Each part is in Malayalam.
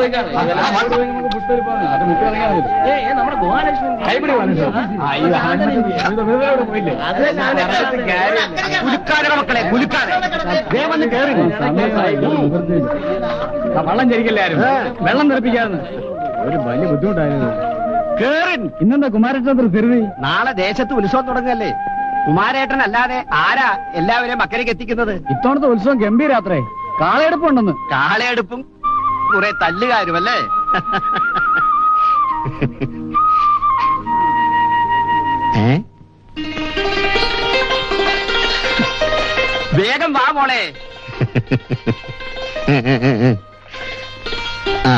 നമ്മുടെ ഗോപാലകൃഷ്ണൻ കുലുക്കാതെ മക്കളെ കുലുക്കാതെ വന്ന് കേറി വള്ളം ചരിക്കല്ലാരും വെള്ളം തെറിപ്പിക്കാന്ന് ഒരു വലിയ ബുദ്ധിമുട്ടായിരുന്നു കേറിൻ ഇന്നെന്താ കുമാരചന്ദ്ര തിരുതി നാളെ ദേശത്ത് ഉത്സവം തുടങ്ങല്ലേ കുമാരേട്ടൻ അല്ലാതെ ആരാ എല്ലാവരെയും അക്കരയ്ക്ക് എത്തിക്കുന്നത് ഇത്തവണത്തെ ഉത്സവം ഗംഭീരാത്രേ കാളയെടുപ്പുണ്ടെന്ന് കാളയെടുപ്പും കുറെ തല്ലുകാരും അല്ലേ ഏ വേഗം വാ മോളെ ആ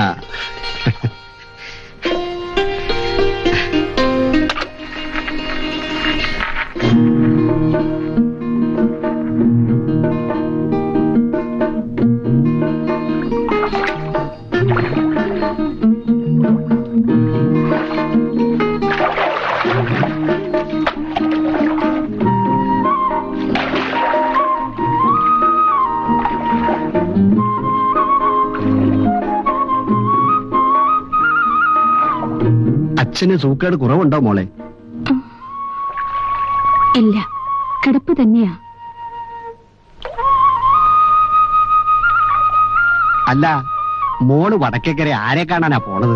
അച്ഛന് സൂക്കേട് കുറവുണ്ടോ മോളെ ഇല്ല കിടപ്പ് തന്നെയാ അല്ല മോള് വടക്കേക്കര ആരെ കാണാനാ പോണത്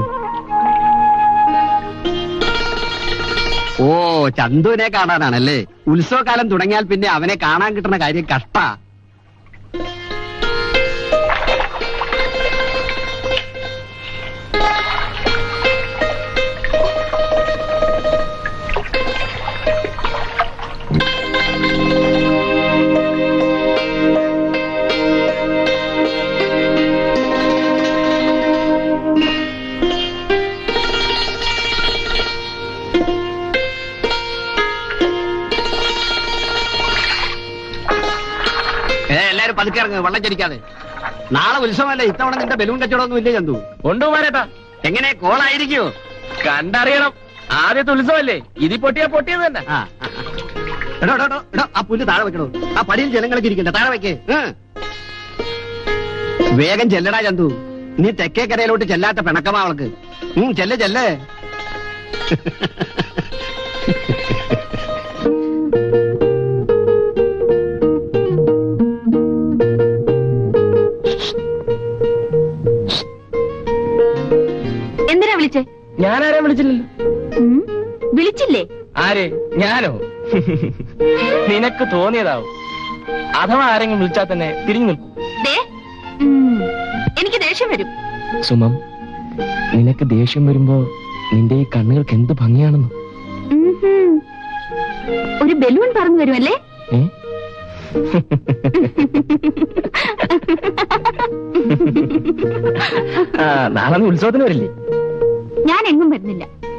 ഓ ചന്തുവിനെ കാണാനാണല്ലേ ഉത്സവകാലം തുടങ്ങിയാൽ പിന്നെ അവനെ കാണാൻ കിട്ടുന്ന കാര്യം കഷ്ടാ ഏ എല്ലാരും പതുക്കെ ഇറങ്ങ് വെള്ളം ചരിക്കാതെ നാളെ ഉത്സവമല്ലേ ഇത്തവണ നിന്റെ ബലൂൺ കച്ചവടമൊന്നും ഇല്ലേ ചന്തു ഉണ്ടോ മാരേട്ടാ എങ്ങനെ കോളായിരിക്കുമോ കണ്ടറിയണം ആദ്യത്തെ ഉത്സവല്ലേ ഇതി പൊട്ടിയാ പൊട്ടിയത് തന്നെ ആ ആ, ആ. എടോ എടോ, എടോ എടോ ആ പുല്ല് താഴെ വെക്കണോ ആ പടിയിൽ ജനങ്ങളൊക്കെ ഇരിക്കണ്ട താഴെ വെക്കേ ഏ. വേഗം ചെല്ലടാ ചന്തു നീ തെക്കേക്കരയിലോട്ട് ചെല്ലാത്ത പിണക്കമാ അവൾക്ക് ഉം ചെല്ല് ചെല്ല് എന്തിനാ വിളിച്ചേ ഞാനാരെ വിളിച്ചില്ലല്ലോ ഉം? വിളിച്ചില്ലേ ആര് ഞാനോ നിനക്ക് തോന്നിയതാവും അഥവാ ആരെങ്കിലും വിളിച്ചാൽ തന്നെ തിരിഞ്ഞു നിൽക്കും ദേ ഉം, എനിക്ക് ദേഷ്യം വരും സുമം നിനക്ക് ദേഷ്യം വരുമ്പോ നിന്റെ ഈ കണ്ണുകൾക്ക് എന്ത് ഭംഗിയാണെന്ന് ഉം ഹും. ഒരു ബലൂൺ പറഞ്ഞു വരുമല്ലേ ഏ ആ നാളെ നീ ഉത്സവത്തിന് വരില്ലേ ഞാൻ എങ്ങും വരുന്നില്ല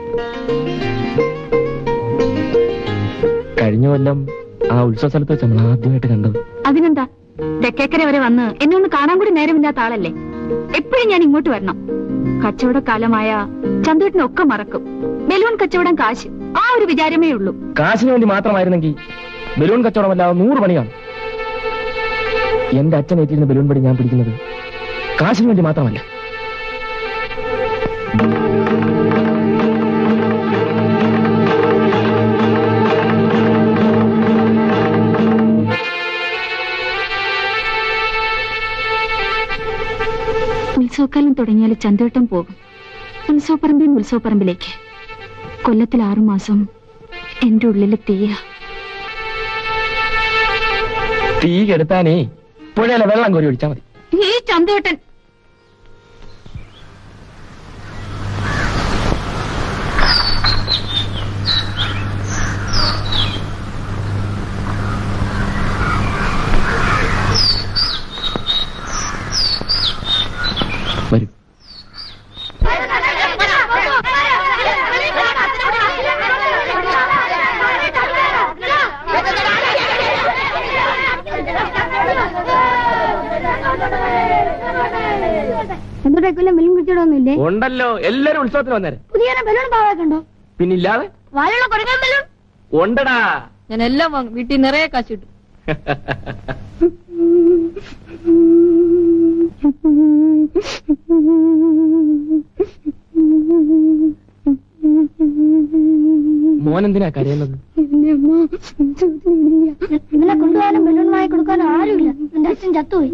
കഴിഞ്ഞ കൊല്ലം ആ ഉത്സവ സ്ഥലത്ത് വെച്ച് നമ്മൾ ആദ്യമായിട്ട് കണ്ടത് അതിനെന്താ തെക്കേക്കര വരെ വന്ന് എന്നെ ഒന്ന് കാണാൻ കൂടി നേരമില്ലാത്ത ആളല്ലേ എപ്പോഴും ഞാൻ ഇങ്ങോട്ട് വരണം കച്ചവടക്കാലമായ ചന്തുവേട്ടിനൊക്കെ മറക്കും ബലൂൺ കച്ചവടം കാശ് ആ ഒരു വിചാരമേ ഉള്ളൂ കാശിന് വേണ്ടി മാത്രമായിരുന്നെങ്കിൽ ബലൂൺ കച്ചവടമല്ലാതെ നൂറ് പണിയാണ് എന്റെ അച്ഛൻ ഏറ്റിരുന്ന ബലൂൺ പടി ഞാൻ പിടിക്കുന്നത് കാശിന് വേണ്ടി മാത്രമല്ല ഉത്സവക്കാലം തുടങ്ങിയാൽ ചന്തവട്ടം പോകും ഉത്സവപ്പറമ്പിൽ നിന്ന് ഉത്സവപ്പറമ്പിലേക്ക് കൊല്ലത്തിൽ ആറുമാസം എന്റെ ഉള്ളില് തീയ തീ കെടുത്താനേ പുഴയിലെ വെള്ളം കോരി ഒഴിച്ചാൽ മതി ഈ ചന്തവട്ടൻ വരും എന്തുടെ കൊല്ലം ബലൂൺ കച്ചവടമൊന്നുമില്ലേ ഉണ്ടല്ലോ എല്ലാരും ഉത്സവത്തിന് വന്നേരെ പുതിയ ബലൂൺ പാവാക്കുണ്ടോ പിന്നില്ലാതെ വാലുള്ള കുറങ്ങാൻ ബലൂൺ ഉണ്ടടാ ഞാൻ എല്ലാം വാങ്ങും വീട്ടിൽ നിറയെ കാശ് കിട്ടും മോൻ എന്തിനാ കരയുന്നത് ഇവനെ കൊണ്ടുപോകാനും ബലൂൺ വാങ്ങി കൊടുക്കാനും ആരുമില്ല എന്റെ അച്ഛൻ ചത്തുപോയി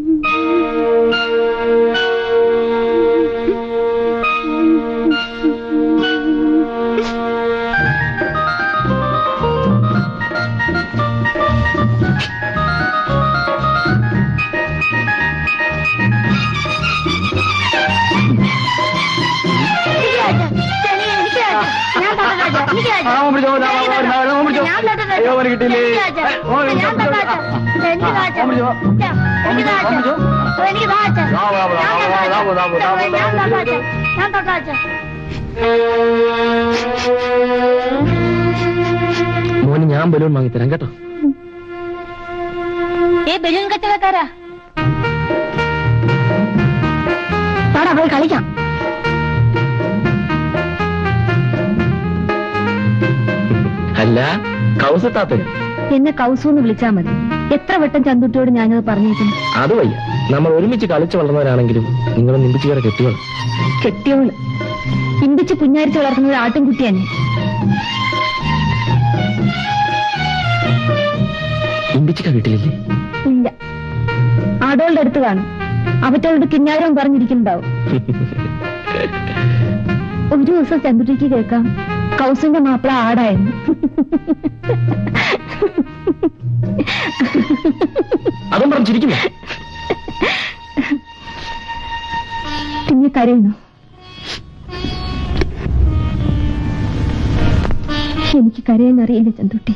എനിക്ക് രാജ. ഞാൻ തൊട്ട രാജ. എനിക്ക് രാജ. ആ, ഓൻ പിടിച്ചോ, ദാ, വാ, വാ, വാ, ഓൻ പിടിച്ചോ. ഞാൻ തൊട്ട രാജ. അയ്യോ, അവന് കിട്ടിയില്ലേ? എനിക്ക് രാജ. ഓൻ പിടിച്ചോ, ഞാൻ തൊട്ട രാജ. എനിക്ക് രാജ. ഓൻ പിടിച്ചോ. എനിക്ക് രാജ. ഓൻ പിടിച്ചോ. എനിക്ക് രാജ. ദാ, വാ, വാ, ഞാൻ വാ, തൊട്ട വാ, രാജ. ദാ, വാ, ദാ, വാ, ദാ, വാ, ഞാൻ ദാ, തൊട്ട വാ. രാജ. ഞാൻ തൊട്ട രാജ. മോന് ഞാൻ ബലൂൺ വാങ്ങിത്തരാം കേട്ടോ ഏ ബലൂൺ കച്ചവടക്കാരാ പാടാ പോയി കളിക്കാം അല്ല കൗസത്താത്ത എന്നെ കൗസു എന്ന് വിളിച്ചാ മതി എത്ര വട്ടം ചന്തുട്ടിയോട് ഞാനത് പറഞ്ഞിരിക്കുന്നു അത് വയ്യ നമ്മൾ ഒരുമിച്ച് കളിച്ചു വളർന്നവരാണെങ്കിലും നിങ്ങൾ നിമ്പിച്ചുകാരെ കെട്ടിയോളൂ കെട്ടിയോള് ഇമ്പിച്ച് പുഞ്ഞാരിച്ച് വളർത്തുന്ന ഒരു ആട്ടിൻകുട്ടി തന്നെ ഇമ്പിച്ചിക്ക വീട്ടിലില്ലേ ഇല്ല ആടോളുടെ അടുത്ത് കാണും അവറ്റോളുടെ കിന്നാരം പറഞ്ഞിരിക്കുന്നുണ്ടാവും ഒരു ദിവസം ചന്തുട്ടിക്ക് കേൾക്കാം കൗസിന്റെ മാപ്പിള ആടായിരുന്നു അതും പറഞ്ഞിരിക്കുന്നു പിന്നെ കരയുന്നു എനിക്ക് കരയാനറിയില്ല ചന്തുട്ടി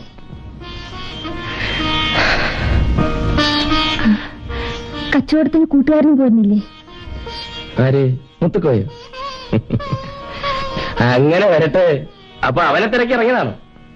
കച്ചവടത്തിന് കൂട്ടുകാരനും പോയിരുന്നില്ലേ ആര് മുത്തുക്കോയോ അങ്ങനെ വരട്ടെ അപ്പൊ അവനെ തിരക്കി ഇറങ്ങിയതാണോ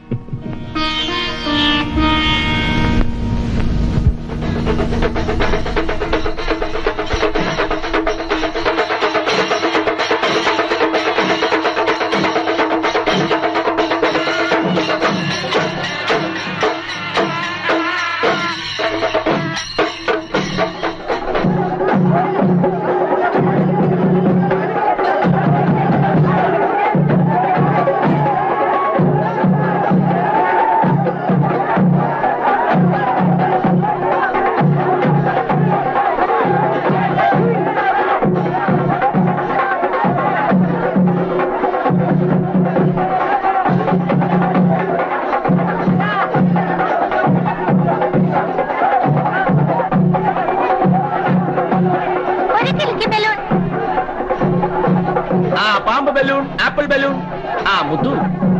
ആ പാമ്പ് ബലൂൺ ആപ്പിൾ ബലൂൺ ആ മുത്തു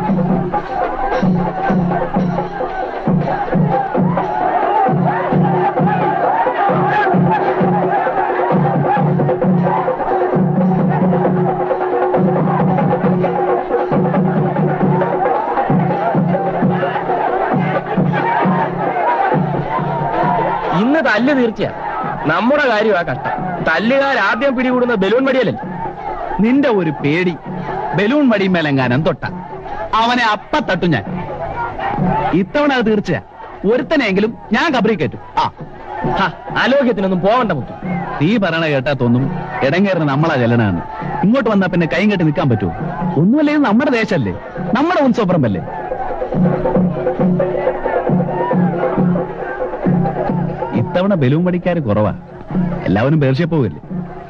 ഇന്ന് തല്ല് തീർച്ചയാ നമ്മുടെ കാര്യമാ കഷ്ടം തല്ലുകാർ ആദ്യം പിടികൂടുന്ന ബലൂൺ മടിയല്ലേ നിന്റെ ഒരു പേടി ബലൂൺ വടിമേലെങ്ങാനും തൊട്ട അവനെ അപ്പ തട്ടും ഞാൻ ഇത്തവണ അത് തീർച്ചയാ ഒരുത്തനെങ്കിലും ഞാൻ കബറി കയറ്റും ആ ഹ, ആലോക്യത്തിനൊന്നും പോവണ്ട മുത്തു നീ പറയണ കേട്ടാ തോന്നും ഇടങ്ങേറിന് നമ്മളാ ചെല്ലണമെന്ന് ഇങ്ങോട്ട് വന്നാ പിന്നെ കൈയും കെട്ടി നിൽക്കാൻ പറ്റുമോ ഒന്നുമല്ലേ ഇത് നമ്മുടെ ദേശല്ലേ നമ്മുടെ ഉത്സവപ്പറമ്പല്ലേ ഇത്തവണ ബലൂൺ പടിക്കാര് കുറവാ എല്ലാവരും പേർഷ്യ പോവില്ലേ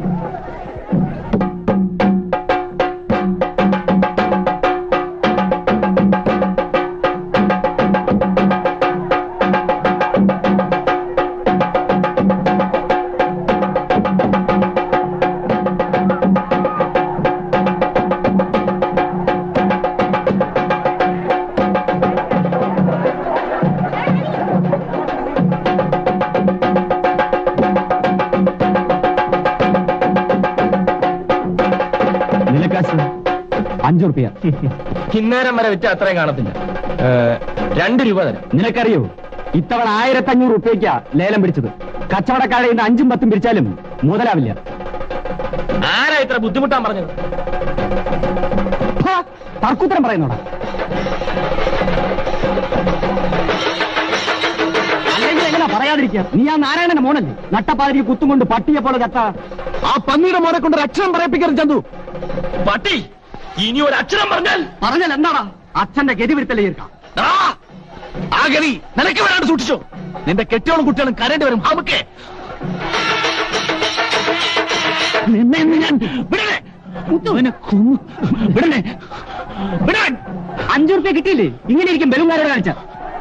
നിലക്കാശ് അഞ്ചു റുപ്യ കിന്നേരം വരെ വിറ്റ അത്രയും കാണത്തില്ല ഏ, രണ്ട് രൂപ തരാം നിനക്കറിയോ ഇത്തവണ ആയിരത്തി അഞ്ഞൂറ് റുപ്യക്കാ ലേലം പിടിച്ചത് കച്ചവടക്കാരെ ഇന്ന് അഞ്ചും പത്തും പിരിച്ചാലും മുതലാവില്ല ആരാ ഇത്ര ബുദ്ധിമുട്ടാൻ പറഞ്ഞത് ഹാ, തർക്കുത്തരം പറയുന്നോടാ അല്ലെങ്കിൽ എങ്ങനെ പറയാതിരിക്കുക നീ ആ നാരായണന്റെ മോനല്ലേ നട്ടപ്പാതിരി കുത്തും കൊണ്ട് പട്ടിയെ പോലെ ചത്ത ആ പന്നിയുടെ മോനെ കൊണ്ട് ഒരു അക്ഷരം പറയിപ്പിക്കരുത് ചന്തു പട്ടി ഇനി ഒരു അക്ഷരം പറഞ്ഞാൽ പറഞ്ഞാൽ എന്താടാ അച്ഛന്റെ ഗതി വിരുത്തലേ ചേർക്കാം ആ, ആ ഗതി നിനക്ക് വരാണ്ട് സൂക്ഷിച്ചോ നിന്റെ കെട്ടിയോളും കുട്ടികളും കരേണ്ടി വരും നമുക്ക് നിന്നെ ഇന്ന് ഞാൻ വിടണേ അവനെ കൊന്നു വിടണേ വിടാൻ അഞ്ചു റുപ്യ കിട്ടിയില്ലേ ഇങ്ങനെ ഇരിക്കും ബലൂൺകാരോട് കാണിച്ച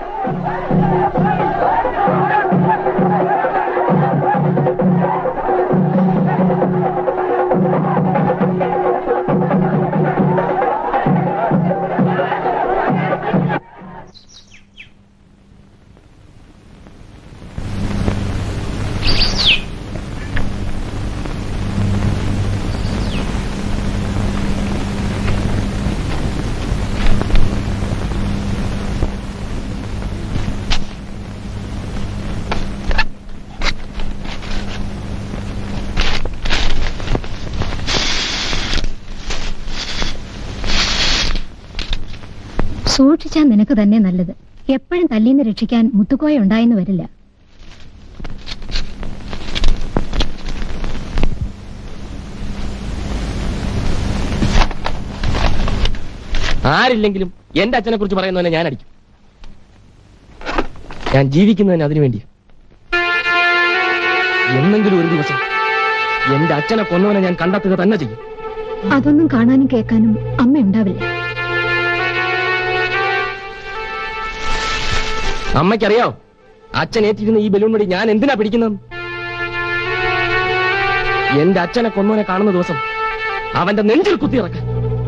സൂക്ഷിച്ചാൽ നിനക്ക് തന്നെ നല്ലത് എപ്പോഴും തല്ലീന്ന് രക്ഷിക്കാൻ മുത്തുക്കോയ ഉണ്ടായെന്ന് വരില്ല ആരില്ലെങ്കിലും എന്റെ അച്ഛനെ കുറിച്ച് പറയുന്നവനെ ഞാൻ അടിക്കും ഞാൻ ജീവിക്കുന്നതിന് അതിനു വേണ്ടി എന്നെങ്കിലും ഒരു ദിവസം എന്റെ അച്ഛനെ കൊന്നവനെ ഞാൻ കണ്ടെത്തുക തന്നെ ചെയ്യും അതൊന്നും കാണാനും കേൾക്കാനും അമ്മ ഉണ്ടാവില്ല അമ്മയ്ക്കറിയാവോ അച്ഛൻ ഏറ്റിരുന്ന ഈ ബലൂൺ വടി ഞാൻ എന്തിനാ പിടിക്കുന്നത് എന്റെ അച്ഛനെ കൊന്നവനെ കാണുന്ന ദിവസം അവന്റെ നെഞ്ചിൽ കുത്തിയിറക്കാൻ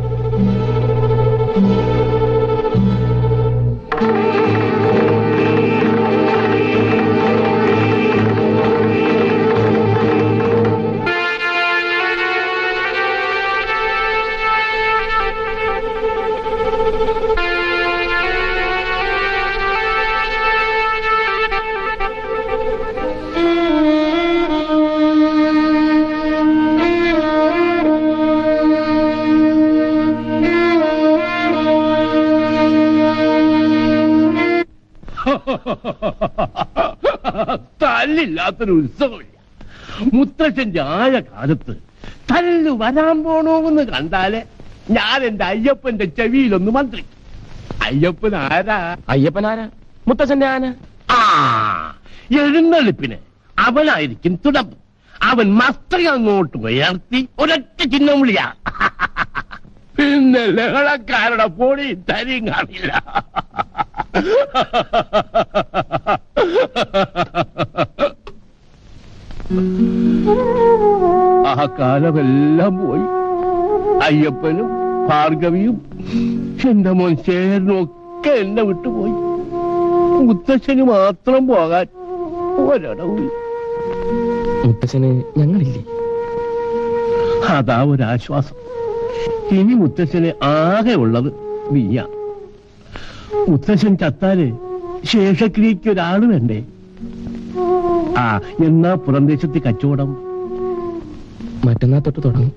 തല്ലില്ലാത്തൊരു ഉത്സവമില്ല മുത്തച്ഛന്റെ ആയ കാലത്ത് തല്ല് വരാൻ പോണോന്ന് കണ്ടാല് ഞാൻ എന്റെ അയ്യപ്പന്റെ ചെവിയിലൊന്ന് മന്ത്രിക്കും അയ്യപ്പൻ ആരാ അയ്യപ്പനാരാ മുത്തച്ഛന്റെ ആന ആ എഴുന്നള്ളിപ്പിന് അവനായിരിക്കും തുടപ്പ് അവൻ മസ്തക അങ്ങോട്ട് ഉയർത്തി ഒരൊറ്റ ചിഹ്നം വിളിയാ പിന്നെ ലഹളക്കാരുടെ പൊടി തരിയും കാണില്ല ആ കാലമെല്ലാം പോയി അയ്യപ്പനും ഭാർഗവിയും എന്റെ മോൻ ചേരനും ഒക്കെ എന്നെ വിട്ടുപോയി മുത്തശ്ശന് മാത്രം പോകാൻ ഒരിടവും മുത്തച്ഛന് ഞങ്ങളില്ലേ അതാ ഒരാശ്വാസം ഇനി മുത്തശ്ശന് ആകെ ഉള്ളത് നീയാ മുത്തശ്ശൻ ചത്താല് ശേഷക്രിയക്ക് ഒരാള് വേണ്ടേ ആ എന്നാ പുറംദേശത്ത് കച്ചവടം മറ്റന്നാ തൊട്ട് തുടങ്ങും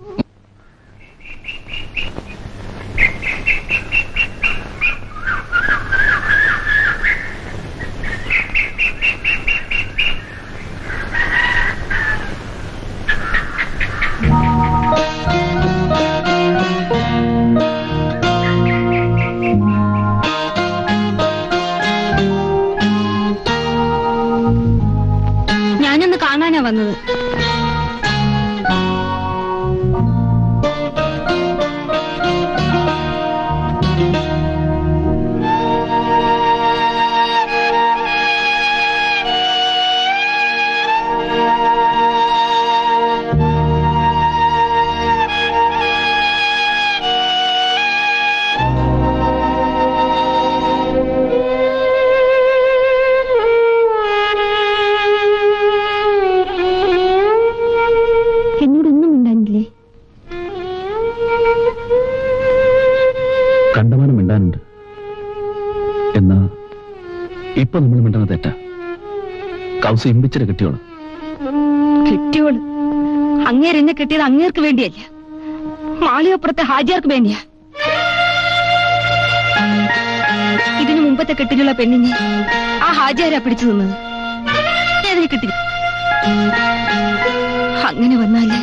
ഞാനൊന്ന് കാണാനാ വന്നത് എന്നോടൊന്നും മിണ്ടാനില്ലേ കണ്ടമാനം മിണ്ടാനുണ്ട് എന്നാ ഇപ്പൊ നമ്മൾ മിണ്ടുന്നത് തെറ്റാ കൗസ് ഇമ്പിച്ചിട്ട് കിട്ടിയോളൂ കിട്ടിയോള് അങ്ങേരെന്നെ കിട്ടിയത് അങ്ങേർക്ക് വേണ്ടിയല്ല മാളികപ്പുറത്തെ ഹാജിയാർക്ക് വേണ്ടിയാ ഇതിനു മുമ്പത്തെ കെട്ടിലുള്ള പെണ്ണിനെ ആ ഹാജിയാരാ പിടിച്ചു നിന്നത് അങ്ങനെ വന്നാല്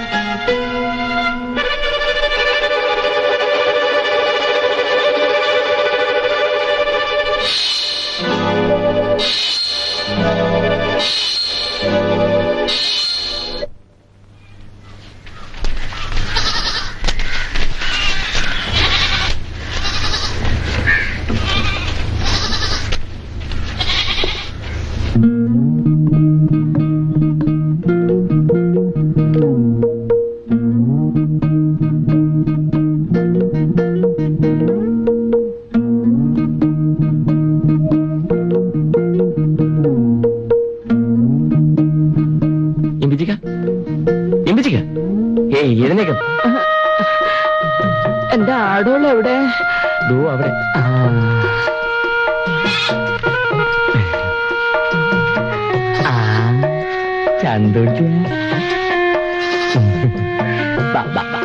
ഇമ്പിച്ചിക്ക ഇമ്പിച്ചിക്ക ഏയ് എഴുന്നേക്കം എന്റെ ആടോള് എവിടെ ദോ അവിടെ ആ, ആ, ചന്തുട്ടി ബാ, ബാ, ബാ.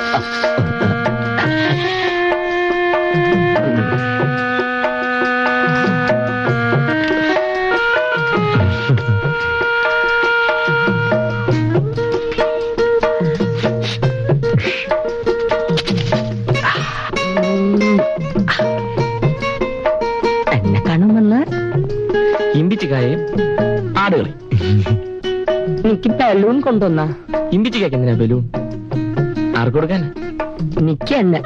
എന്നെ കാണുമെന്ന് ഇമ്പിച്ചിക്കായെ ആടുകളെ എനിക്ക് ബലൂൺ കൊണ്ടുവന്ന ഇമ്പിച്ചിക്കാക്ക് എന്തിനാ ബലൂൺ ആർക്ക് കൊടുക്കാൻ എനിക്ക് എന്നെ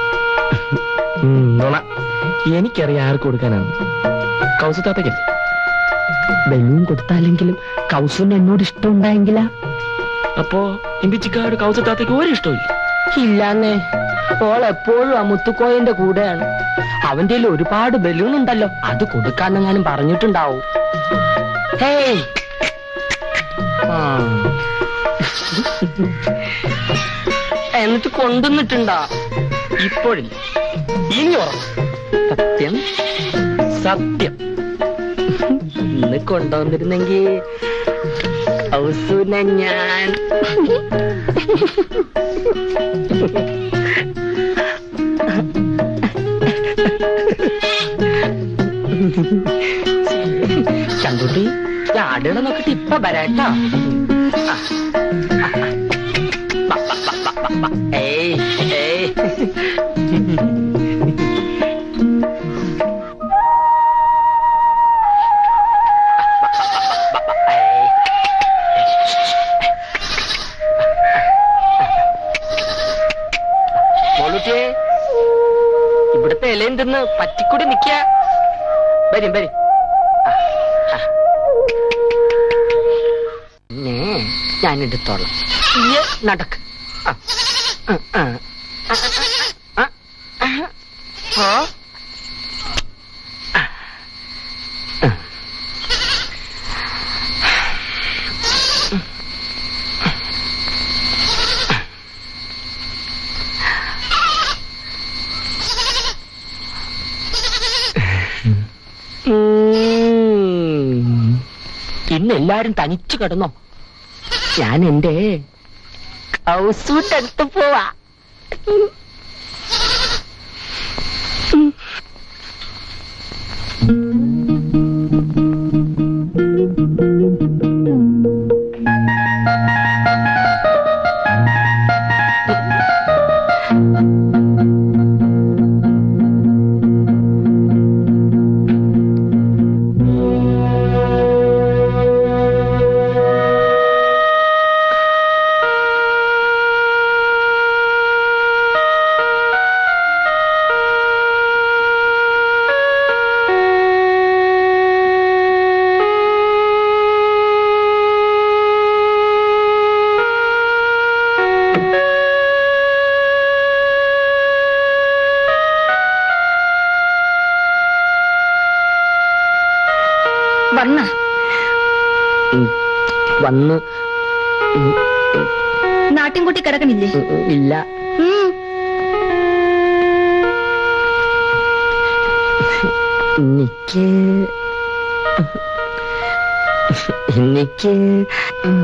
നുണ എനിക്കറിയാം ആർക്ക് കൊടുക്കാനാണ് കൗസത്താത്തക്കല്ലേ ബലൂൺ കൊടുത്താലെങ്കിലും കൗസുന് എന്നോട് ഇഷ്ടമുണ്ടായെങ്കിലാ അപ്പോ ഇമ്പിച്ചിക്കാട് കൗസത്താത്തക്ക് ഒരു ഇഷ്ടമില്ല ഇല്ലാന്നേ ഓൾ എപ്പോഴും ആ മുത്തുക്കോയന്റെ കൂടെയാണ് അവന്റെ കയ്യിൽ ഒരുപാട് ബലൂൺ ഉണ്ടല്ലോ അത് കൊടുക്കാന്നെങ്ങാനും പറഞ്ഞിട്ടുണ്ടാവും ഹേയ് ആ. എന്നിട്ട് കൊണ്ടുവന്നിട്ടുണ്ടോ ഇപ്പോഴില്ല ഇനി ഉറപ്പ് സത്യം സത്യം ഇന്ന് കൊണ്ടുവന്നിരുന്നെങ്കി ഔസുനെ ഞാൻ ചന്തുട്ടി ആടുകളെ നോക്കിട്ട് ഇപ്പൊ വരാട്ടോ ആ. ആ, ആ. ബാ, ബാ, ബാ, ബാ, ബാ, ബാ. ഏയ് ഏയ് മോളൂട്ടിയെ ഇവിടുത്തെ ഇലയും തിന്ന് പറ്റിക്കൂടി നിക്ക വരും വരും ആ, ആ. പിന്നെ ഞാൻ എടുത്തോളാം ഇയ്യ് നടക്ക് ആ, ആ, ആ. ആ, ആ, ആ, ആ. ഓ. ആ. ആ. ഉം. ഇന്ന് എല്ലാരും തനിച്ചു കിടന്നോ ഞാൻ എന്റെ കൗസൂന്റെ അടുത്ത് പോവാ വന്ന ഉം. വന്ന് ഉം, നാട്ടിൻകുട്ടി കിടക്കണില്ലേ ഉം, ഉം, ഇല്ല ഉം. എനിക്ക് എനിക്ക് ഉം.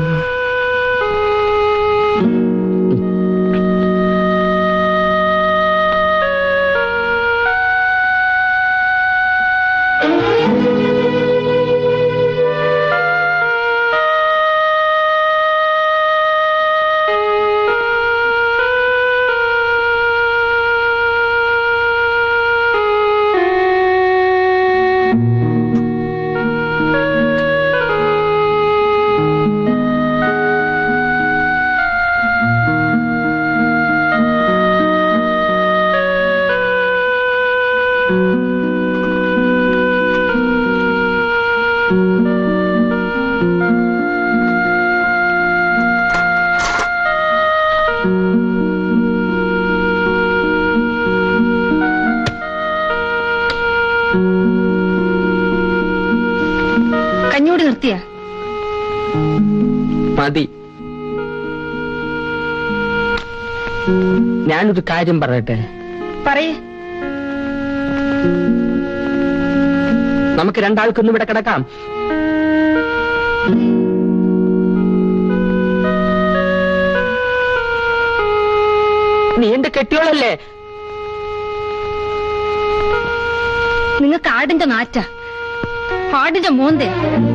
ഞാനൊരു കാര്യം പറയട്ടെ പറയേ നമുക്ക് രണ്ടാൾക്കൊന്നും ഇവിടെ കിടക്കാം നീ എന്റെ കെട്ടിയോളല്ലേ നിങ്ങൾക്ക് ആടിന്റെ നാറ്റ ആടിന്റെ മോന്തേ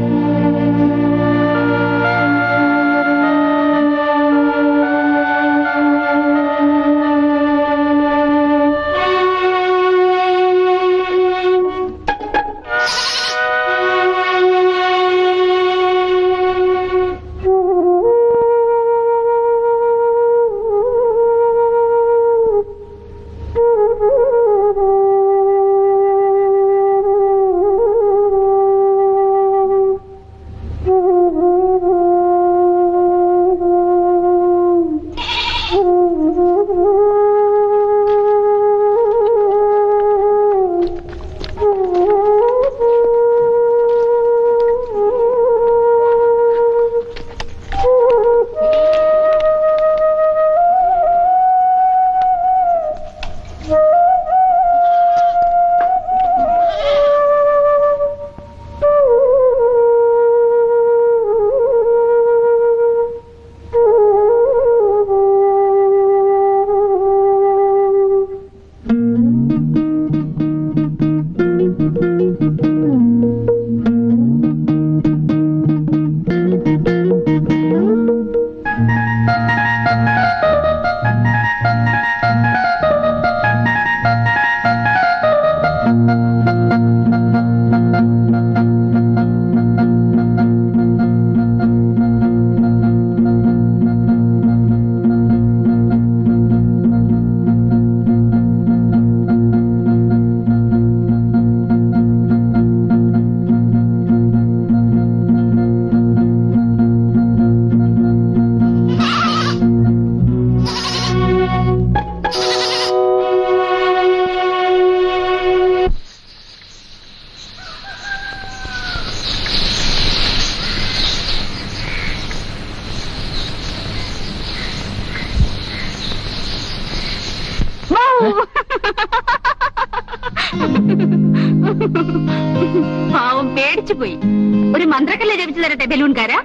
പാവം പേടിച്ചു പോയി ഒരു മന്ത്രക്കല്ല ജപിച്ചു തരട്ടെ ബലൂൺകാരാ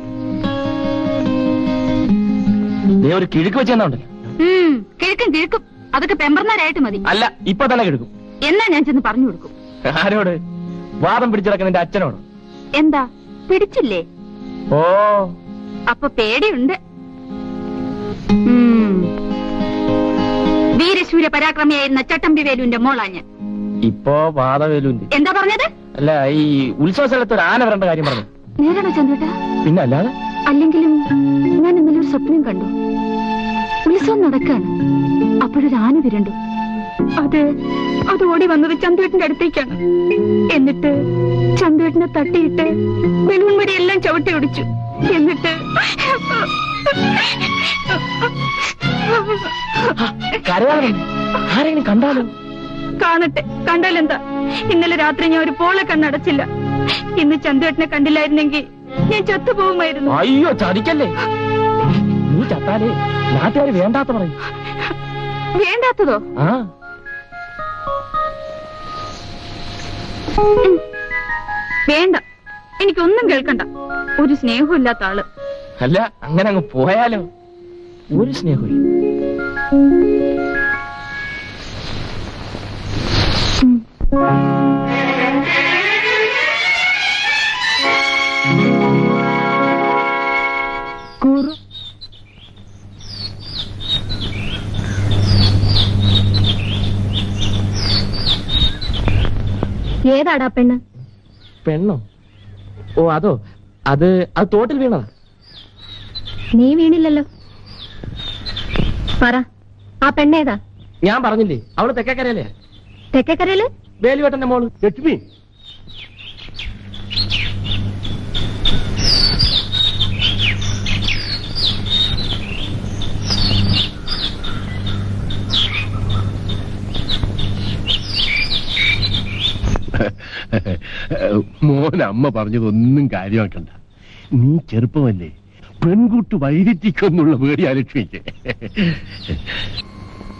നീ ഒരു കിഴുക്ക് വെച്ചെന്നുണ്ടല്ലോ ഉം കിഴക്കും കിഴക്കും അതൊക്കെ പെമ്പർന്നാരായിട്ട് മതി അല്ല ഇപ്പൊ തന്നെ കിഴക്കും എന്നാ ഞാൻ ചെന്ന് പറഞ്ഞു കൊടുക്കും ആരോട് വാദം പിടിച്ചിടക്കുന്ന നിന്റെ അച്ഛനോട് എന്താ പിടിച്ചില്ലേ ഓ അപ്പൊ പേടിയുണ്ട് ഉം. വീരശൂര പരാക്രമിയായിരുന്ന ചട്ടമ്പി വേലുവിന്റെ മോളാ ഞാൻ ഇപ്പൊ വാദവേലുണ്ട് എന്താ പറഞ്ഞത് അല്ല ഈ ഉത്സവ സ്ഥലത്ത് ഒരു ആന വരേണ്ട കാര്യം പറഞ്ഞു നേരാണോ ചന്ദ്രേട്ടാ പിന്നെ അല്ലാതെ അല്ലെങ്കിലും ഞാൻ ഇന്നലെ ഒരു സ്വപ്നം കണ്ടു ഉത്സവം നടക്കാണ് അപ്പോഴൊരു ആന വിരണ്ടു അത് അത് ഓടി വന്നത് ചന്തുവേട്ടന്റെ അടുത്തേക്കാണ് എന്നിട്ട് ചന്തുവേട്ടനെ തട്ടിയിട്ട് ബലൂൺ വടി എല്ലാം ചവിട്ടി ഒടിച്ചു എന്നിട്ട് കരയാതെ ആരെങ്കിലും കണ്ടാലോ കാണട്ടെ കണ്ടാലെന്താ ഇന്നലെ രാത്രി ഞാൻ ഒരു പോളെ കണ്ണടച്ചില്ല ഇന്ന് ചന്തുവേട്ടനെ കണ്ടില്ലായിരുന്നെങ്കിൽ ഞാൻ ചത്തുപോകുമായിരുന്നു അയ്യോ ചതിക്കല്ലേ നീ ചത്താലേ നാട്ടുകാർ വേണ്ടാത്ത പറയും വേണ്ടാത്തതോ ആ വേണ്ട എനിക്കൊന്നും കേൾക്കണ്ട ഒരു സ്നേഹമില്ലാത്ത ആള് അല്ല അങ്ങനെ അങ്ങ് പോയാലോ ഒരു സ്നേഹമില്ല കുറു ഏതാടാ പെണ്ണ് പെണ്ണോ ഓ അതോ അത് അത് തോട്ടിൽ വീണതാ നീ വീണില്ലല്ലോ പറ ആ പെണ്ണേതാ ഞാൻ പറഞ്ഞില്ലേ അവള് തെക്കേക്കരയല്ലേ തെക്കേക്കരയില് വേലുവേട്ടന്റെ മോള് ലക്ഷ്മി മോൻ അമ്മ പറഞ്ഞതൊന്നും കാര്യമാക്കണ്ട നീ ചെറുപ്പമല്ലേ പെൺകുട്ടി വൈദ്യത്തിക്കൊന്നുള്ള പേടിയാ ലക്ഷ്മിക്ക്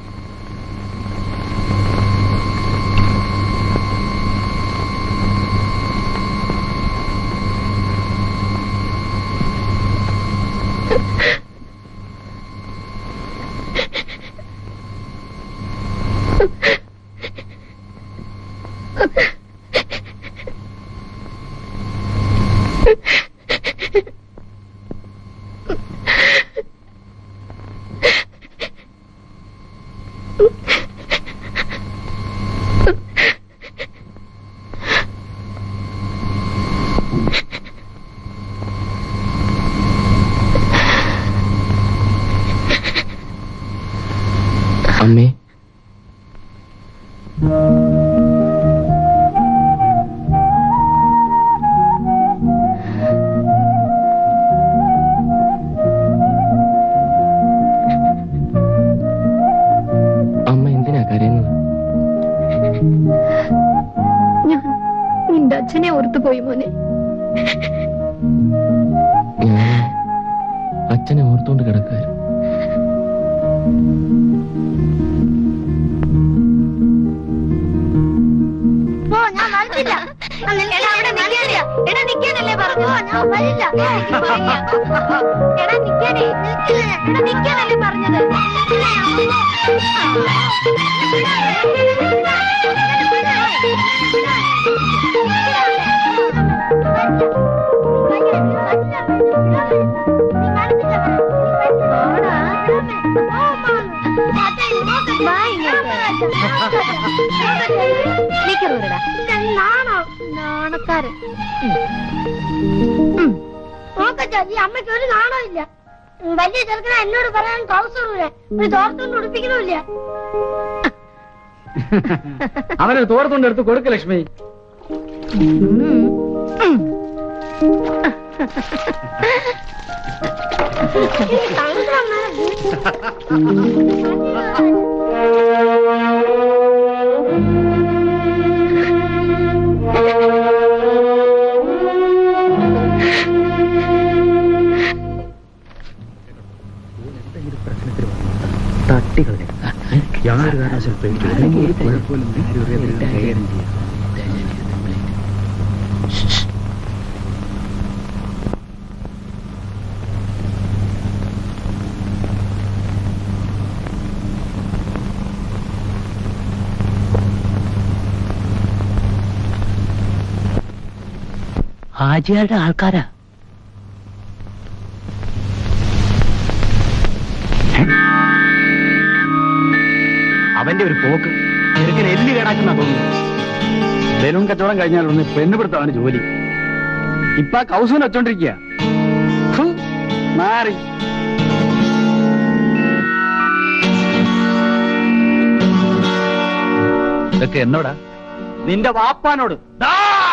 അമ്മേ അമ്മ എന്തിനാ കരയുന്നത് ഞാൻ നിന്റെ അച്ഛനെ ഓർത്തു പോയി മോനെ ഞാൻ അച്ഛനെ ഓർത്തുകൊണ്ട് കിടക്കായിരുന്നു പോ ഞാൻ വരത്തില്ല എടാ അവിടെ നിൽക്കാനേ എടാ നിൽക്കാനല്ലേ പറഞ്ഞു ഞാൻ വരില്ല എടാ നിൽക്കാനേ എടാ നിൽക്കാനല്ലേ പറഞ്ഞത് നാണക്കാരൻ നോക്കച്ചാ അമ്മയ്ക്ക് ഒരു നാണമില്ല വലിയ ചെറുക്കനെ എന്നോട് പറയാൻ ട്രൗസറില്ല ഒരു തോർത്തൊന്നും ഉടുപ്പിക്കണമില്ല അവനൊരു തോർത്തുകൊണ്ട് എടുത്ത് കൊടുക്ക ലക്ഷ്മി ഹാജിയാരുടെ ആൾക്കാരാ അവന്റെ ഒരു പോക്ക് ചെറുക്കൻ എല്ല് കേടാക്കുന്ന തോന്നുന്നു ബലൂൺ കച്ചവടം കഴിഞ്ഞാൽ ഒന്ന് പെണ്ണുപിടുത്തം അവന് ജോലി ഇപ്പൊ കൗസൂന് വെച്ചോണ്ടിരിക്കുക മാറി ഇതൊക്കെ എന്നോടാ നിന്റെ വാപ്പാനോട് ദാ!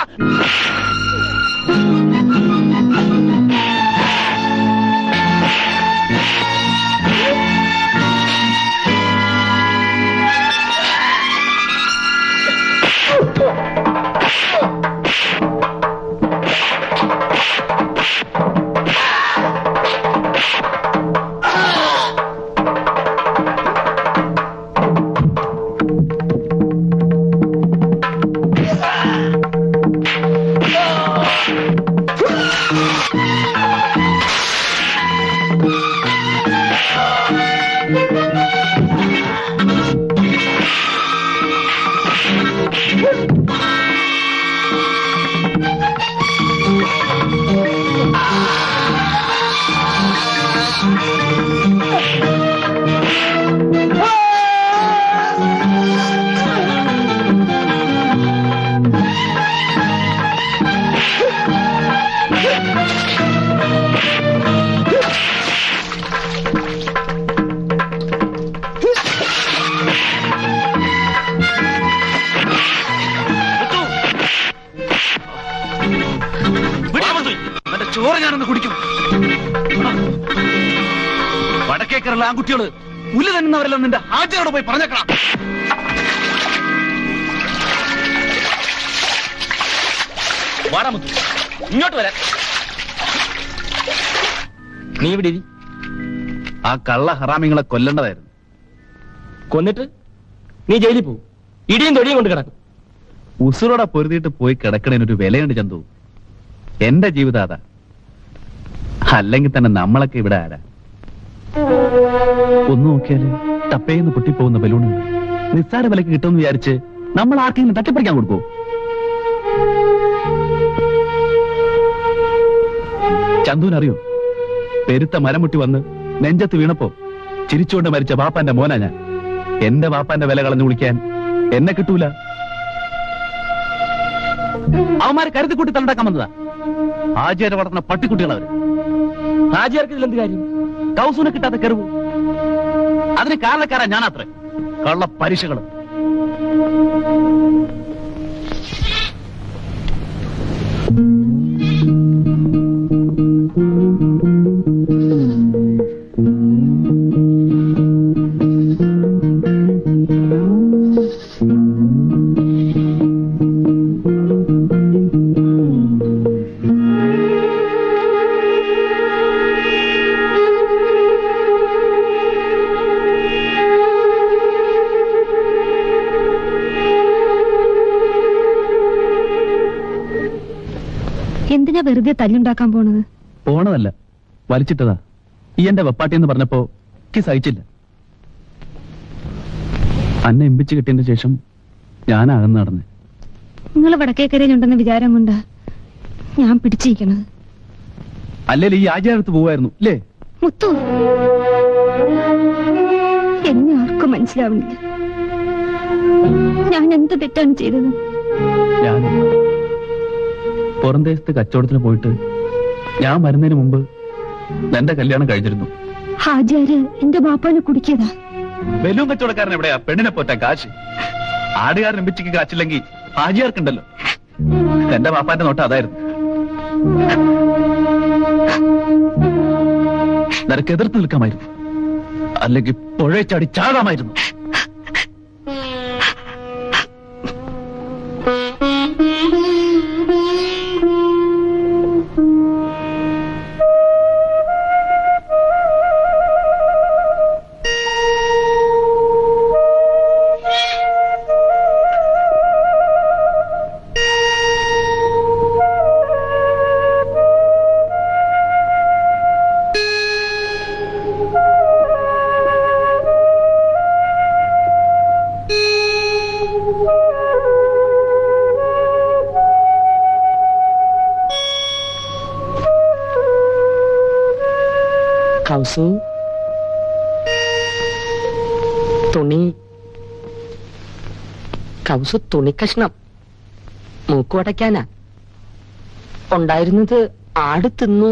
എന്റെ ചോറ് ഞാനൊന്ന് കുടിക്കും വടക്കേക്കറുള്ള ആൺകുട്ടികള് പുല്ല് തന്നുന്നവരെല്ലാം നിന്റെ ഹാജരോട് പോയി പറഞ്ഞേക്കണം വാടാമുത്തു ഇങ്ങോട്ട് വരാൻ നീ ഇവിടെ ഇരി. ആ കള്ള ഹറാമിങ്ങളെ കൊല്ലേണ്ടതായിരുന്നു കൊന്നിട്ട് നീ ജയിലിൽ പോകും ഇടിയും തൊടിയും കൊണ്ട് കിടക്കും ഉസുറോടെ പൊരുതിയിട്ട് പോയി കിടക്കണതിനൊരു വിലയുണ്ട് ചന്തു എന്റെ ജീവിതം അതാ അല്ലെങ്കിൽ തന്നെ നമ്മളൊക്കെ ഇവിടെ ആരാ ഒന്ന് നോക്കിയാല് ടപ്പേന്ന് പൊട്ടിപ്പോകുന്ന ബലൂണുണ്ട് നിസ്സാര വിലക്ക് കിട്ടുമെന്ന് വിചാരിച്ച് നമ്മൾ ആർക്കെങ്കിലും തട്ടിപ്പറിക്കാൻ കൊടുക്കോ ചന്തുവിനറിയോ പെരുത്ത മരമുട്ടി വന്ന് നെഞ്ചത്ത് വീണപ്പോ ചിരിച്ചുകൊണ്ട് മരിച്ച ബാപ്പാന്റെ മോനാ ഞാൻ എന്റെ ബാപ്പാന്റെ വില കളഞ്ഞു വിളിക്കാൻ എന്നെ കിട്ടൂല അവന്മാര് കരുതിക്കൂട്ടി തണ്ടാക്കാൻ വന്നതാ ആചാര്യ വളർത്തുന്ന പട്ടിക്കുട്ടികളവര് ഹാജിയാർക്ക് ഇതിലെന്ത് കാര്യം കൗസുനെ കിട്ടാത്ത കെറുവ് അതിന് കാരണക്കാരാ ഞാനത്രേ കള്ള പരീക്ഷകളും എന്തിനാ വെറുതെ തല്ലുണ്ടാക്കാൻ പോണത് പോണതല്ല വലിച്ചിട്ടതാ ഈ എന്റെ വെപ്പാട്ടി എന്ന് പറഞ്ഞപ്പോ എനിക്ക് സഹിച്ചില്ല അന്നെ എമ്പിച്ച് കിട്ടിയതിന് ശേഷം ഞാൻ അകന്ന് നടന്നേ നിങ്ങൾ വടക്കേക്കരയിലുണ്ടെന്ന വിചാരം കൊണ്ടാ ഞാൻ പിടിച്ചിരിക്കണത് അല്ലെങ്കിൽ ഈ ആചാരത്ത് പോവായിരുന്നു അല്ലേ മുത്തു എന്നെ ആർക്കും മനസ്സിലാവുന്നില്ല ഞാൻ എന്ത് തെറ്റാണ് ചെയ്തത് ഞാൻ പുറംദേശത്ത് കച്ചവടത്തിന് പോയിട്ട് ഞാൻ വരുന്നതിന് മുമ്പ് എന്റെ കല്യാണം കഴിഞ്ഞിരുന്നു ഹാജിയാര് എന്റെ ബാപ്പാനെ കുടിക്കിയതാ ബലൂൺ കച്ചവടക്കാരൻ എവിടെയാ പെണ്ണിനെ പോറ്റാൻ കാശ് ആടുകാരൻ എമ്പിച്ചിക്ക് കാശില്ലെങ്കിൽ ഹാജിയാർക്കുണ്ടല്ലോ എന്റെ പാപ്പാന്റെ നോട്ടം അതായിരുന്നു നിനക്ക് എതിർത്ത് നിൽക്കാമായിരുന്നു അല്ലെങ്കിൽ പുഴയെ ചാടി ചാടാമായിരുന്നു കൗസു തുണി കൗസു തുണി കഷ്ണം മൂക്ക് വടയ്ക്കാനാ ഉണ്ടായിരുന്നത് ആട് തിന്നു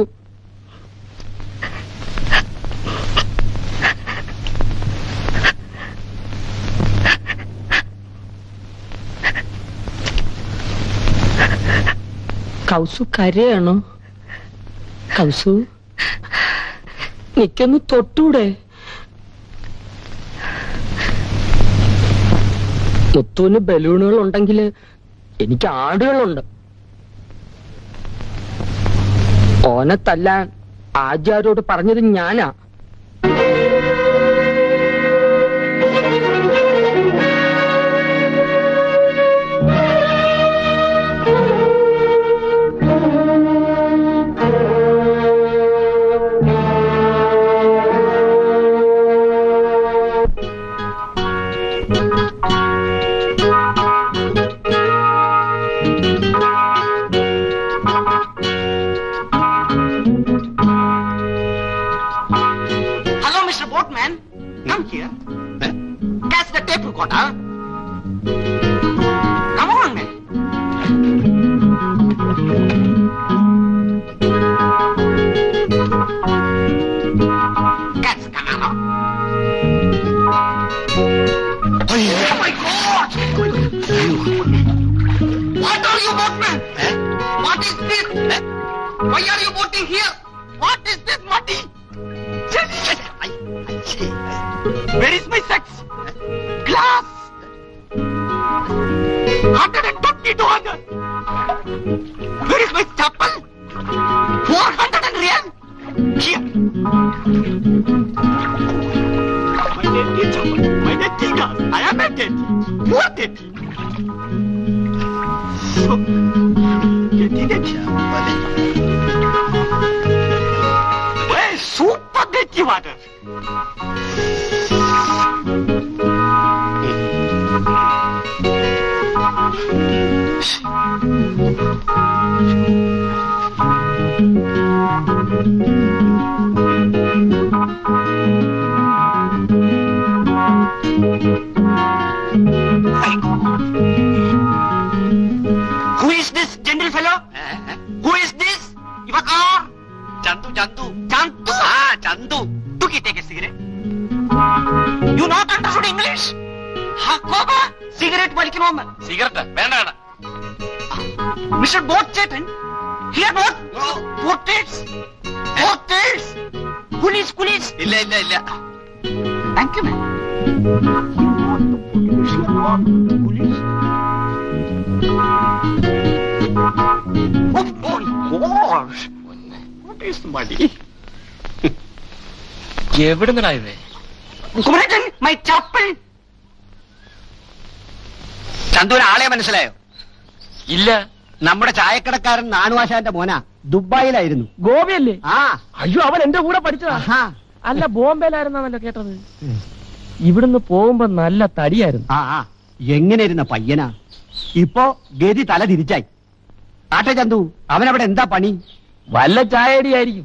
കൗസു കരയാണോ കൗസു നിക്കൊന്ന് തൊട്ടൂടെ മുത്തുവിന് ബലൂണുകൾ ഉണ്ടെങ്കിൽ എനിക്ക് ആടുകളുണ്ട് ഓനെ തല്ലാൻ ആചാരോട് പറഞ്ഞത് ഞാനാ Hello, Mr. Boatman. Come here. Catch the tape recorder. Come on, man. Catch the camera. Oh my God! What are you, boatman? What is this? Why are you boating here? What is this, muddy? Where is my sex? Glass! 120 dollars! Where is my chapel? 400 real? Here! My dirty chapel, my dirty glass. I am a dirty. Poor dirty. So, dirty dirty. Well, super dirty water. Who is this gentle fellow? Who is this? Your car? Chandu, Chandu. Chandu? Ah, Chandu. Took it, take a cigarette. You not understood English? ഹക്കോബ സിഗരറ്റ് വലിക്കണമെന്ന് സിഗരറ്റ് വേണ്ട വേണ്ട മിസ്റ്റർ ബോട്ട് ചേട്ടൻ here boat boaters boaters coolies coolies ഇല്ല ഇല്ല ഇല്ല thank you ma'am Of course. What is the money? എവിടുന്നടാ ഇത് കുമരേട്ടൻ മൈ ചപ്പൽ ചന്തുവിന് ആളെ മനസ്സിലായോ ഇല്ല നമ്മുടെ ചായക്കടക്കാരൻ നാണുവാശാന്റെ മോനാ ദുബായിലായിരുന്നു ഗോപിയല്ലേ ആ അയ്യോ അവൻ എന്റെ കൂടെ പഠിച്ചതാ ആഹാ. അല്ല ബോംബെയിലായിരുന്നല്ലോ കേട്ടത് ഇവിടുന്ന് പോകുമ്പോ നല്ല തടിയായിരുന്നു ആ ആ എങ്ങനെ ഇരുന്ന പയ്യനാ ഇപ്പോ ഗതി തല തിരിച്ചായി ആട്ടെ ചന്തു അവനവിടെ എന്താ പണി വല്ല ചായടിയായിരിക്കും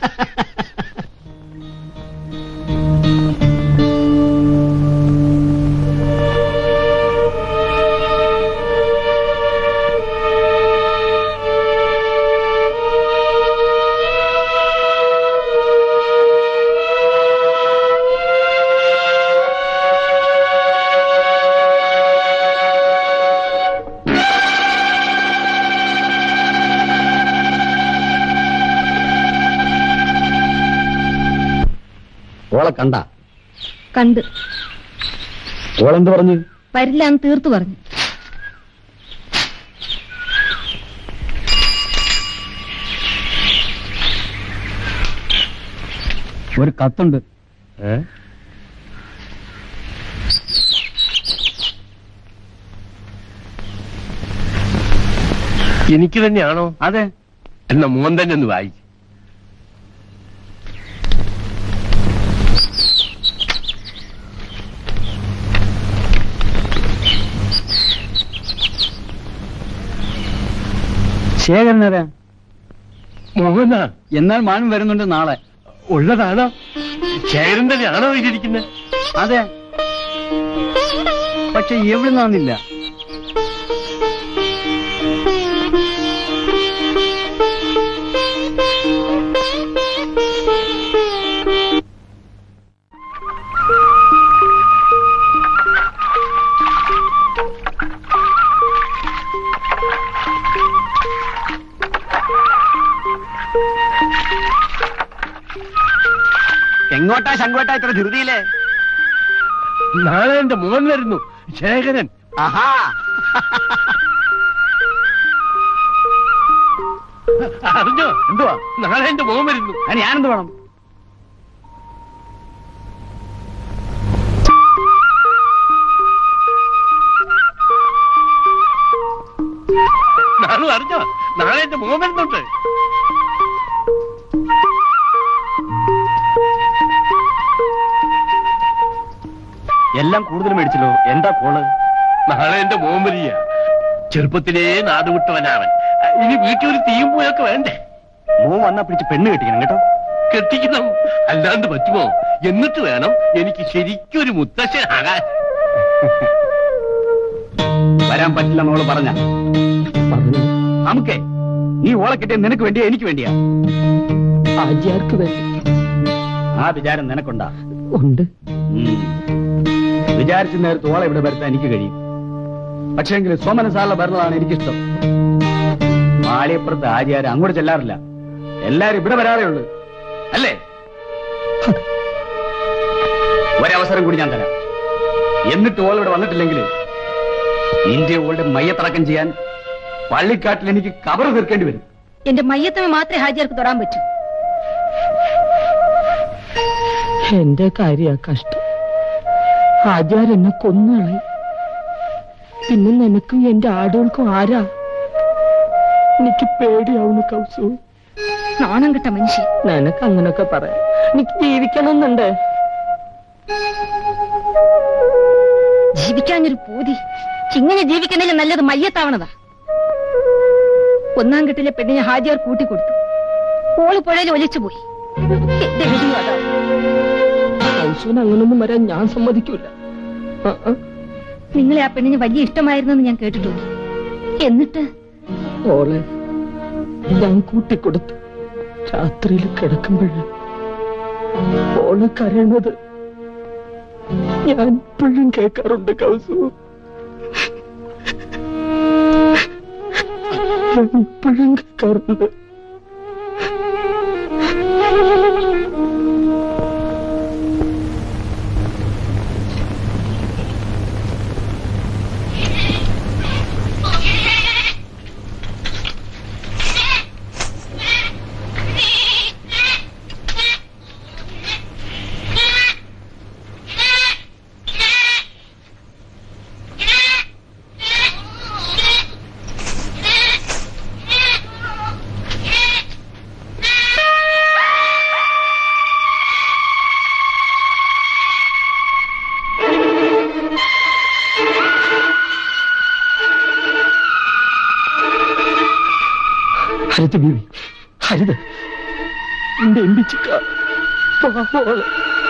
ഓളെ കണ്ട കണ്ട് ഓളെന്ത് പറഞ്ഞു വരില്ല എന്ന് തീർത്തു പറഞ്ഞു ഒരു കത്തുണ്ട് എനിക്ക് തന്നെയാണോ അതെ എന്നാ മോൻ തന്നെ ഒന്ന് വായിക്കും ശേഖരനരാ മോഹനാ എന്നാൽ മാനും വരുന്നുണ്ട് നാളെ ഉള്ളതാണോ ശേഖരൻ തന്നെയാണോ ഇതിരിക്കുന്നത് അതെ പക്ഷെ എവിടുന്നാന്നില്ല എങ്ങോട്ടാ ശങ്കോട്ടാ ഇത്ര ധൃതിയില്ലേ നാളെ എന്റെ മോൻ വരുന്നു ശേഖരൻ ആഹാ അറിഞ്ഞോ എന്തുവാ നാളെ എന്റെ മോൻ വരുന്നു അതിന് ഞാനെന്ത് വേണം നാളെ അറിഞ്ഞോ നാളെ എന്റെ മോൻ വരുന്നുണ്ട് എല്ലാം കൂടുതൽ മേടിച്ചല്ലോ എന്താ കോള് നാളെ എന്റെ മോൻ വരിക ചെറുപ്പത്തിലേ നാടുവിട്ടവനാവൻ ഇനി വീട്ടിൽ ഒരു തീയും പോയൊക്കെ വേണ്ടേ മോൻ വന്നാ പിടിച്ച് പെണ്ണ് കെട്ടിക്കണം കേട്ടോ കെട്ടിക്കണം അല്ലാണ്ട് പറ്റുമോ എന്നിട്ട് വേണം എനിക്ക് ശരിക്കൊരു മുത്തശ്ശനാകാൻ വരാൻ പറ്റില്ല എന്നോള് പറഞ്ഞ നമുക്കേ നീ ഓളെ കിട്ടിയ നിനക്ക് വേണ്ടിയാ എനിക്ക് വേണ്ടിയാ ആര്യാർക്ക് വേണ്ടി ആ വിചാരം നിനക്കുണ്ടാ ഉണ്ട് ഉം. വിചാരിച്ച നേരത്ത് ഓളെ ഇവിടെ വരുത്താൻ എനിക്ക് കഴിയും പക്ഷേങ്കിൽ സ്വമനസാലുള്ള ഭരണമാണ് എനിക്കിഷ്ടം മാളിയപ്പുറത്ത് ആര്യാരും അങ്ങോട്ട് ചെല്ലാറില്ല എല്ലാരും ഇവിടെ വരാറേ ഉള്ളൂ അല്ലേ ഒരവസരം കൂടി ഞാൻ തരാം എന്നിട്ട് ഓൾ ഇവിടെ വന്നിട്ടില്ലെങ്കിൽ ഇന്ത്യ ഓളുടെ മയ്യത്തടക്കം ചെയ്യാൻ പള്ളിക്കാട്ടിൽ എനിക്ക് കബറ് തീർക്കേണ്ടി വരും എന്റെ മയ്യത്തമ മാത്രമേ ഹാജിയാർക്ക് തൊടാൻ പറ്റൂ എന്റെ കാര്യ കഷ്ടം ആദ്യാർ എന്നെ കൊന്നുകളി പിന്നെ നിനക്കും എന്റെ ആടുകൾക്കും ആരാ എനിക്ക് പേടിയാവുന്നു കൗസു നാണം കിട്ട മനുഷ്യൻ നിനക്ക് അങ്ങനൊക്കെ പറയാം എനിക്ക് ജീവിക്കണമെന്നുണ്ട് ജീവിക്കാനൊരു പൂതി ഇങ്ങനെ ജീവിക്കണേലും നല്ലത് മയ്യത്താവണതാ ഒന്നാം കെട്ടിലെ പെണ്ണിനെ ഹാജിയാർ കൂട്ടിക്കൊടുത്തു ഓള് പുഴയിൽ ഒലിച്ചുപോയി എന്റെ വിധിയും അതാ കൗസുവിന് അങ്ങനൊന്നും വരാൻ ഞാൻ സമ്മതിക്കൂല ആ, ആ. നിങ്ങളെ ആ പെണ്ണിന് വലിയ ഇഷ്ടമായിരുന്നെന്ന് ഞാൻ കേട്ടിട്ടുണ്ട് എന്നിട്ട് ഓളെ ഞാൻ കൂട്ടിക്കൊടുത്തു രാത്രിയിൽ കിടക്കുമ്പോഴ് ഓള് കരയണത് ഞാൻ ഇപ്പോഴും കേൾക്കാറുണ്ട് കൗസു ഞാൻ ഇപ്പോഴും കേൾക്കാറുണ്ട് ഹരിത ബീവി ഹരിത എന്റെ എമ്പിച്ചിക്ക പാവോള്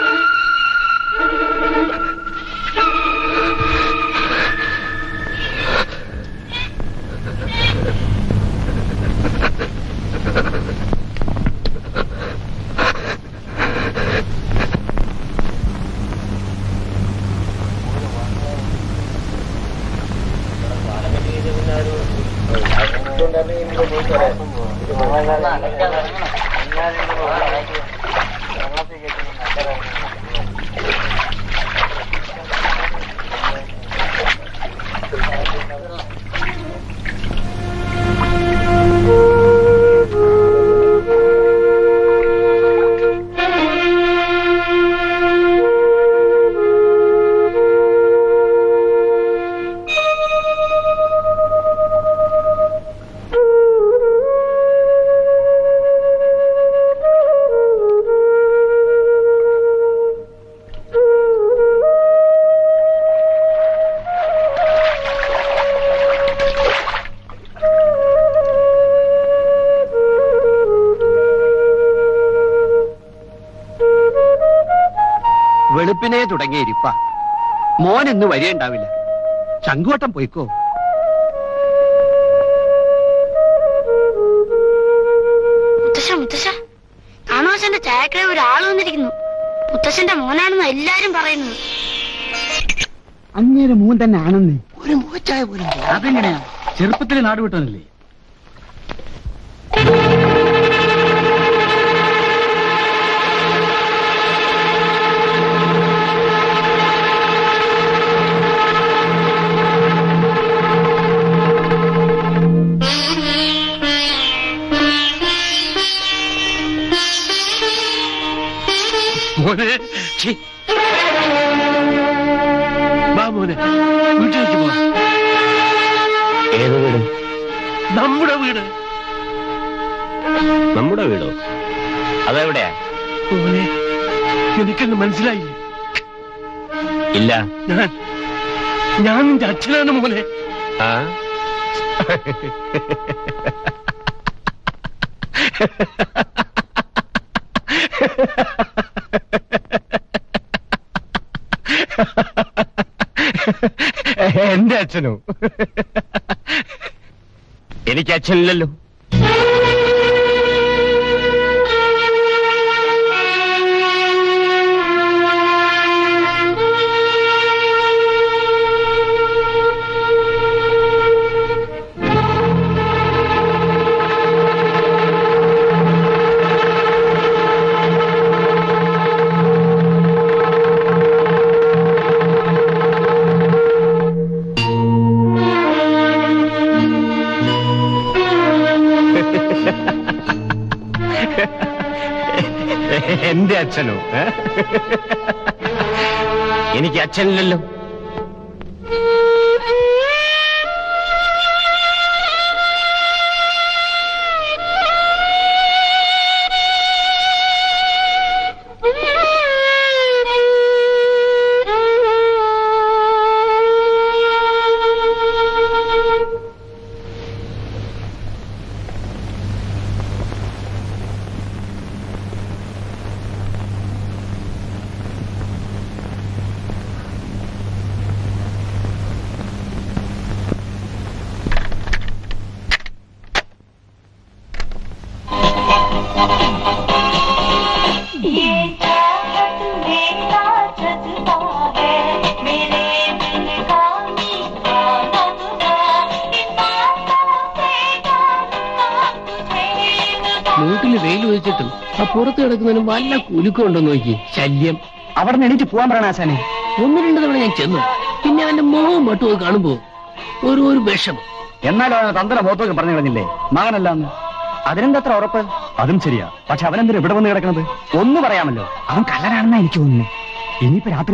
വെളുപ്പിനെ തുടങ്ങിയ ഇരിപ്പ മോൻ ഇന്ന് വരികയുണ്ടാവില്ല ചങ്കുവട്ടം പോയിക്കോ മുത്തശ്ശ മുത്തശ്ശ കാണുവാശന്റെ ചായക്കടയിൽ ഒരാൾ വന്നിരിക്കുന്നു മുത്തശ്ശന്റെ മോനാണെന്ന് എല്ലാരും പറയുന്നു അങ്ങേരെ മോൻ തന്നെ ആണെന്ന് ഒരു മുഖച്ചായ പോലും അതെങ്ങനെയാ ചെറുപ്പത്തിൽ നാട് വിട്ടതല്ലേ മോനെ ഛീ. വാ മോനെ വീട്ടിലേക്ക് പോ ഏത് വീട് നമ്മുടെ വീട് നമ്മുടെ വീടോ അതെവിടെയാ മോനെ എനിക്കെന്ന് മനസ്സിലായി ഇല്ല ഞാൻ ഞാൻ നിന്റെ അച്ഛനാണ് മോനെ ആ എന്റെ അച്ഛനോ എനിക്ക് അച്ഛനില്ലല്ലോ എന്റെ അച്ഛനോ ഏ? എനിക്ക് അച്ഛനില്ലല്ലോ വെയിൽ വെച്ചിട്ടും ആ പുറത്ത് കിടക്കുന്നതിന് വല്ല കുലുക്കം ഉണ്ടോ നോക്കി ശല്യം അവിടെ നിന്ന് എണീറ്റ് പോകാൻ പറയണ ആശാനെ ഒന്ന് രണ്ട് തവണ ഞാൻ ചെന്നു പിന്നെ അവന്റെ മുഖവും മട്ടും കാണുമ്പോ ഒരു ഒരു വിഷമം എന്നാലും അവനെ തന്തന മുഖത്തൊക്കെ പറഞ്ഞു കളഞ്ഞില്ലേ മകനല്ല എന്ന് അതിനെന്തത്ര ഉറപ്പ് അതും ശരിയാ പക്ഷെ അവനെന്തിനാ ഇവിടെ വന്ന് കിടക്കുന്നത് ഒന്ന് പറയാമല്ലോ അവൻ കള്ളനാണെന്നാ എനിക്ക് തോന്നുന്നു ഇനിയിപ്പോ രാത്രി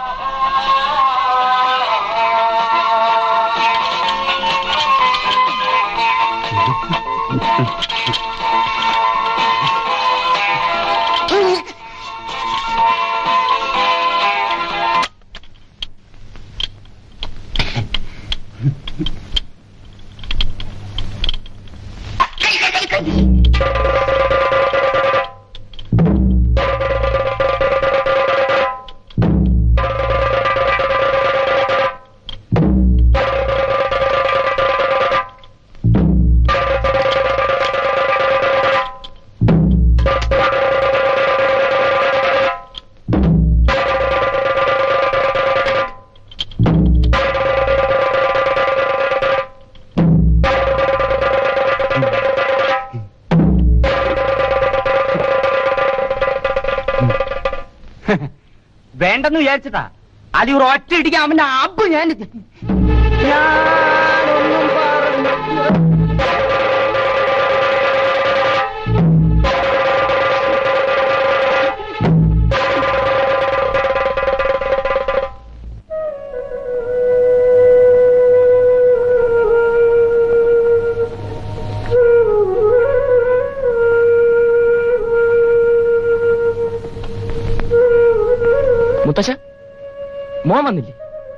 വേണ്ടെന്ന് വിചാരിച്ചതാ അത് ഒരു ഒറ്റ ഇടിക്കാൻ അവന്റെ അബ്ബ് ഞാൻ ഞാനൊന്നും പറഞ്ഞില്ല. മുത്തശ്ശ മോൻ വന്നില്ലേ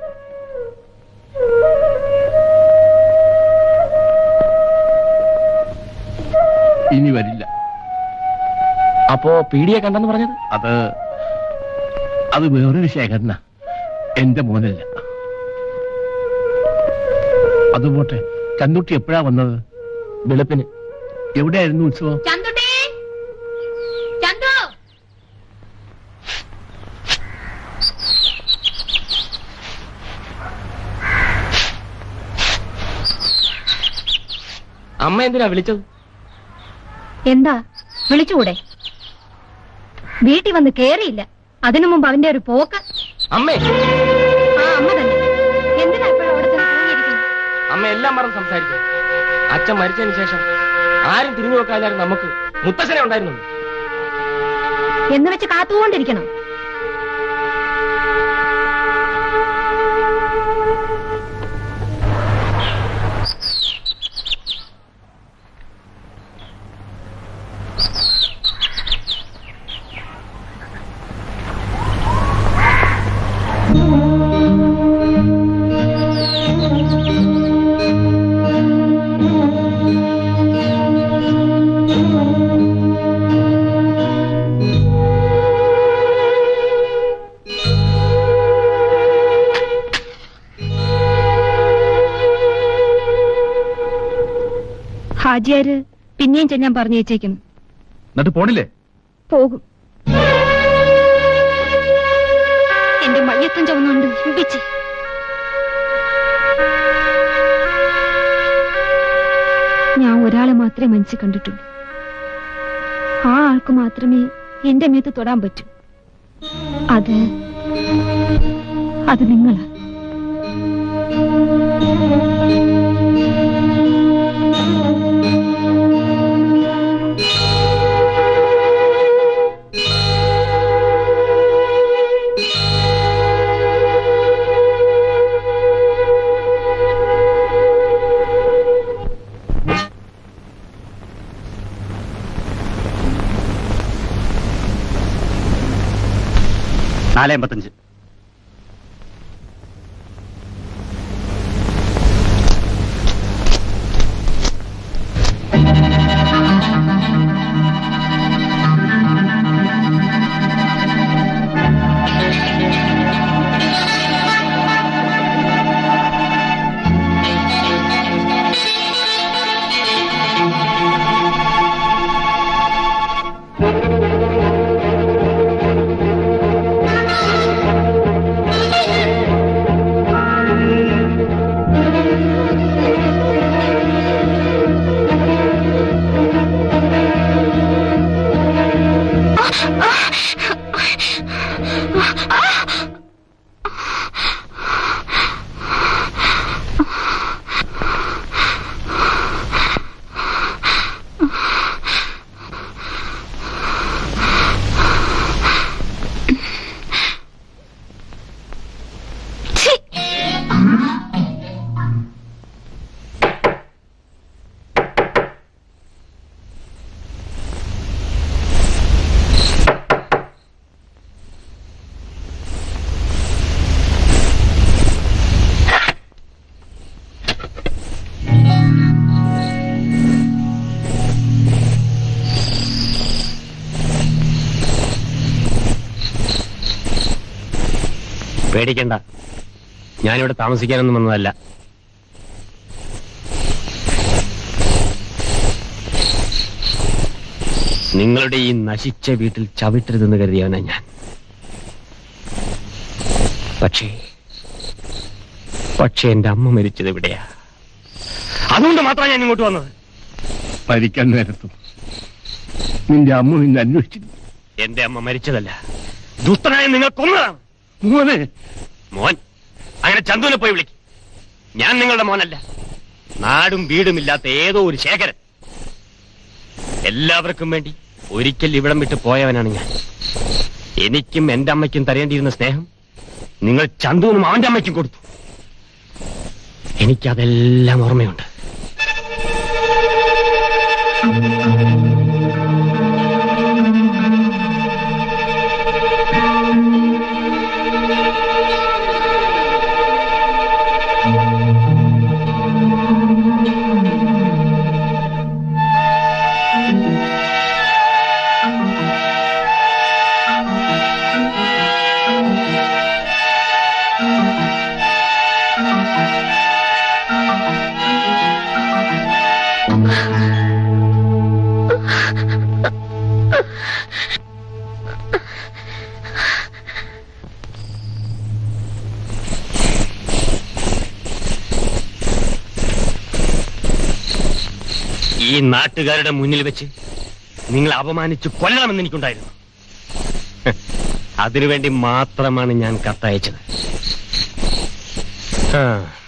ഇനി വരില്ല അപ്പോ പീഡിയെ കണ്ടെന്ന് പറഞ്ഞത് അത് അത് വേറൊരു ശേഖരന എന്റെ മോനല്ല അത് പോട്ടെ ചന്തുട്ടി എപ്പോഴാ വന്നത് വെളുപ്പിന് എവിടെയായിരുന്നു ഉത്സവം ചന്തുട്ടി ചന്തു അമ്മ എന്തിനാ വിളിച്ചത് എന്താ വിളിച്ചുകൂടെ വീട്ടിൽ വന്ന് കേറിയില്ല അതിനു മുമ്പ് അവന്റെ ഒരു പോക്ക് അമ്മേ ആ അമ്മ തന്നെ എന്തിനാ ഇപ്പോഴും അവിടെ തന്നെ തൂങ്ങിയിരിക്കുന്നത് അമ്മ എല്ലാം മറന്ന് സംസാരിക്കും അച്ഛൻ മരിച്ചതിന് ശേഷം ആരും തിരിഞ്ഞു നോക്കാതില്ലായിരുന്നു നമുക്ക് മുത്തശ്ശനെ ഉണ്ടായിരുന്നുള്ളൂ എന്ന് വെച്ച് കാത്തുകൊണ്ടിരിക്കണം ഹാജിയാര് പിന്നെയും ചെല്ലാൻ പറഞ്ഞു വെച്ചേക്കുന്നു എന്നിട്ട് പോണില്ലേ പോകും എന്റെ മയ്യത്തം ചുമന്നുകൊണ്ട് ഇമ്പിച്ച് ഞാൻ ഒരാളെ മാത്രമേ മനസ്സിൽ കണ്ടിട്ടുള്ളൂ ആ ആൾക്ക് മാത്രമേ എന്റെ മേത്ത് തൊടാൻ പറ്റൂ അത് അത് നിങ്ങളാ നാല് എൺപത്തഞ്ച് ആ പേടിക്കണ്ട ഞാനിവിടെ താമസിക്കാനൊന്നും വന്നതല്ല നിങ്ങളുടെ ഈ നശിച്ച വീട്ടിൽ ചവിട്ടരുതെന്ന് കരുതിയവനാ ഞാൻ പക്ഷേ പക്ഷേ എന്റെ അമ്മ മരിച്ചത് എവിടെയാ അതുകൊണ്ട് മാത്രമാണ് ഞാൻ ഇങ്ങോട്ട് വന്നത് മരിക്കാൻ നേരത്തും നിന്റെ അമ്മ നിന്നെ അന്വേഷിച്ചിരുന്നു എന്റെ അമ്മ മരിച്ചതല്ല ദുഷ്ടനായ നിങ്ങൾ കൊന്നതാണ് മോനെ മോൻ അങ്ങനെ ചന്തുവിനെ പോയി വിളിക്കും ഞാൻ നിങ്ങളുടെ മോനല്ല നാടും വീടുമില്ലാത്ത ഏതോ ഒരു ശേഖരൻ എല്ലാവർക്കും വേണ്ടി ഒരിക്കൽ ഇവിടം വിട്ട് പോയവനാണ് ഞാൻ എനിക്കും എന്റെ അമ്മയ്ക്കും തരേണ്ടിയിരുന്ന സ്നേഹം നിങ്ങൾ ചന്തുവിനും അവന്റെ അമ്മയ്ക്കും കൊടുത്തു എനിക്കതെല്ലാം ഓർമ്മയുണ്ട് ഈ നാട്ടുകാരുടെ മുന്നിൽ വെച്ച് നിങ്ങൾ അപമാനിച്ച് കൊല്ലണമെന്ന് എനിക്കുണ്ടായിരുന്നു ഹ്, അതിനുവേണ്ടി മാത്രമാണ് ഞാൻ കത്തയച്ചത് ആ.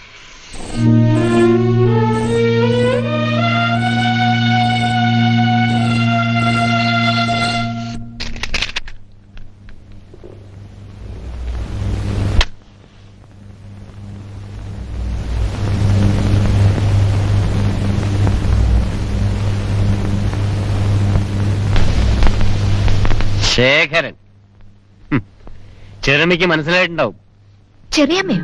ശേഖരൻ ഹും, ചെറുമിക്ക് മനസ്സിലായിട്ടുണ്ടാവും ചെറിയമ്മയോ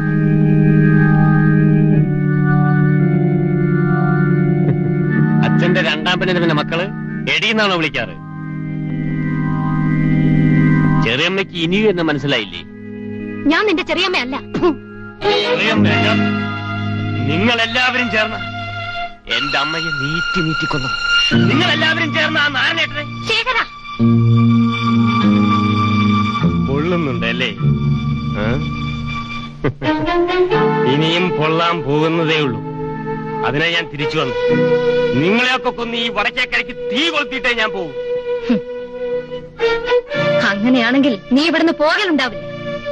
അച്ഛന്റെ രണ്ടാം പെണ്ണിന്റെ മക്കള് എടിയെന്നാണോ വിളിക്കാറ് ചെറിയമ്മയ്ക്ക് ഇനിയും എന്ന് മനസ്സിലായില്ലേ ഞാൻ നിന്റെ ചെറിയമ്മയല്ല ചെറിയമ്മ നിങ്ങൾ എല്ലാവരും ചേർന്ന എന്റെ അമ്മയെ നീറ്റി നീറ്റിക്കൊന്നു നിങ്ങൾ എല്ലാവരും ചേർന്ന ആ നാരായണേട്ടനെ ശേഖര പൊള്ളുന്നുണ്ട് അല്ലേ ആ? ഇനിയും പൊള്ളാൻ പോകുന്നതേ ഉള്ളൂ അതിനെ ഞാൻ തിരിച്ചു വന്നു നിങ്ങളെയൊക്കെ കൊന്ന് ഈ വടക്കേക്കരയ്ക്ക് തീ കൊളുത്തിയിട്ടേ ഞാൻ പോകും അങ്ങനെയാണെങ്കിൽ നീ ഇവിടുന്ന് പോകലുണ്ടാവില്ല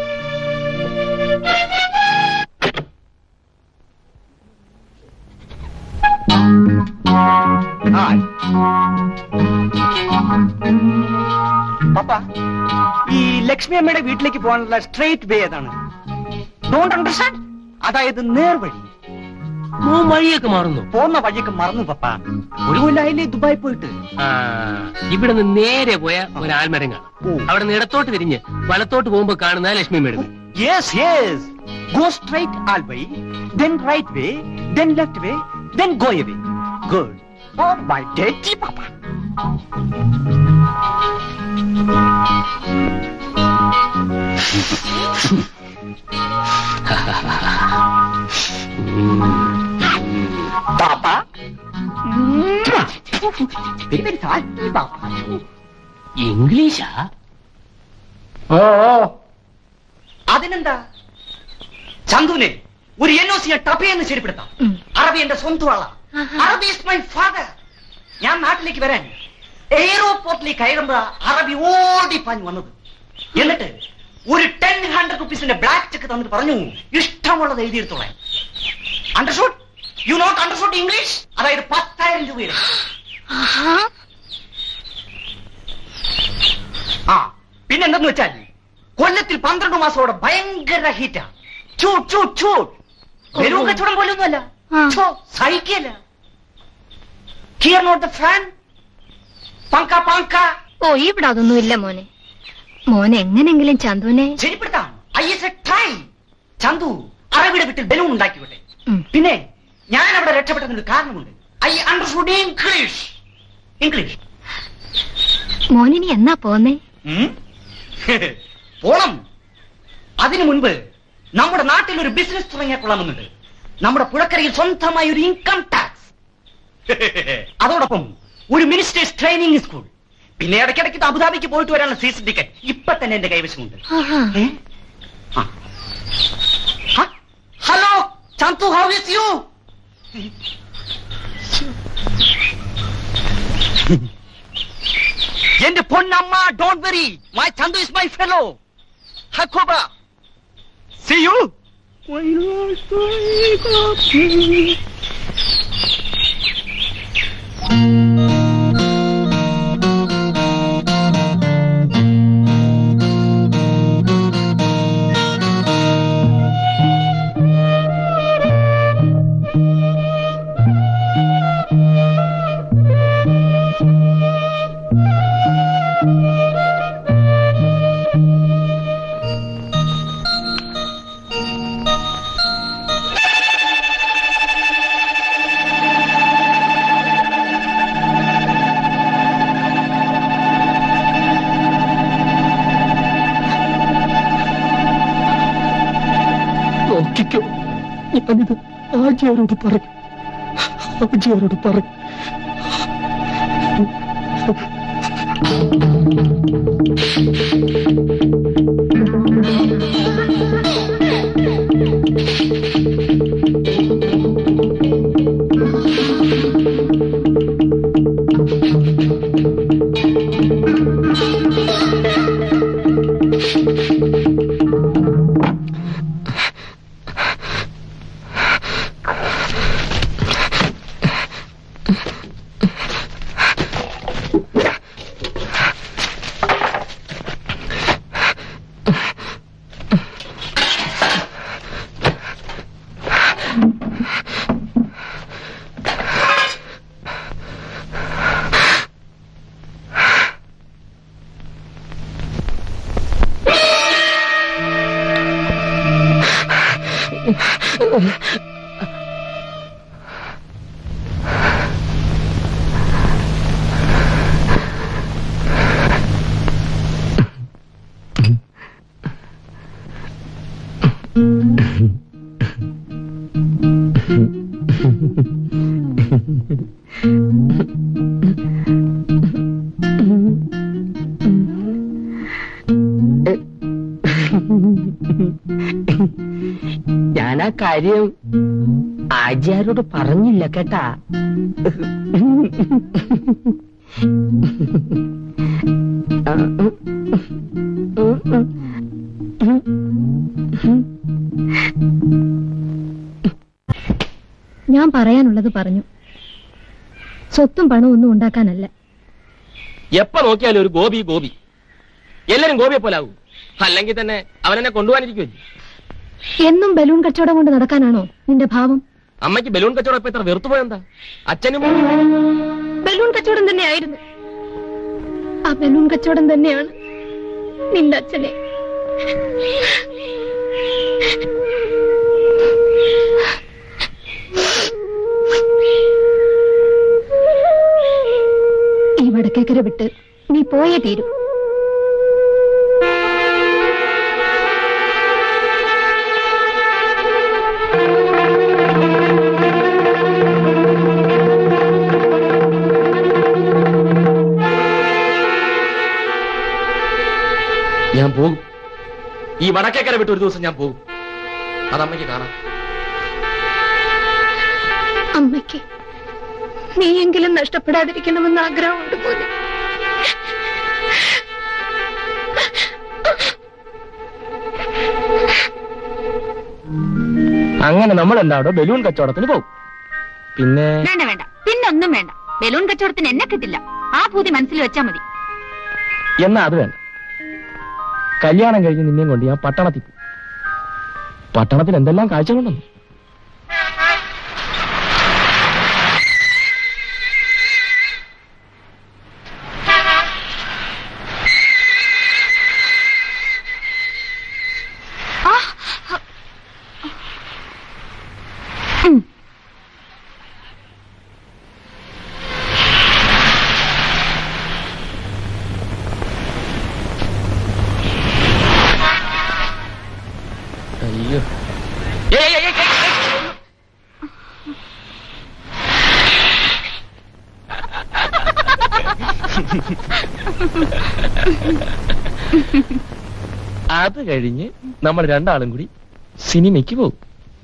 പപ്പ ഈ ലക്ഷ്മി അമ്മയുടെ വീട്ടിലേക്ക് പോകാനുള്ള സ്ട്രെയിറ്റ് വേ ഏതാണ് ഡോണ്ട് അണ്ടർസ്റ്റാൻഡ് അതായത് നേർവഴി വഴിയൊക്കെ മാറുന്നു പോകുന്ന വഴിയൊക്കെ മറന്നു പപ്പ ഒരു കൊല്ലായില്ലേ ദുബായി പോയിട്ട് ആ ഇവിടെ നിന്ന് നേരെ പോയ ഒരു ആൽമരം കാണാം അവിടെ നിന്ന് ഇടത്തോട്ട് തിരിഞ്ഞ് വലത്തോട്ട് പോകുമ്പോ കാണുന്ന ലക്ഷ്മി മേടുന്നു yes yes go straight always then right way then left way then go away good oh my ഡേറ്റി പപ്പ പാപ്പ വെരി വെരി സാറ്റി പാപ്പ ഇംഗ്ലീഷാ ഓ അതിനെന്താ ചന്തുവിനെ ഒരു എൻ ഒ സി ടപ്പയെന്ന് ശരിപ്പെടുത്താം അറബി എന്റെ സ്വന്തം ആളാ അറബി ഇസ് മൈ ഫാദർ ഞാൻ നാട്ടിലേക്ക് വരാൻ എയർപോർട്ടിലേക്ക് കയറുമ്പോ അറബി ഓടി പാഞ്ഞു വന്നത് എന്നിട്ട് ഒരു ടെൻ ഹൺഡ്രഡ് റുപ്പീസിന്റെ ബ്ലാക്ക് ചെക്ക് തന്നിട്ട് പറഞ്ഞു ഇഷ്ടമുള്ളത് എഴുതിയെടുത്തോളാൻ understood you not understood English അതായത് പത്തായിരം രൂപയുടെ ആ പിന്നെന്തെന്ന് വെച്ചാൽ കൊല്ലത്തിൽ പന്ത്രണ്ട് മാസത്തോടെ ഭയങ്കര ഹീറ്റാ ചൂട് ചൂട് ചൂട് ബലൂൺ കച്ചവടം പോലൊന്നുമല്ല ഛോ, സഹിക്കല്ല ഹിയർ നോട്ട് ദ ഫാൻ പങ്ക പങ്ക ഓ ഇവിടെ അതൊന്നും ഇല്ല മോനെ മോനെ എങ്ങനെങ്കിലും ചന്തുവിനെ ശരിപ്പെടുത്താം I S A try Chandu അറബിയുടെ വീട്ടിൽ ബലൂൺ ഉണ്ടാക്കിവിട്ടെ പിന്നെ ഞാൻ അവിടെ രക്ഷപ്പെട്ടതിന് കാരണമുണ്ട് ഐ അണ്ടർസ്റ്റുഡ് ഇംഗ്ലീഷ് ഇംഗ്ലീഷ് മോനിനി എന്നാ പോന്നേ ഉം? പോണം അതിനു മുൻപ് നമ്മുടെ നാട്ടിൽ ഒരു ബിസിനസ് തുടങ്ങിയാൽ കൊള്ളാമെന്നുണ്ട് നമ്മുടെ പുഴക്കരയിൽ സ്വന്തമായി ഒരു ഇൻകം ടാക്സ് അതോടൊപ്പം ഒരു മിനിസ്റ്റേഴ്സ് ട്രെയിനിങ് സ്കൂൾ പിന്നെ ഇടയ്ക്കിടയ്ക്ക് ഇത് അബുദാബിക്ക് പോയിട്ട് വരാനുള്ള സീസൺ ടിക്കറ്റ് ഇപ്പൊ തന്നെ എന്റെ കൈവശമുണ്ട് ഏ? ആ. ഹ? Hello Chandu how is you എന്റെ പൊന്നമ്മ don't worry my Chandu is my fellow ഹക്കോബ സി യു നോക്കിക്കോ ഞാനിത് ആജിയാരോട് പറയും ആജിയാരോട് പറയും ഞാൻ ആ കാര്യം ആചാരോട് പറഞ്ഞില്ല കേട്ടാ ഞാൻ പറയാനുള്ളത് പറഞ്ഞു സ്വത്തും പണവും ഒന്നും ഉണ്ടാക്കാനല്ല എപ്പ നോക്കിയാലും ഒരു ഗോപി ഗോപി എല്ലാരും ഗോപിയെ പോലാവും അല്ലെങ്കിൽ തന്നെ അവനെന്നെ കൊണ്ടുപോകാനിരിക്കുമല്ലേ എന്നും ബലൂൺ കച്ചവടം കൊണ്ട് നടക്കാനാണോ നിന്റെ ഭാവം അമ്മയ്ക്ക് ബലൂൺ കച്ചവടം ഇപ്പൊ ഇത്ര വെറുത്തുപോയെന്താ അച്ഛനും ബലൂൺ കച്ചവടം തന്നെയായിരുന്നു ആ ബലൂൺ കച്ചവടം തന്നെയാണ് നിന്റെ അച്ഛനെ ഈ വടക്കേക്കര വിട്ട് നീ പോയേ തീരൂ ഞാൻ പോകും ഈ വടക്കേക്കര വിട്ട് ഒരു ദിവസം ഞാൻ പോകും അത് അമ്മയ്ക്ക് കാണാം അമ്മയ്ക്ക് നീയെങ്കിലും നഷ്ടപ്പെടാതിരിക്കണമെന്ന് ആഗ്രഹമുണ്ട് പോലെ അങ്ങനെ നമ്മൾ എന്താടോ ബലൂൺ കച്ചവടത്തിന് പോകും പിന്നെ വേണ്ട വേണ്ട പിന്നൊന്നും വേണ്ട ബലൂൺ കച്ചവടത്തിന് എന്നെ കിട്ടില്ല ആ ഭൂതി മനസ്സിൽ വെച്ചാ മതി എന്നാ അത് വേണ്ട കല്യാണം കഴിഞ്ഞ് നിന്നെയും കൊണ്ട് ഞാൻ പട്ടണത്തിൽ പോകും പട്ടണത്തിൽ എന്തെല്ലാം കാഴ്ചകളുണ്ടെന്ന് അത് കഴിഞ്ഞ് നമ്മൾ രണ്ടാളും കൂടി സിനിമയ്ക്ക് പോകും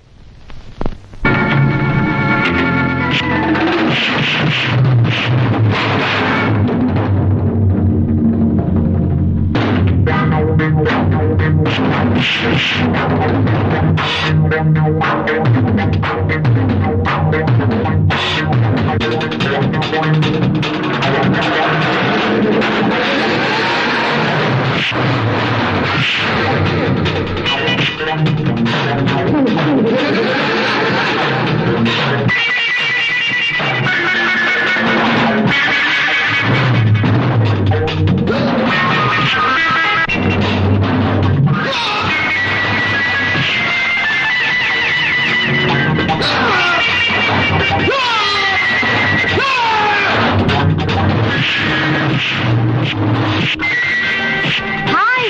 ഹായ്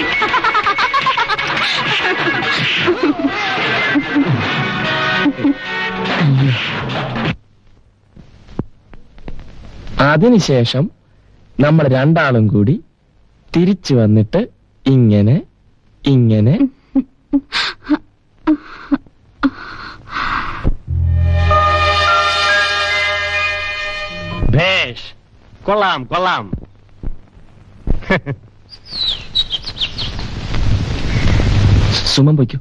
അതിനുശേഷം നമ്മൾ രണ്ടാളും കൂടി തിരിച്ചു വന്നിട്ട് ഇങ്ങനെ ഇങ്ങനെ ഭേഷ് കൊള്ളാം കൊള്ളാം സുമൻ പൊയ്ക്കോ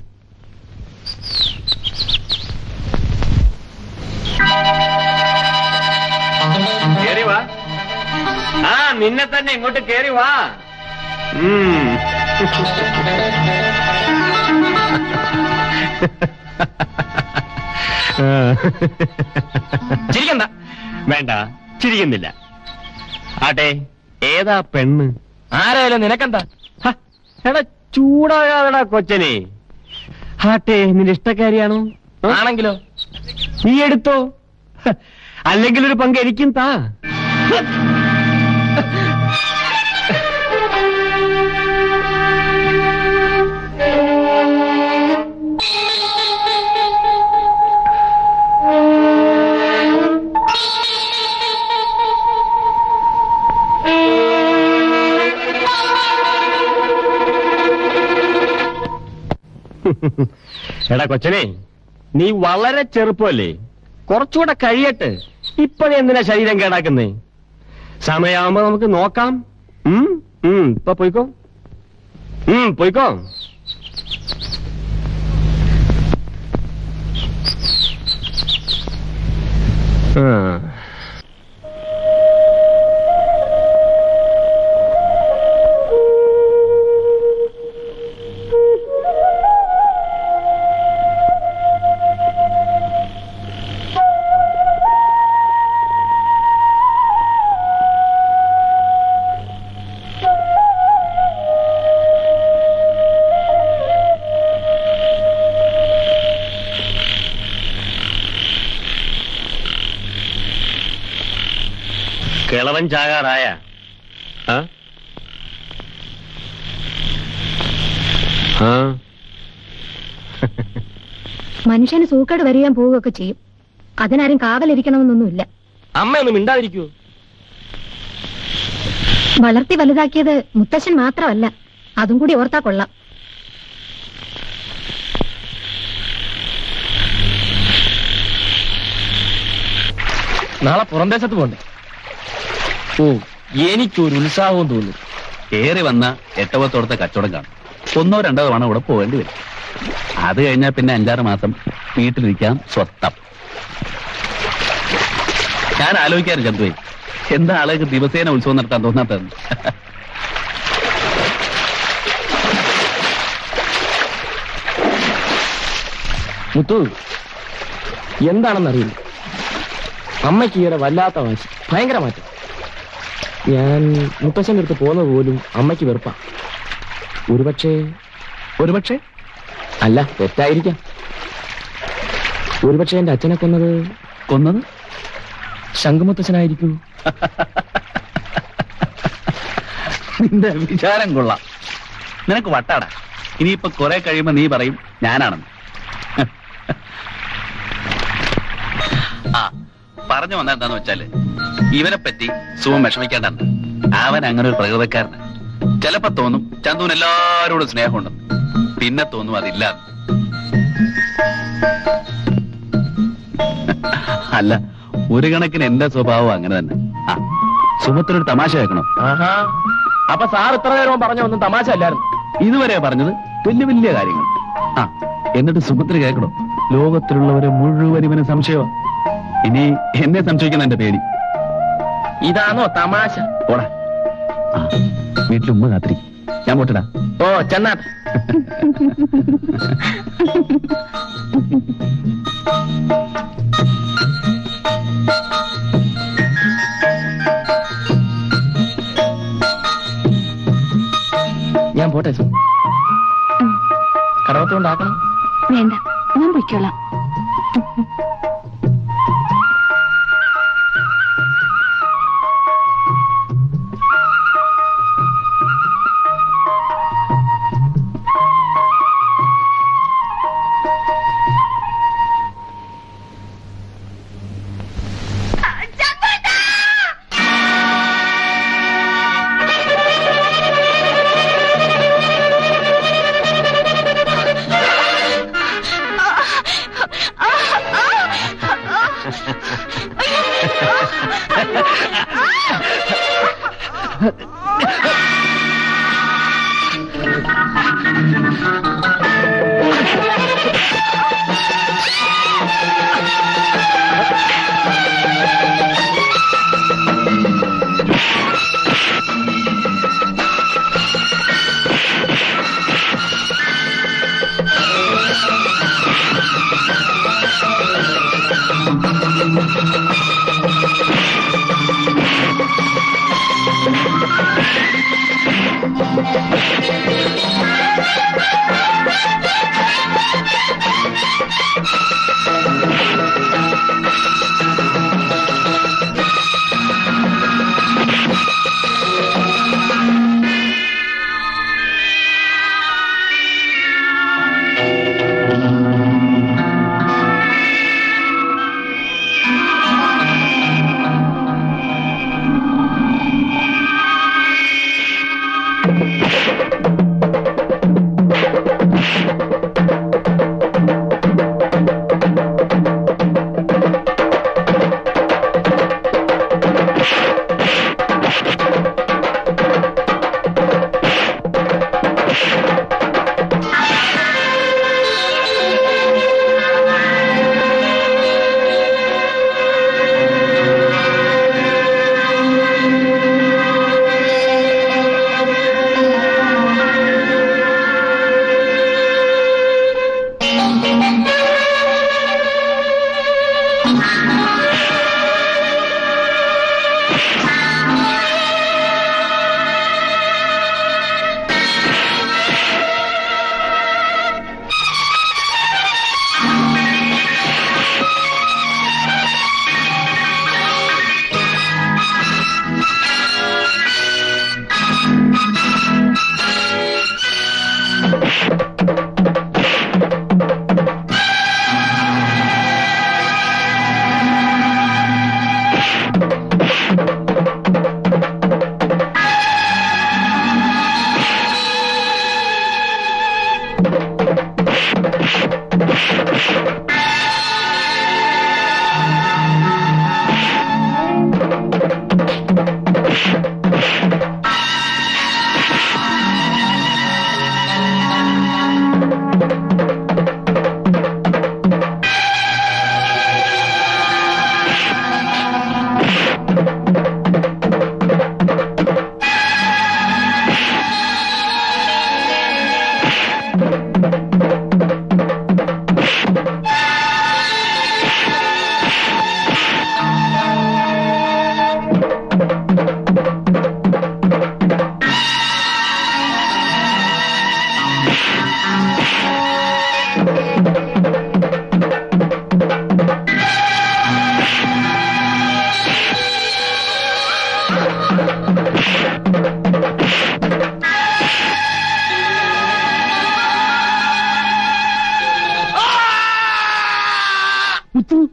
കേറി വാ ആ നിന്നെ തന്നെ ഇങ്ങോട്ട് കേറി വാ ഉം. ചിരിക്കണ്ട വേണ്ട ചിരിക്കുന്നില്ല ആട്ടെ ഏതാ പെണ്ണ് ആരായാലും നിനക്കെന്താ ഹ, എടാ ചൂടാകാതെടാ കൊച്ചനെ ആട്ടെ നിന്റെ ഇഷ്ടക്കാരിയാണോ ആ? ആണെങ്കിലോ നീ എടുത്തോ ഹ, അല്ലെങ്കിൽ ഒരു പങ്ക് എനിക്കും താ എടാ കൊച്ചനെ നീ വളരെ ചെറുപ്പമല്ലേ കുറച്ചുകൂടെ കഴിയട്ടെ ഇപ്പോഴേ എന്തിനാ ശരീരം കേടാക്കുന്നേ സമയമാകുമ്പോ നമുക്ക് നോക്കാം ഉം, ഉം, ഇപ്പൊ പോയിക്കോ ഉം, പോയിക്കോ ആ കിളവൻ ചാകാറായ ആ? ആ മനുഷ്യന് സൂക്കേട് വരികയും പോവുകയൊക്കെ ചെയ്യും അതിനാരും കാവലിരിക്കണമെന്നൊന്നുമില്ല അമ്മയൊന്നും മിണ്ടാതിരിക്കൂ വളർത്തി വലുതാക്കിയത് മുത്തശ്ശൻ മാത്രമല്ല അതും കൂടി ഓർത്താ കൊള്ളാം നാളെ പുറംദേശത്ത് പോണ്ടേ ഓ എനിക്കൊരു ഉത്സാഹവും തോന്നുന്നു ഏറി വന്ന എട്ടവത്തോടത്തെ കച്ചവടം കാണും ഒന്നോ രണ്ടോ തവണ ഇവിടെ പോകേണ്ടി വരും അത് കഴിഞ്ഞാൽ പിന്നെ അഞ്ചാറ് മാസം വീട്ടിലിരിക്കാൻ സ്വത്തം ഞാൻ ആലോചിക്കാറ് ചന്തുവേ എന്താ ആളുകൾക്ക് ദിവസേന ഉത്സവം നടത്താൻ തോന്നാത്തതെന്ന് മുത്തു എന്താണെന്നറിയില്ല അമ്മയ്ക്ക് ഈയിടെ വല്ലാത്ത വാശി ഭയങ്കര മാറ്റം ഞാൻ മുത്തശ്ശൻ്റെ അടുത്ത് പോകുന്നത് പോലും അമ്മയ്ക്ക് വെറുപ്പാ ഒരുപക്ഷെ ഒരുപക്ഷെ അല്ല തെറ്റായിരിക്കാം ഒരുപക്ഷെ എന്റെ അച്ഛനെ കൊന്നത് കൊന്നത് ശംഖുമുത്തച്ഛനായിരിക്കൂ നിന്റെ വിചാരം കൊള്ളാം നിനക്ക് വട്ടാടാ ഇനിയിപ്പോ കുറെ കഴിയുമ്പോ നീ പറയും ഞാനാണെന്ന് ആ പറഞ്ഞു വന്ന എന്താന്ന് വെച്ചാല് ഇവരെ പറ്റി സുഖം വിഷമിക്കേണ്ടെന്ന് അവൻ അങ്ങനെ ഒരു പ്രകൃതക്കാരന് ചിലപ്പോ തോന്നും ചന്തുവിന് എല്ലാരോടും സ്നേഹമുണ്ടെന്ന് പിന്നെ തോന്നും അതില്ല അല്ല ഒരു കണക്കിന് എന്റെ സ്വഭാവം അങ്ങനെ തന്നെ ആ സുമത്തിന് ഒരു തമാശ കേൾക്കണം ആഹാ അപ്പൊ സാർ ഇത്ര നേരവും പറഞ്ഞ ഒന്നും തമാശ അല്ലായിരുന്നു ഇതുവരെ പറഞ്ഞത് വലിയ വലിയ കാര്യങ്ങൾ ആ എന്നിട്ട് സുഭദ്ര കേൾക്കണോ ലോകത്തിലുള്ളവരെ മുഴുവൻ ഇവന് സംശയമാ ഇനി എന്നെ സംശയിക്കുന്ന എന്റെ പേടി ഇതാണോ തമാശ പോടാ ആ വീട്ടിൽ ഉമ്മ കാത്തിരി ഞാൻ പോട്ടടാ ഓ ചെന്നാട്ടെ ഞാൻ പോട്ടെ സു കടവത്തുകൊണ്ടാക്കണം വേണ്ട ഞാൻ പൊയ്ക്കോളാം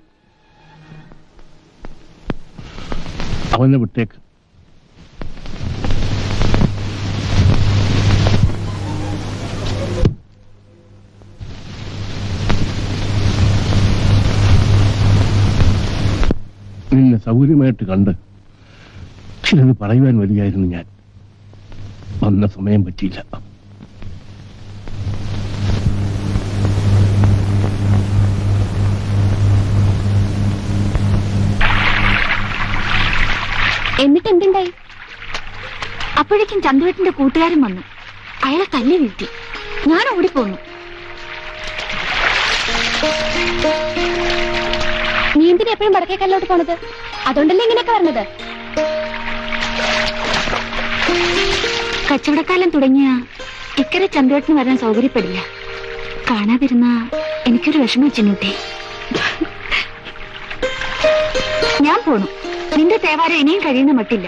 അവനെ വിട്ടേക്ക് നിന്നെ സൗകര്യമായിട്ട് കണ്ട് ചിലത് പറയുവാൻ വരികയായിരുന്നു ഞാൻ വന്ന സമയം പറ്റിയില്ല എന്നിട്ട് എന്തുണ്ടായി അപ്പോഴേക്കും ചന്തുവേട്ടന്റെ കൂട്ടുകാരൻ വന്നു അയാളെ തല്ലി വീഴ്ത്തി ഞാൻ ഓടിപ്പോന്നു നീ എന്തിനാ എപ്പോഴും വടക്കേക്കല്ലോട്ട് പോണത് അതുകൊണ്ടല്ലേ ഇങ്ങനെയൊക്കെ പറഞ്ഞത് കച്ചവടക്കാലം തുടങ്ങിയ ഇക്കരെ ചന്തുവേട്ടന് വരാൻ സൗകര്യപ്പെടില്ല കാണാതിരുന്ന എനിക്കൊരു വിഷമം ചിന്നൂട്ടെ ഞാൻ പോണു നിന്റെ തേവാരം ഇനിയും കഴിയുന്ന മട്ടില്ല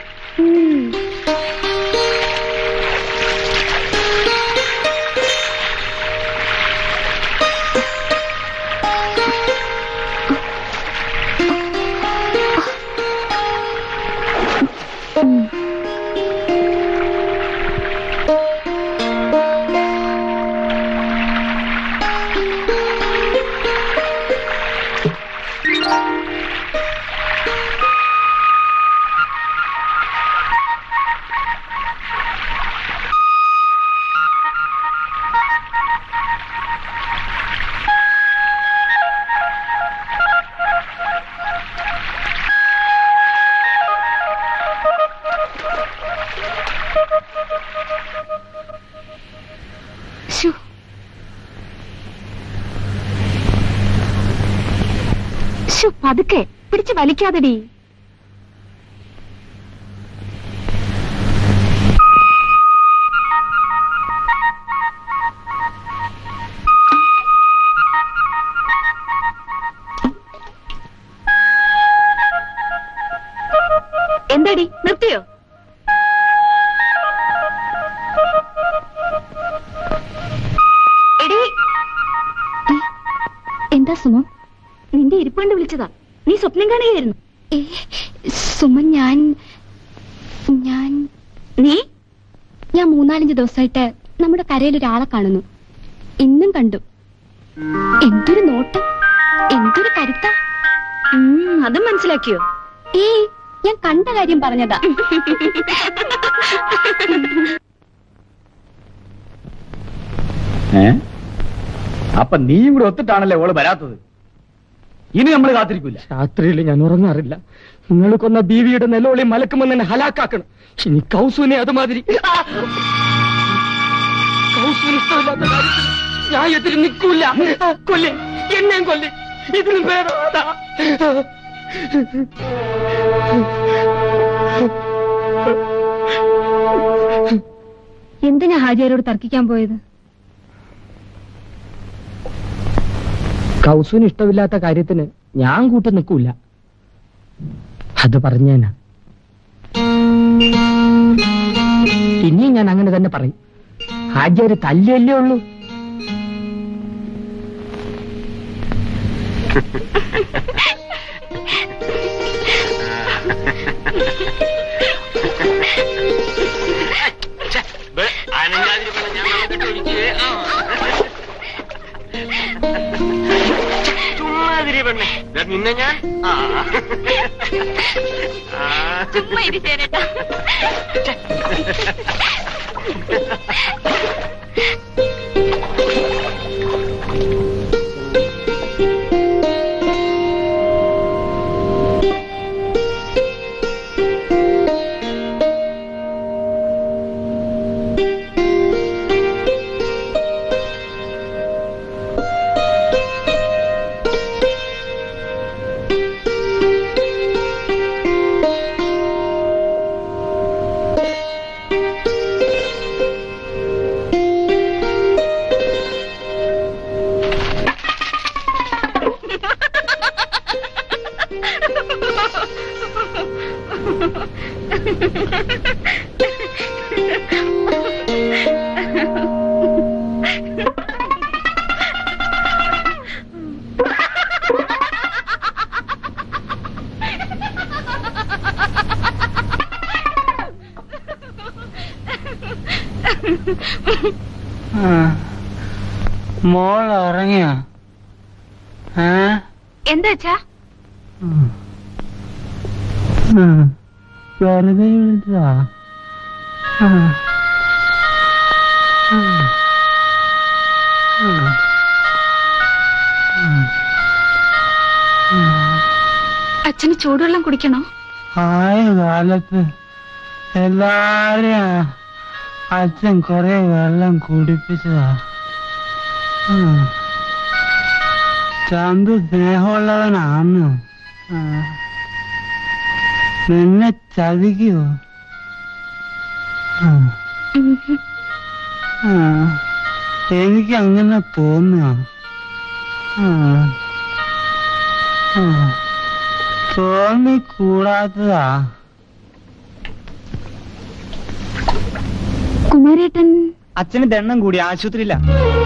ശ്ശോ. ശ്ശോ, പതുക്കെ പിടിച്ച് വലിക്കാതെടി എന്താടി നിർത്തിയോ എടി എന്താ സുമ നിന്റെ ഇരിപ്പുണ്ട് വിളിച്ചതാ നീ സ്വപ്നം കാണുകയായിരുന്നു ഏ സുമ ഞാൻ ഞാൻ നീ ഞാൻ മൂന്നാലഞ്ച് ദിവസമായിട്ട് നമ്മുടെ കരയിൽ ഒരാളെ കാണുന്നു ഇന്നും കണ്ടു എന്തൊരു നോട്ടം എന്തൊരു കരുത്ത ഉം, അതും മനസ്സിലാക്കിയോ ഏയ് ഞാൻ കണ്ട കാര്യം പറഞ്ഞതാ ഏ അപ്പൊ നീയും കൂടെ ഒത്തിട്ടാണല്ലേ ഓള് വരാത്തത് ഇനി നമ്മൾ കാത്തിരിക്കൂല രാത്രിയിൽ ഞാൻ ഉറങ്ങാറില്ല നിങ്ങൾ കൊന്ന ബീവിയുടെ നിലവിളി മലക്കുമെന്ന് എന്നെ ഹലാക്കാക്കണം ഇനി കൗസുവിനെ അതുമാതിരി ആ! കൗസുവിന് ഇഷ്ടമില്ലാത്ത കാര്യത്തിൽ ഞാൻ എതിര് നിൽക്കൂല കൊല്ലേ എന്നെയും കൊല്ലേ ഇതിനും പേരോ അതാ എന്തിനാ ഹാജിയാരോട് തർക്കിക്കാൻ പോയത് കൗസുവിന് ഇഷ്ടമില്ലാത്ത കാര്യത്തിന് ഞാൻ കൂട്ടു നിൽക്കൂല അത് പറഞ്ഞേനാ ഇനിയും ഞാൻ അങ്ങനെ തന്നെ പറയും ഹാജിയാര് തല്ലിയല്ലേ ഉള്ളൂ ചുമ്മാതിരി പെണ്ണെ ദേ നിന്നെ ഞാൻ ആ. ആ. ചുമ്മാ ഇരി ചേരട്ടാ മോൾ ഉറങ്ങിയോ ഏ എന്താ വെച്ചാ വെറുതെ വിളിച്ചതാ ആ. ആ. ആ. ആ. അച്ഛന് ചൂടുവെള്ളം കുടിക്കണോ ആയ കാലത്ത് എല്ലാരെയും അച്ഛൻ കൊറേ വെള്ളം കുടിപ്പിച്ചതാ ഉം. ചന്തു സ്നേഹമുള്ളവനാണ് ആ. നിന്നെ ചതിക്കോ ആ. ആ. എനിക്ക് അങ്ങനെ തോന്നുക ആ. ആ. തോന്നിക്കൂടാത്തതാ കുമാരേട്ടൻ അച്ഛന് ദണ്ണം കൂടി ആശുപത്രിയില്ല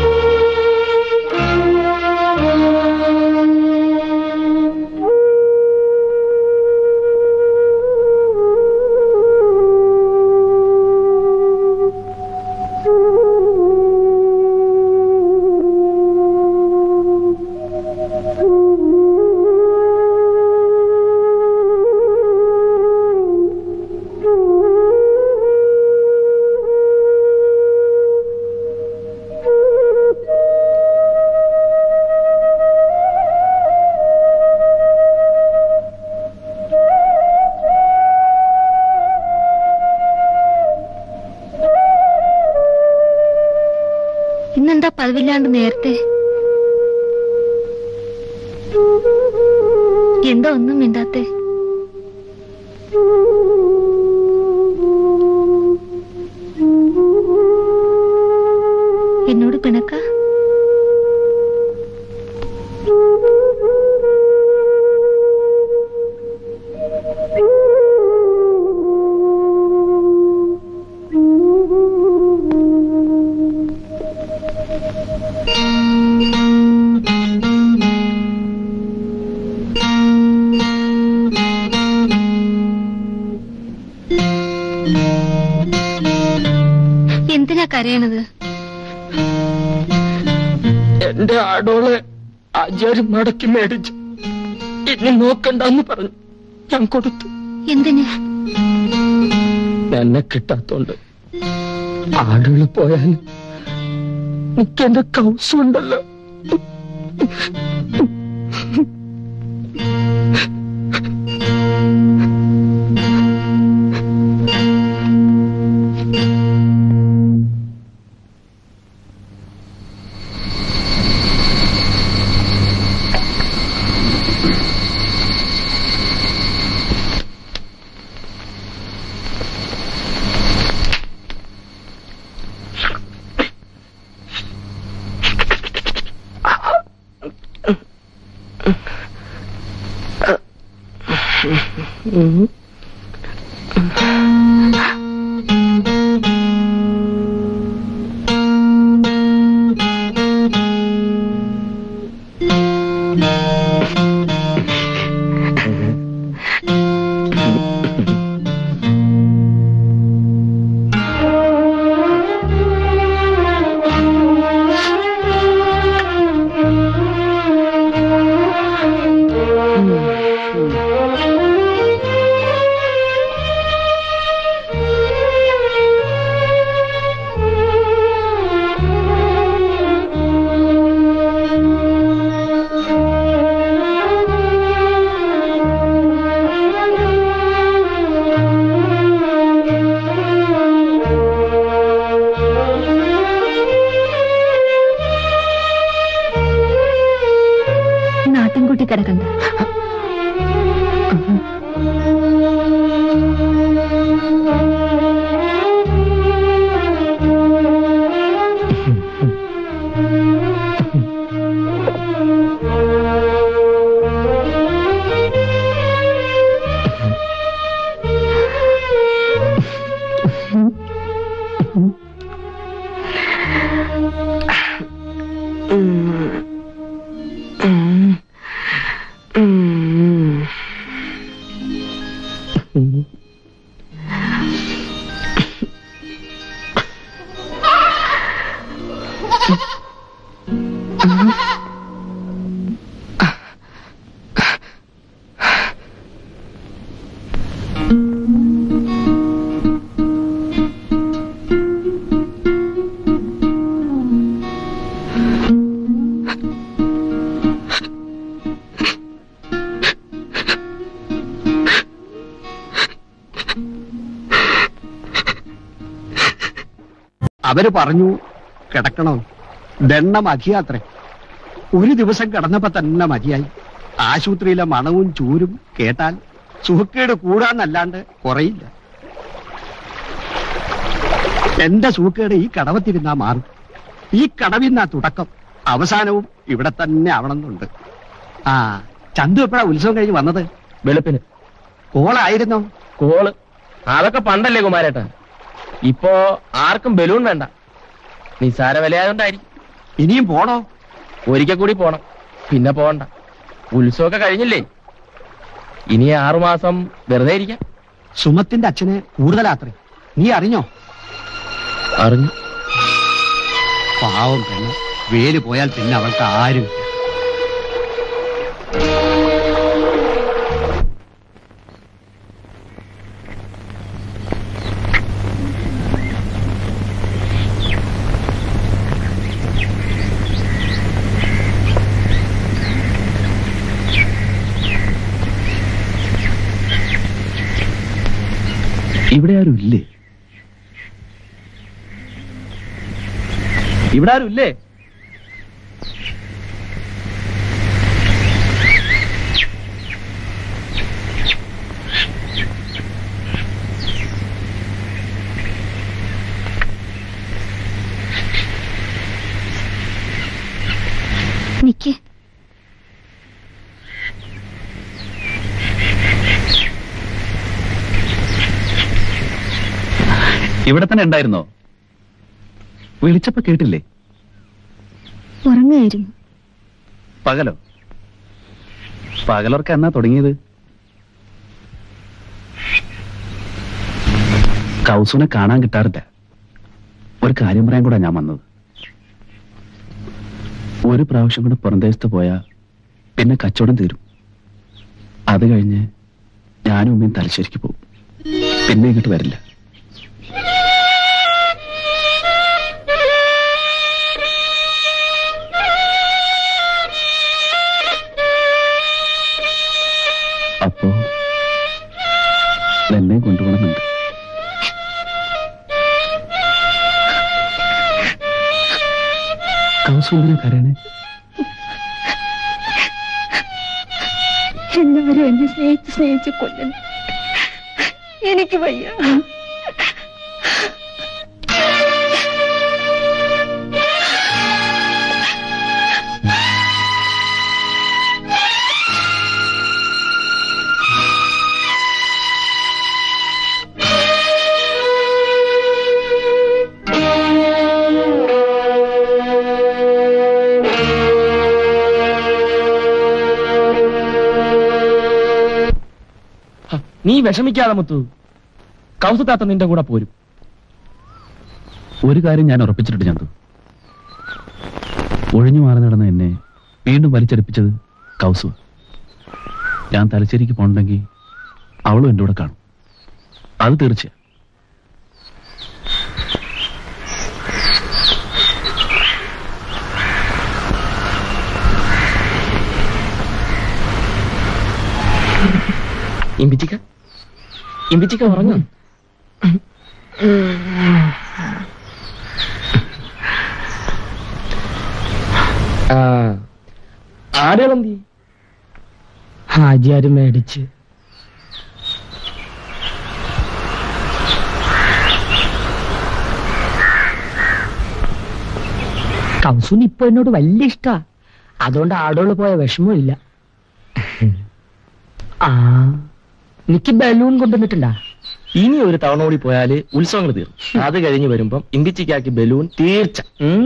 ഇന്നെന്താ പതിവില്ലാണ്ട് നേരത്തെ എന്താ ഒന്നും മിണ്ടാത്തെ എന്നോട് പിണക്ക എന്തിനാ കരയണത് എന്റെ ആടോളെ ആചാര്യം മടക്കി മേടിച്ചു ഇനി നോക്കണ്ടെന്ന് പറഞ്ഞു ഞാൻ കൊടുത്തു എന്തിന് എന്നെ കിട്ടാത്തോണ്ട് ആടുകൾ പോയാൽ എനിക്കെന്റെ കൗസുണ്ടല്ലോ നാട്ടിൻകുട്ടി കിടക്കണ്ട അവര് പറഞ്ഞു കിടക്കണം ദണ്ണ മതിയാത്രേ ഒരു ദിവസം കിടന്നപ്പോ തന്നെ മതിയായി ആശുപത്രിയിലെ മണവും ചൂരും കേട്ടാൽ സുഖക്കേട് കൂടാന്നല്ലാണ്ട് കുറയില്ല എന്റെ സൂക്കേട് ഈ കടവത്തിരുന്നാ മാറും ഈ കടവിന്നാ തുടക്കം അവസാനവും ഇവിടെ തന്നെ ആവണമെന്നുണ്ട് ആ ചന്തു എപ്പോഴാ ഉത്സവം കഴിഞ്ഞ് വന്നത് വെളുപ്പിന് കോളായിരുന്നോ കോള് അതൊക്കെ പണ്ടല്ലേ കുമാരേട്ട ഇപ്പോ ആർക്കും ബലൂൺ വേണ്ട നിസാര വിലയായോണ്ടായിരിക്കും ഇനിയും പോണോ ഒരിക്കൽ കൂടി പോണം പിന്നെ പോകണ്ട ഉത്സവമൊക്കെ കഴിഞ്ഞില്ലേ ഇനി ആറുമാസം വെറുതെ ഇരിക്കാം സുമത്തിന്റെ അച്ഛന് കൂടുതലാത്രേ നീ അറിഞ്ഞോ അറിഞ്ഞു പാവം പെണ്ണ് വേല് പോയാൽ പിന്നെ അവൾക്ക് ആരും ഇവിടെ ആരും ഇല്ലേ ഇവിടെ ആരും ഇല്ലേ നിക്ക് ഇവിടെ തന്നെ ഉണ്ടായിരുന്നോ വിളിച്ചപ്പോ കേട്ടില്ലേ ഉറങ്ങായിരുന്നു പകലോ പകലൊക്കെ എന്നാ തുടങ്ങിയത് കൗസുനെ കാണാൻ കിട്ടാറില്ല ഒരു കാര്യം പറയാൻ കൂടെ ഞാൻ വന്നത് ഒരു പ്രാവശ്യം കൂടെ പുറംദേശത്ത് പോയാ പിന്നെ കച്ചവടം തീരും അത് കഴിഞ്ഞ് ഞാനും ഉമ്മയും തലശ്ശേരിക്ക് പോകും പിന്നെ ഇങ്ങോട്ട് വരില്ല അപ്പോ എന്നെ കൊണ്ടുപോകണമെന്നുണ്ട് കൗസുവിനെ കരയണേ എല്ലാവരും എന്നെ സ്നേഹിച്ച് സ്നേഹിച്ച് കൊല്ലുന്നു എനിക്ക് വയ്യ ഹ, നീ വിഷമിക്കാതെ മുത്തു കൗസുതാത്ത നിന്റെ കൂടെ പോരും ഒരു കാര്യം ഞാൻ ഉറപ്പിച്ചിട്ടുണ്ട് ചന്തു ഒഴിഞ്ഞു മാറി നടന്ന എന്നെ വീണ്ടും വലിച്ചെടുപ്പിച്ചത് കൗസു ഞാൻ തലശ്ശേരിക്ക് പോകണമെങ്കിൽ അവളും എൻ്റെ കൂടെ കാണും അത് തീർച്ച ഇമ്പിച്ചിക്ക ഇമ്പിച്ചിക്ക ഉറങ്ങ ആ ആടുകളെന്തി ഹാജിയാര് മേടിച്ച് കൗസുന് ഇപ്പൊ എന്നോട് വലിയ ഇഷ്ടാ അതുകൊണ്ട് ആടുകൾ പോയ വിഷമമില്ല ആ എനിക്ക് ബലൂൺ കൊണ്ടുവന്നിട്ടുണ്ടാ ഇനി ഒരു തവണ കൂടി പോയാല് ഉത്സവങ്ങൾ തീർന്നു അത് കഴിഞ്ഞ് വരുമ്പം ഇമ്പിച്ചിക്കാക്കി ബലൂൺ തീർച്ച ഉം.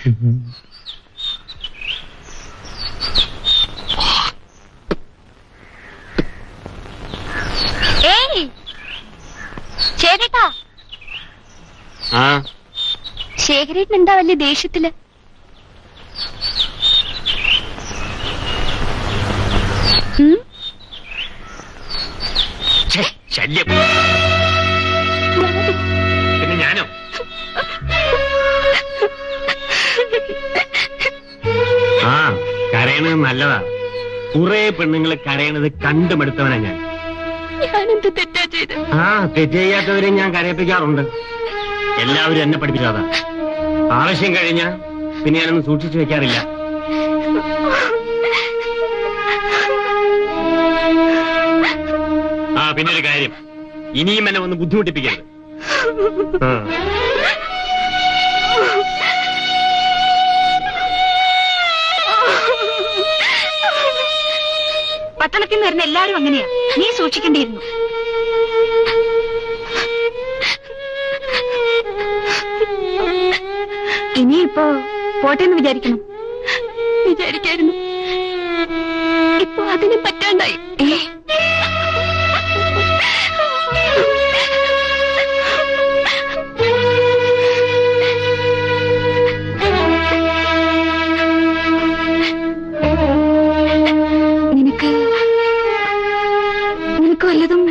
ഏയ് ശേഖരേട്ടാ ആ ശേഖരേട്ടൻ എന്താ വലിയ ദേഷ്യത്തില് ഉം? ഛെ, ശല്യം പിന്നെ ഞാനോ ആ കരയണത് നല്ലതാ കുറെ പെണ്ണുങ്ങൾ കരയണത് കണ്ടുമെടുത്തവനാ ഞാൻ ഞാനെന്ത് തെറ്റാ ചെയ്ത് ആ തെറ്റ് ചെയ്യാത്തവരെ ഞാൻ കരയിപ്പിക്കാറുണ്ട് എല്ലാവരും എന്നെ പഠിപ്പിച്ചതാ ആവശ്യം കഴിഞ്ഞ പിന്നെ ഞാനൊന്നും സൂക്ഷിച്ചു വെക്കാറില്ല ആ പിന്നെ ഒരു കാര്യം ഇനിയും എന്നെ ഒന്ന് ബുദ്ധിമുട്ടിപ്പിക്കരുത് ആ. പട്ടണത്തിൽ നിന്ന് വരുന്ന എല്ലാരും അങ്ങനെയാ നീ സൂക്ഷിക്കേണ്ടിയിരുന്നു ഇനിയിപ്പോ പോട്ടെ എന്ന് വിചാരിക്കണം വിചാരിക്കായിരുന്നു ഇപ്പൊ അതിന് പറ്റാണ്ടായി ഏ നിനക്ക് നിനക്ക് വല്ലതും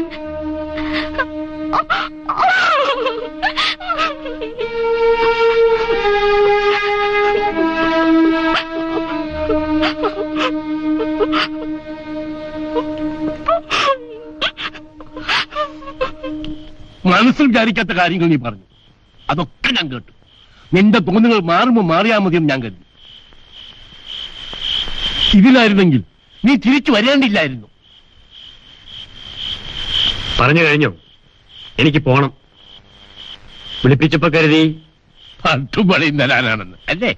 മനസ്സിൽ വിചാരിക്കാത്ത കാര്യങ്ങൾ നീ പറഞ്ഞു അതൊക്കെ ഞാൻ കേട്ടു നിന്റെ തോന്നുകൾ മാറുമ്പോ മാറിയാ മതിയെന്ന് ഞാൻ കരുതി ഇതിലായിരുന്നെങ്കിൽ നീ തിരിച്ചു വരേണ്ടില്ലായിരുന്നു പറഞ്ഞു കഴിഞ്ഞോ എനിക്ക് പോണം വിളിപ്പിച്ചപ്പോ കരുതി പട്ടുപളി തരാനാണെന്ന് അല്ലേ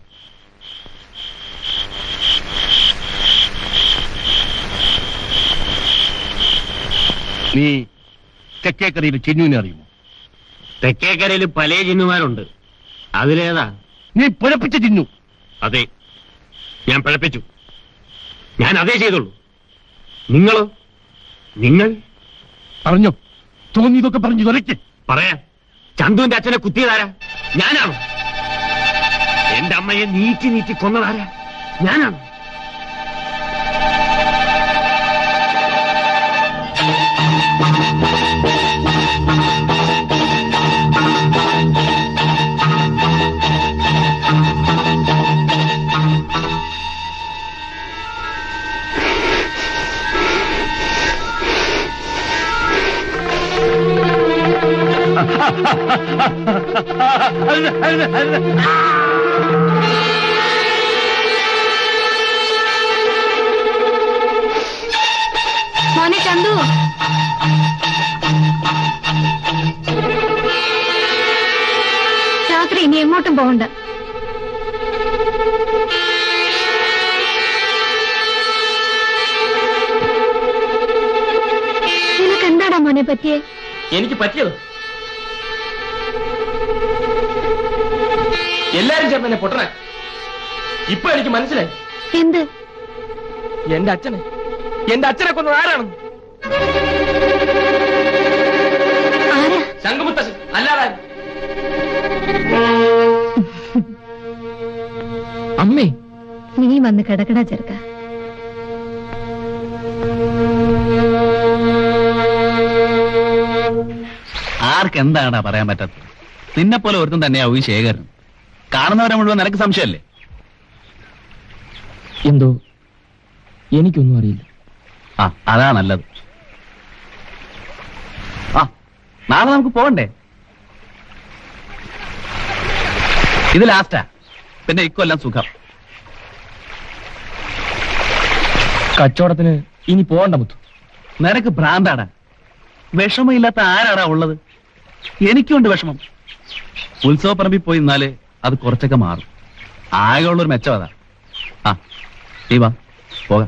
നീ തെക്കേക്കരയിൽ ചെന്നുവിനെ അറിയുമോ തെക്കേക്കരയിൽ പല ചിഹ്നുമാരുണ്ട് അതിലേതാ നീ പുഴപ്പിച്ച ചിന്നു അതെ ഞാൻ പിഴപ്പിച്ചു ഞാൻ അതേ ചെയ്തുള്ളൂ നിങ്ങളോ നിങ്ങൾ പറഞ്ഞോ തോന്നിയതൊക്കെ പറഞ്ഞു തുറയ്ക്ക് പറയാം ചന്തുവിന്റെ അച്ഛനെ കുത്തിയതാരാ ഞാനാണോ എന്റെ അമ്മയെ നീറ്റി നീറ്റി കൊന്നതാരാ ഞാനാണോ മോനെ ചന്തു രാത്രി ഇനി എങ്ങോട്ടും പോകണ്ട നിനക്ക് എന്താടാ മോനെ പറ്റിയേ എനിക്ക് പറ്റിയത് എല്ലാരും ചേർന്ന് എന്നെ പൊട്ടണ ഇപ്പൊ എനിക്ക് മനസ്സിലായി എന്ത് എന്റെ അച്ഛനെ എന്റെ അച്ഛനെ കൊന്നത് ആരാണെന്ന് ആരാ ശംഖുമുത്തശ്ശൻ അല്ലാതെ അമ്മേ നീ വന്ന് കിടക്കടാ ചെറുക്ക ആർക്കെന്താടാ പറയാൻ പറ്റാത്തത് നിന്നെ പോലെ ഒരുത്തൻ തന്നെയാവും ഈ ശേഖരൻ കാണുന്നവരെ മുഴുവൻ നിനക്ക് സംശയമല്ലേ എന്തോ എനിക്കൊന്നും അറിയില്ല ആ അതാ നല്ലത് ആ നാളെ നമുക്ക് പോകണ്ടേ ഇത് ലാസ്റ്റാ പിന്നെ ഇക്കൊല്ലം സുഖം കച്ചവടത്തിന് ഇനി പോകണ്ട മുത്തു നിനക്ക് ഭ്രാന്താടാ വിഷമമില്ലാത്ത ആരാടാ ഉള്ളത് എനിക്കുണ്ട് വിഷമം ഉത്സവപ്പറമ്പിൽ പോയി നിന്നാല് അത് കുറച്ചൊക്കെ മാറും ആകെ ഉള്ളൊരു മെച്ചം അതാ ആ നീ വാ പോകാം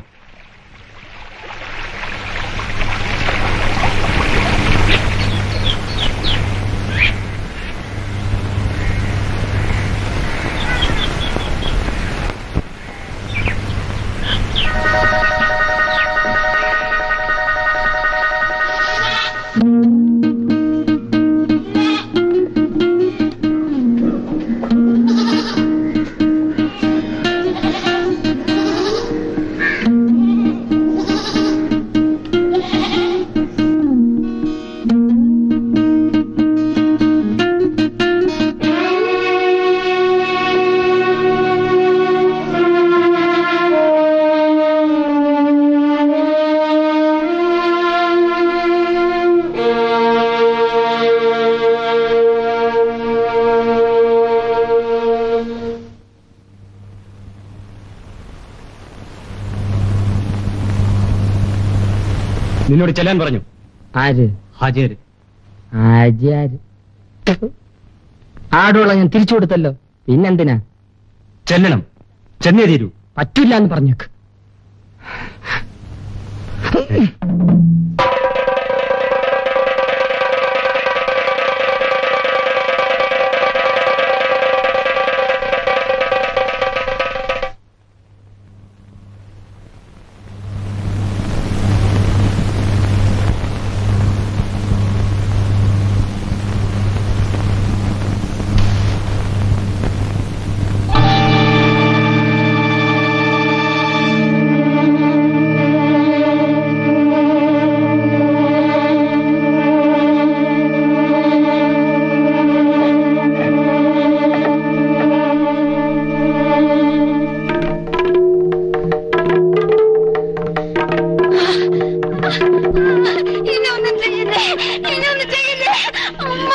നിന്നോട് ചെല്ലാൻ പറഞ്ഞു ആര് ഹാജിയാര് ആര് ആര് ആടുള്ള ഞാൻ തിരിച്ചു കൊടുത്തല്ലോ പിന്നെന്തിനാ ചെല്ലണം ചെന്നേ തീരൂ പറ്റില്ല എന്ന് പറഞ്ഞേക്ക് ഇനി ഒന്നും ചെയ്യല്ലേ ഇനി ഒന്നും ചെയ്യല്ലേ അമ്മ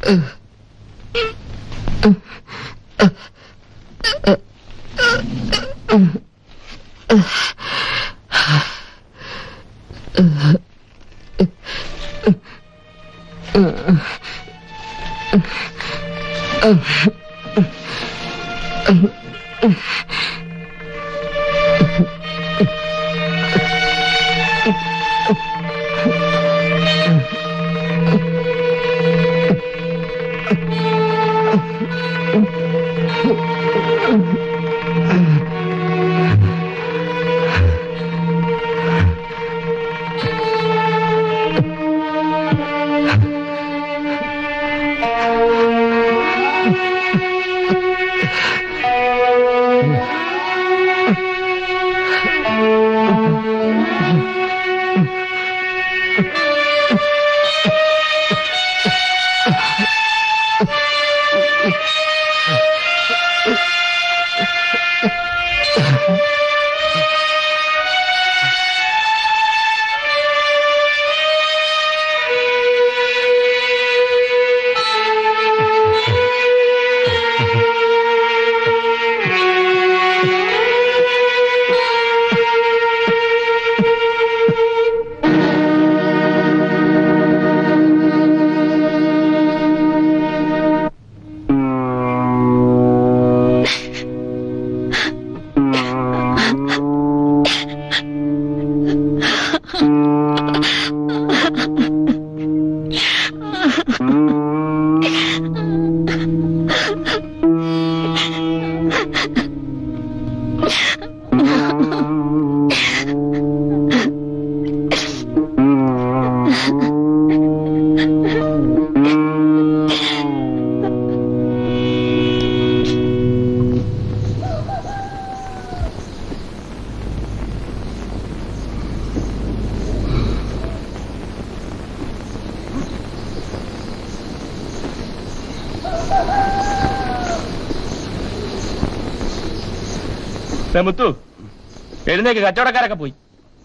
മുത്തു എഴുന്നേക്ക് കച്ചവടക്കാരൊക്കെ പോയി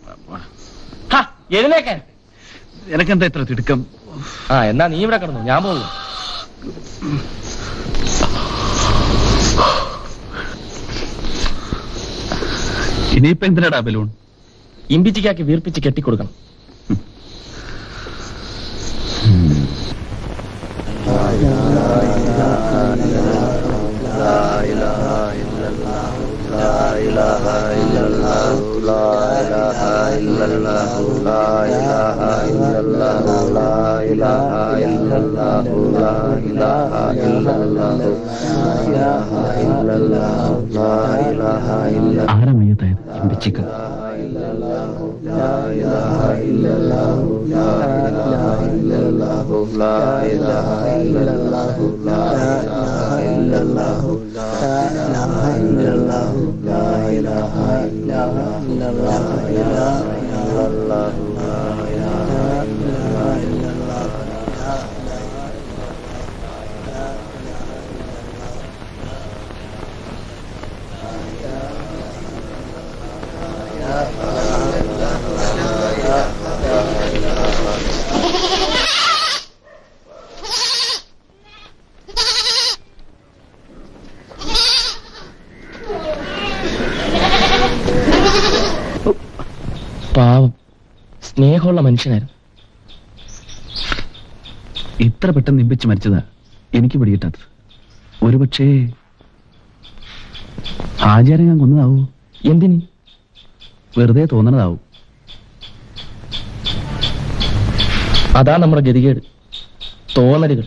ഹ, എഴുന്നേക്കാൻ എനക്കെന്താ ഇത്ര തിടുക്കം ആ എന്നാ നീ ഇവിടെ കിടന്നു ഞാൻ പോകും ഇനിയിപ്പോ എന്തിനാടാ ബലൂൺ ഇമ്പിച്ചിക്കാക്കി വീർപ്പിച്ച് കെട്ടിക്കൊടുക്കണം ആരാ മയ്യത്തായത് ചിമ്പിച്ചിക്ക് പാവം സ്നേഹമുള്ള മനുഷ്യനായിരുന്നു ഇത്ര പെട്ടെന്ന് ഇമ്പിച്ച് മരിച്ചതാ എനിക്ക് പിടികിട്ടാത്തത് ഒരുപക്ഷേ ആചാരം ഞാൻ കൊന്നതാവൂ എന്തിന് വെറുതെ തോന്നണതാവും അതാ നമ്മുടെ ഗതികേട് തോന്നലുകൾ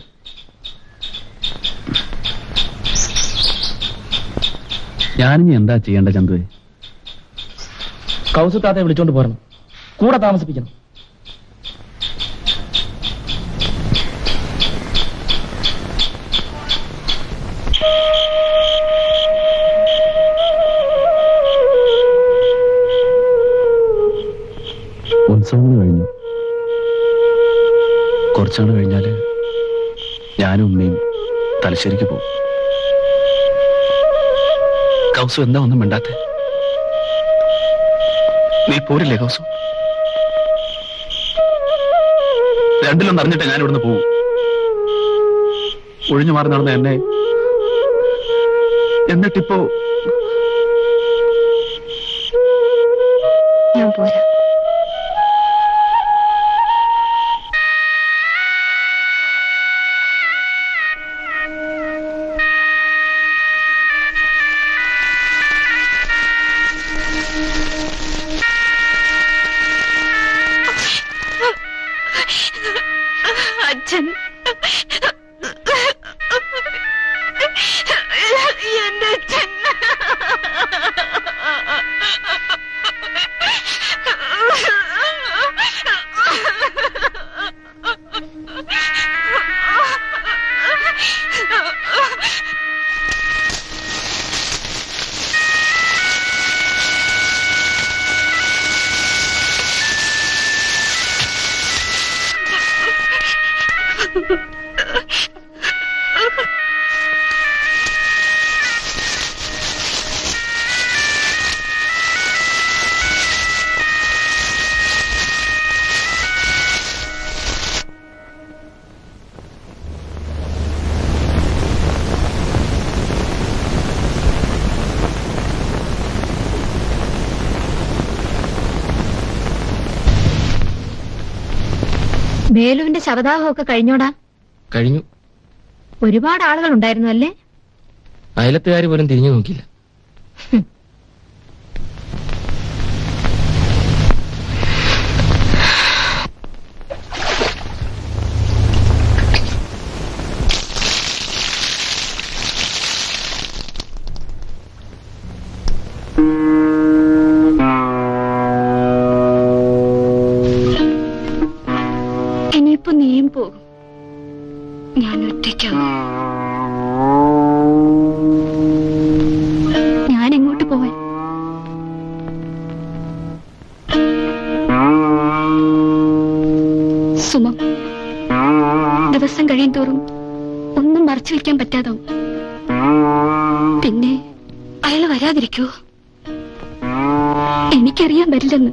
ഞാനിനി എന്താ ചെയ്യേണ്ട ചന്തുവേ കൗസുത്താത്തെ വിളിച്ചോണ്ട് പോരണം കൂടെ താമസിപ്പിക്കണം ഉത്സവങ്ങൾ കഴിഞ്ഞു കുറച്ചാണ് കഴിഞ്ഞാല് ഞാനും ഉമ്മയും തലശ്ശേരിക്ക് പോകും കൗസു എന്താ ഒന്നും മിണ്ടാത്തെ നീ പോരില്ലേ കൗസു രണ്ടിലൊന്നും അറിഞ്ഞിട്ട് ഞാൻ ഇവിടുന്ന് പോകും ഒഴിഞ്ഞു മാറി നടന്ന എന്നെ എന്നിട്ടിപ്പോ ഞാൻ പോരാ അച്ഛൻ എന്റെ അച്ഛൻ വേലുവിന്റെ ശവദാഹമൊക്കെ കഴിഞ്ഞോടാ കഴിഞ്ഞു ഒരുപാട് ആളുകൾ ഉണ്ടായിരുന്നു അല്ലേ അയലത്തുകാർ പോലും തിരിഞ്ഞു നോക്കില്ല ഇനിയിപ്പോ നീയും പോകും ഞാൻ ഒറ്റയ്ക്കാവും ഞാൻ എങ്ങോട്ട് പോവാൻ സുമം ദിവസം കഴിയും തോറും ഒന്നും മറച്ചു വെക്കാൻ പറ്റാതാവും പിന്നെ അയാൾ വരാതിരിക്കോ എനിക്കറിയാൻ പറ്റില്ലെന്ന്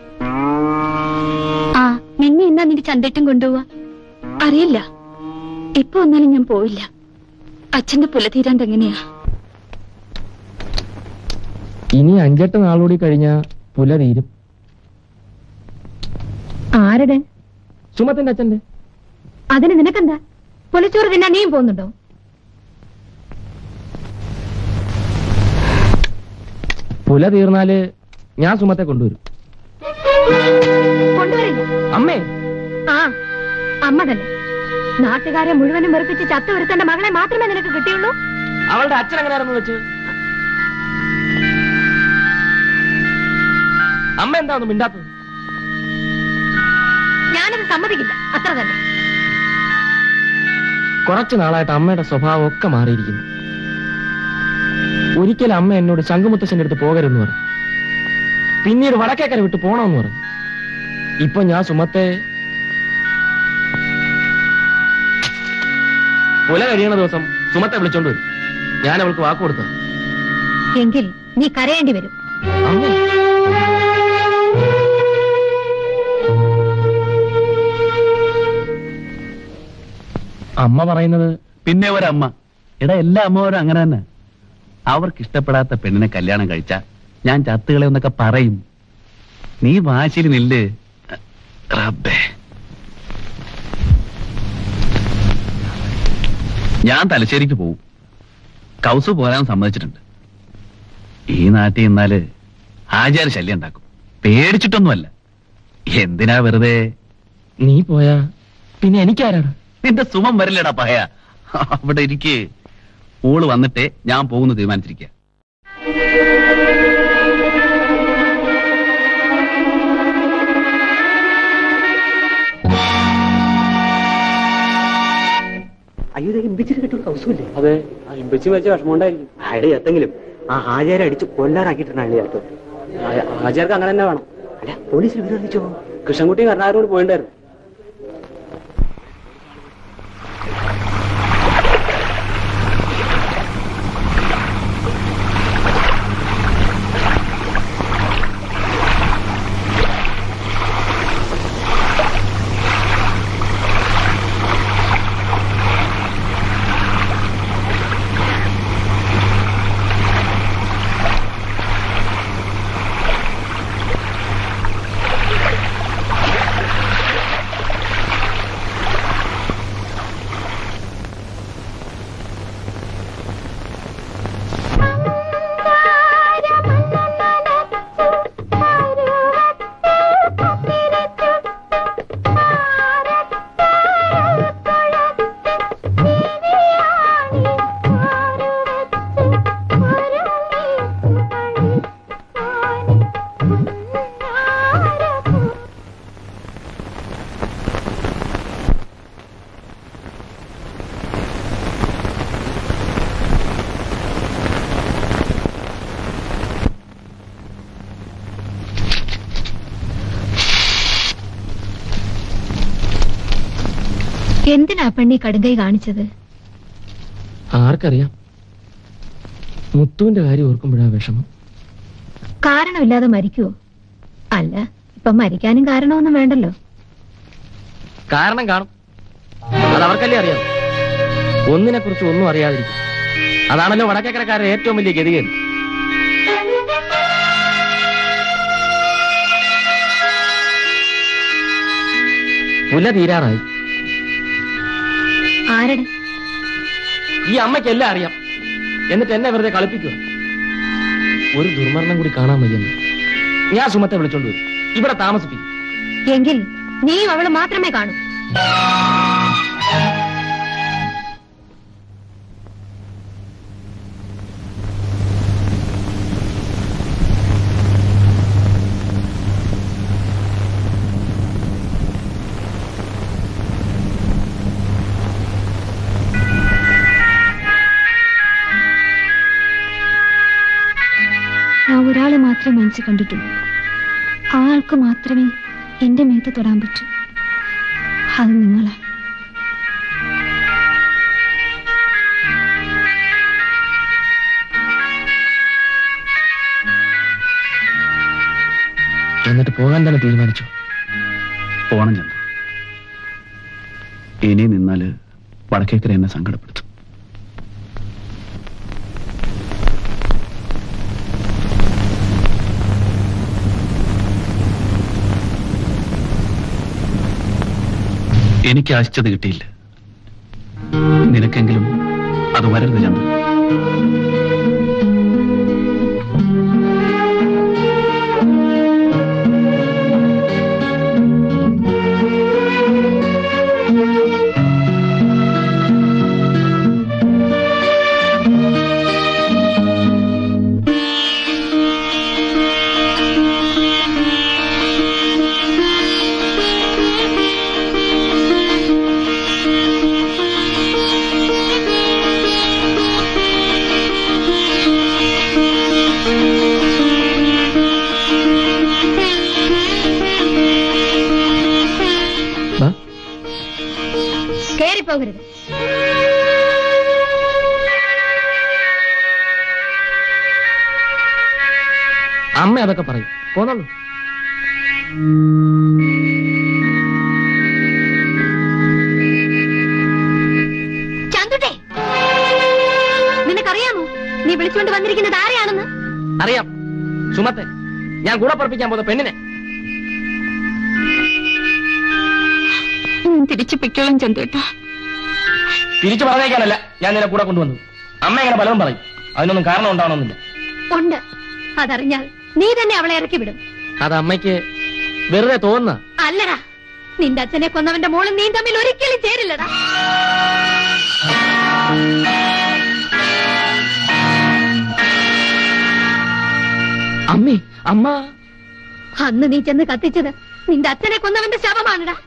ആ നിന്നെ എന്നാ നിന്റെ ചന്തേട്ടം കൊണ്ടുപോവാ അറിയില്ല ഇപ്പൊ വന്നാലും ഞാൻ പോവില്ല അച്ഛന്റെ പുല തീരാൻ എങ്ങനെയാ ഇനി അഞ്ചെട്ട് നാളുകൂടി കഴിഞ്ഞാ പുല തീരും ആരുടെ സുമത്തിന്റെ അച്ഛന്റെ അതിന് നിനക്കെന്താ പൊളിച്ചോറ് തിന്നാൻ നീയും പോകുന്നുണ്ടോ പുല തീർന്നാല് ഞാൻ സുമത്തെ കൊണ്ടുവരും കൊണ്ടുവരില്ല അമ്മേ ആ അമ്മ തന്നെ നാട്ടുകാരെ മുഴുവനും വെറുപ്പിച്ച് ചത്തുവരുത്തേണ്ട മകളെ മാത്രമേ നിനക്ക് കിട്ടിയുള്ളൂ അവളുടെ അച്ഛൻ എങ്ങനെയാണെന്ന് വെച്ച് അമ്മ എന്താന്ന് മിണ്ടാത്തത് ഞാനത് സമ്മതിക്കില്ല അത്ര തന്നെ കുറച്ചു നാളായിട്ട് അമ്മയുടെ സ്വഭാവം ഒക്കെ മാറിയിരിക്കുന്നു ഒരിക്കലും അമ്മ എന്നോട് ശംഖുമുത്തശ്ശന്റെ അടുത്ത് പോകരുതെന്ന് പറഞ്ഞു പിന്നീട് വടക്കേക്കര വിട്ട് പോണമെന്ന് പറഞ്ഞു ഇപ്പൊ ഞാൻ സുമത്തെ പുല കഴിയണ ദിവസം സുമത്തെ വിളിച്ചോണ്ട് വരും ഞാൻ അവൾക്ക് വാക്ക് കൊടുത്തത് എങ്കിൽ നീ കരയേണ്ടി വരും അമ്മേ അമ്മ പറയുന്നത് പിന്നെ ഒരമ്മ എടാ എല്ലാ അമ്മമാരും അങ്ങനെ തന്നെ അവർക്ക് ഇഷ്ടപ്പെടാത്ത പെണ്ണിനെ കല്യാണം കഴിച്ച ഞാൻ ചത്തുകളെ എന്നൊക്കെ പറയും നീ വാശിയിൽ നില്ല് റബ്ബേ ഞാൻ തലശ്ശേരിക്ക് പോവും കൗസു പോരാൻ സമ്മതിച്ചിട്ടുണ്ട് ഈ നാട്ടിൽ നിന്നാല് ആചാര ശല്യം ഉണ്ടാക്കും പേടിച്ചിട്ടൊന്നുമല്ല എന്തിനാ വെറുതെ നീ പോയാ പിന്നെ എനിക്കാരാണ് നിന്റെ സുമം വരില്ലടാ പഹയ അവിടെ ഇരിക്ക് ഓള് വന്നിട്ടേ ഞാൻ പോകുന്നു തീരുമാനിച്ചിരിക്കുക അയ്യോ ഇത് ഇമ്പിച്ചിട്ട് കിട്ടുന്ന കൗസല്ലേ അതെ ഇമ്പച്ചി വെച്ച വിഷമം ഉണ്ടായിരിക്കും അയാളെ എത്തെങ്കിലും ആ ആചാരം അടിച്ച് കൊല്ലാറാക്കിയിട്ടാണ് അയാളെ ചേർത്ത് ആചാർക്ക് അങ്ങനെ തന്നെ വേണം അല്ല പോലീസിൽ വിരോധിച്ചോ കൃഷ്ണൻകുട്ടി കർണാകരോട് പോയിണ്ടായിരുന്നു എന്തിനാ പെണ്ണി കടുങ്കൈ കാണിച്ചത് ആർക്കറിയാം മുത്തുവിന്റെ കാര്യം ഓർക്കുമ്പോഴാ വിഷമം കാരണമില്ലാതെ മരിക്കുവോ അല്ല ഇപ്പൊ മരിക്കാനും കാരണമൊന്നും വേണ്ടല്ലോ കാരണം കാണും അത് അവർക്കല്ലേ അറിയാം ഒന്നിനെ കുറിച്ച് ഒന്നും അറിയാതിരിക്കും അതാണല്ലോ വടക്കേക്കരക്കാരുടെ ഏറ്റവും വലിയ ഗതികേട് പുല തീരാറായി ആരുടെ ഈ അമ്മയ്ക്ക് എല്ലാം അറിയാം എന്നിട്ട് എന്നെ വെറുതെ കളിപ്പിക്കുക ഒരു ദുർമരണം കൂടി കാണാൻ വയ്യെന്ന് ഞാൻ സുമത്തെ വിളിച്ചോണ്ട് വരും ഇവിടെ താമസിപ്പിക്കും എങ്കിൽ നീയും അവള് മാത്രമേ കാണൂ ഞാൻ ഒരാളെ മാത്രമേ മനസ്സിൽ കണ്ടിട്ടുള്ളൂ ആ ആൾക്ക് മാത്രമേ എന്റെ മേത്ത് തൊടാൻ പറ്റൂ അത് നിങ്ങളാ എന്നിട്ട് പോകാൻ തന്നെ തീരുമാനിച്ചു പോണം ചന്തു ഇനി നിന്നാല് വടക്കേക്കര എന്നെ സങ്കടപ്പെടുത്തും എനിക്ക് ആശിച്ചത് കിട്ടിയില്ല നിനക്കെങ്കിലും അത് വരരുത് ചന്തു കേറിപ്പോകരുത് അമ്മ അതൊക്കെ പറയും പോന്നുള്ളൂ ചാന്തുട്ടെ നിനക്കറിയാമോ നീ വിളിച്ചുകൊണ്ട് വന്നിരിക്കുന്നത് ആരെയാണെന്ന് അറിയാം സുമത്തെ ഞാൻ കൂടെ പറപ്പിക്കാൻ പോകുന്ന പെണ്ണിനെ ഞാൻ തിരിച്ചു പൊയ്ക്കോളാം ചന്തുവേട്ടാ തിരിച്ചു പറഞ്ഞേക്കാനല്ല ഞാൻ നിന്നെ കൂടെ കൊണ്ടുവന്നു അമ്മ ഇങ്ങനെ പലതും പറയും അതിനൊന്നും കാരണം ഉണ്ടാവണമെന്നില്ല ഉണ്ട് അതറിഞ്ഞാൽ നീ തന്നെ അവളെ ഇറക്കി വിടും അത് അമ്മയ്ക്ക് വെറുതെ തോന്നുന്ന അല്ലടാ നിന്റെ അച്ഛനെ കൊന്നവന്റെ മോളും നീ തമ്മിൽ ഒരിക്കലും ചേരില്ലടാ അമ്മേ അമ്മ അന്ന് നീ ചെന്ന് കത്തിച്ചത് നിന്റെ അച്ഛനെ കൊന്നവന്റെ ശവമാണടാ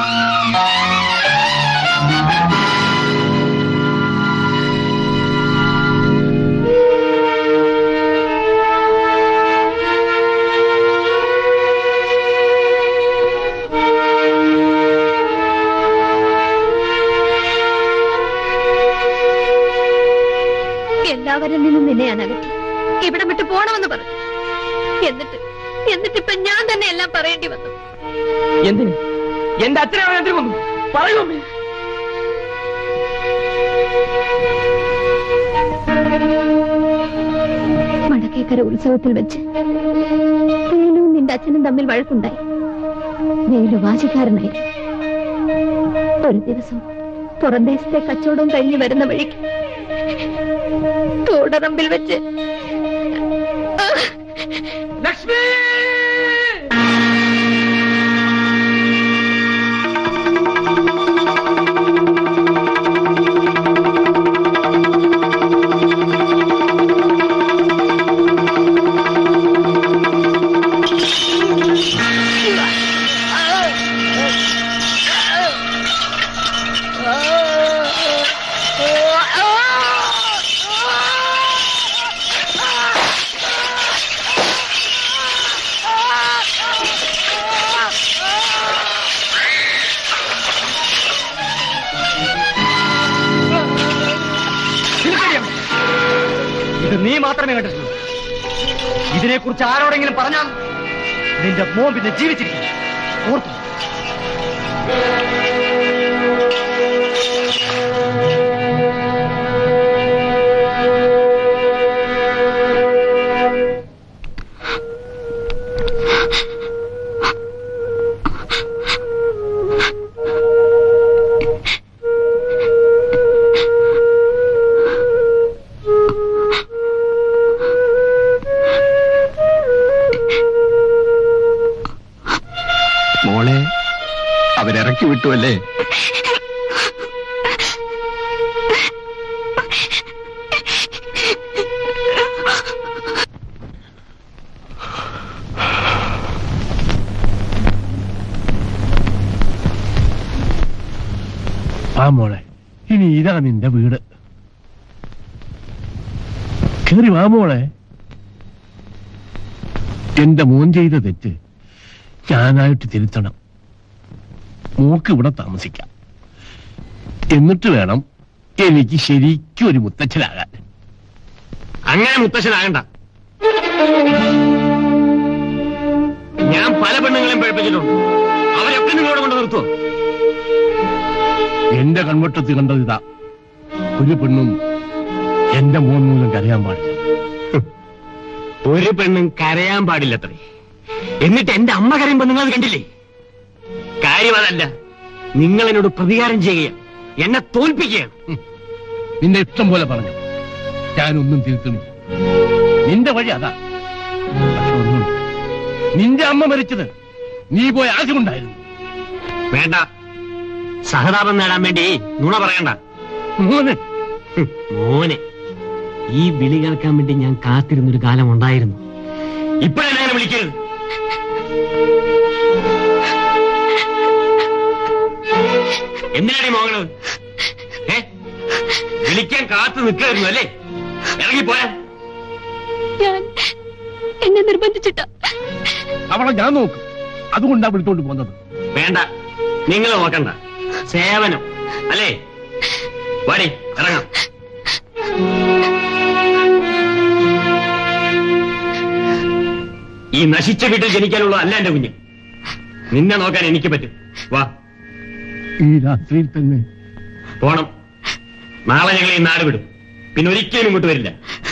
എല്ലാവരിൽ നിന്നും നിന്നെ ഞാൻ അകറ്റി ഇവിടെ വിട്ട് പോണമെന്ന് പറഞ്ഞു എന്നിട്ട് എന്നിട്ടിപ്പൊ ഞാൻ തന്നെ എല്ലാം പറയേണ്ടി വന്നു എന്തിന് എന്റെ അച്ഛനെ അവൻ എന്തിനു കൊന്നു പറയൂ അമ്മേ മടക്കേക്കര ഉത്സവത്തിൽ വെച്ച് വേലുവും നിന്റെ അച്ഛനും തമ്മിൽ വഴക്കുണ്ടായി വേലു വാശിക്കാരനായിരുന്നു ഒരു ദിവസം പുറംദേശത്തെ കച്ചവടവും കഴിഞ്ഞ് വരുന്ന വഴിക്ക് തോടറമ്പിൽ വെച്ച് ലക്ഷ്മി ആ നീ മാത്രമേ കണ്ടിട്ടുള്ളൂ ഇതിനെക്കുറിച്ച് ആരോടെങ്കിലും പറഞ്ഞാൽ നിന്റെ മോൻ പിന്നെ ജീവിച്ചിരിക്കും ഓർത്തു മോളെ അവരിറക്കി വിട്ടുവല്ലേ ആ മോളെ ഇനി ഇതാ നിന്റെ വീട് കേറി വാ മോളെ എന്റെ മോൻ ചെയ്ത തെറ്റ് ഞാനായിട്ട് തിരുത്തണം മോക്ക് ഇവിടെ താമസിക്കാം എന്നിട്ട് വേണം എനിക്ക് ശരിക്കും ഒരു മുത്തച്ഛനാകാൻ അങ്ങനെ മുത്തശ്ശനാകണ്ട ഞാൻ പല പെണ്ണുങ്ങളെയും പഴിപ്പിച്ചിട്ടുണ്ട് അവരൊക്കെ നിങ്ങളോട് കൊണ്ട് നിർത്തുവോ എന്റെ കൺവട്ടത്ത് കണ്ടത് ഇതാ ഒരു പെണ്ണും എന്റെ മോൻ മൂലം കരയാൻ പാടില്ല ഒരു പെണ്ണും കരയാൻ പാടില്ലത്രേ എന്നിട്ട് എന്റെ അമ്മ കരയുമ്പോ നിങ്ങൾ അത് കണ്ടില്ലേ കാര്യം അതല്ല നിങ്ങൾ എന്നോട് പ്രതികാരം ചെയ്യുക എന്നെ തോൽപ്പിക്കുകയാണ് നിന്റെ ഇഷ്ടം പോലെ പറഞ്ഞു ഞാനൊന്നും തിരുത്തണില്ല നിന്റെ വഴി അതാ പക്ഷെ ഒന്നും നിന്റെ അമ്മ മരിച്ചത് നീ പോയ ആശുണ്ടായിരുന്നു വേണ്ട സഹതാപം നേടാൻ വേണ്ടി നുണ പറയണ്ട മോനെ ഹും, മോനെ ഈ വിളി കേൾക്കാൻ വേണ്ടി ഞാൻ കാത്തിരുന്നൊരു കാലം ഉണ്ടായിരുന്നു ഇപ്പോഴെന്നെ അങ്ങനെ വിളിക്കരുത് എന്തിനാണ് ഈ മോങ്ങണത് ഏ വിളിക്കാൻ കാത്തു നിൽക്കായിരുന്നു അല്ലേ ഇറങ്ങിപ്പോയാ ഞാൻ എന്നെ നിർബന്ധിച്ചിട്ട അവളെ ഞാൻ നോക്കും അതുകൊണ്ടാ വിളിച്ചോണ്ട് പോകുന്നത് വേണ്ട നിങ്ങൾ നോക്കണ്ട സേവനം അല്ലേ വാടി ഇറങ്ങാം ഈ നശിച്ച വീട്ടിൽ ജനിക്കാനുള്ള അല്ല എന്റെ കുഞ്ഞ് നിന്നെ നോക്കാൻ എനിക്ക് പറ്റും വാ ഈ രാത്രിയിൽ തന്നെ പോണം നാളെ ഞങ്ങൾ ഈ നാട് വിടും പിന്നെ ഒരിക്കലും ഇങ്ങോട്ട് വരില്ല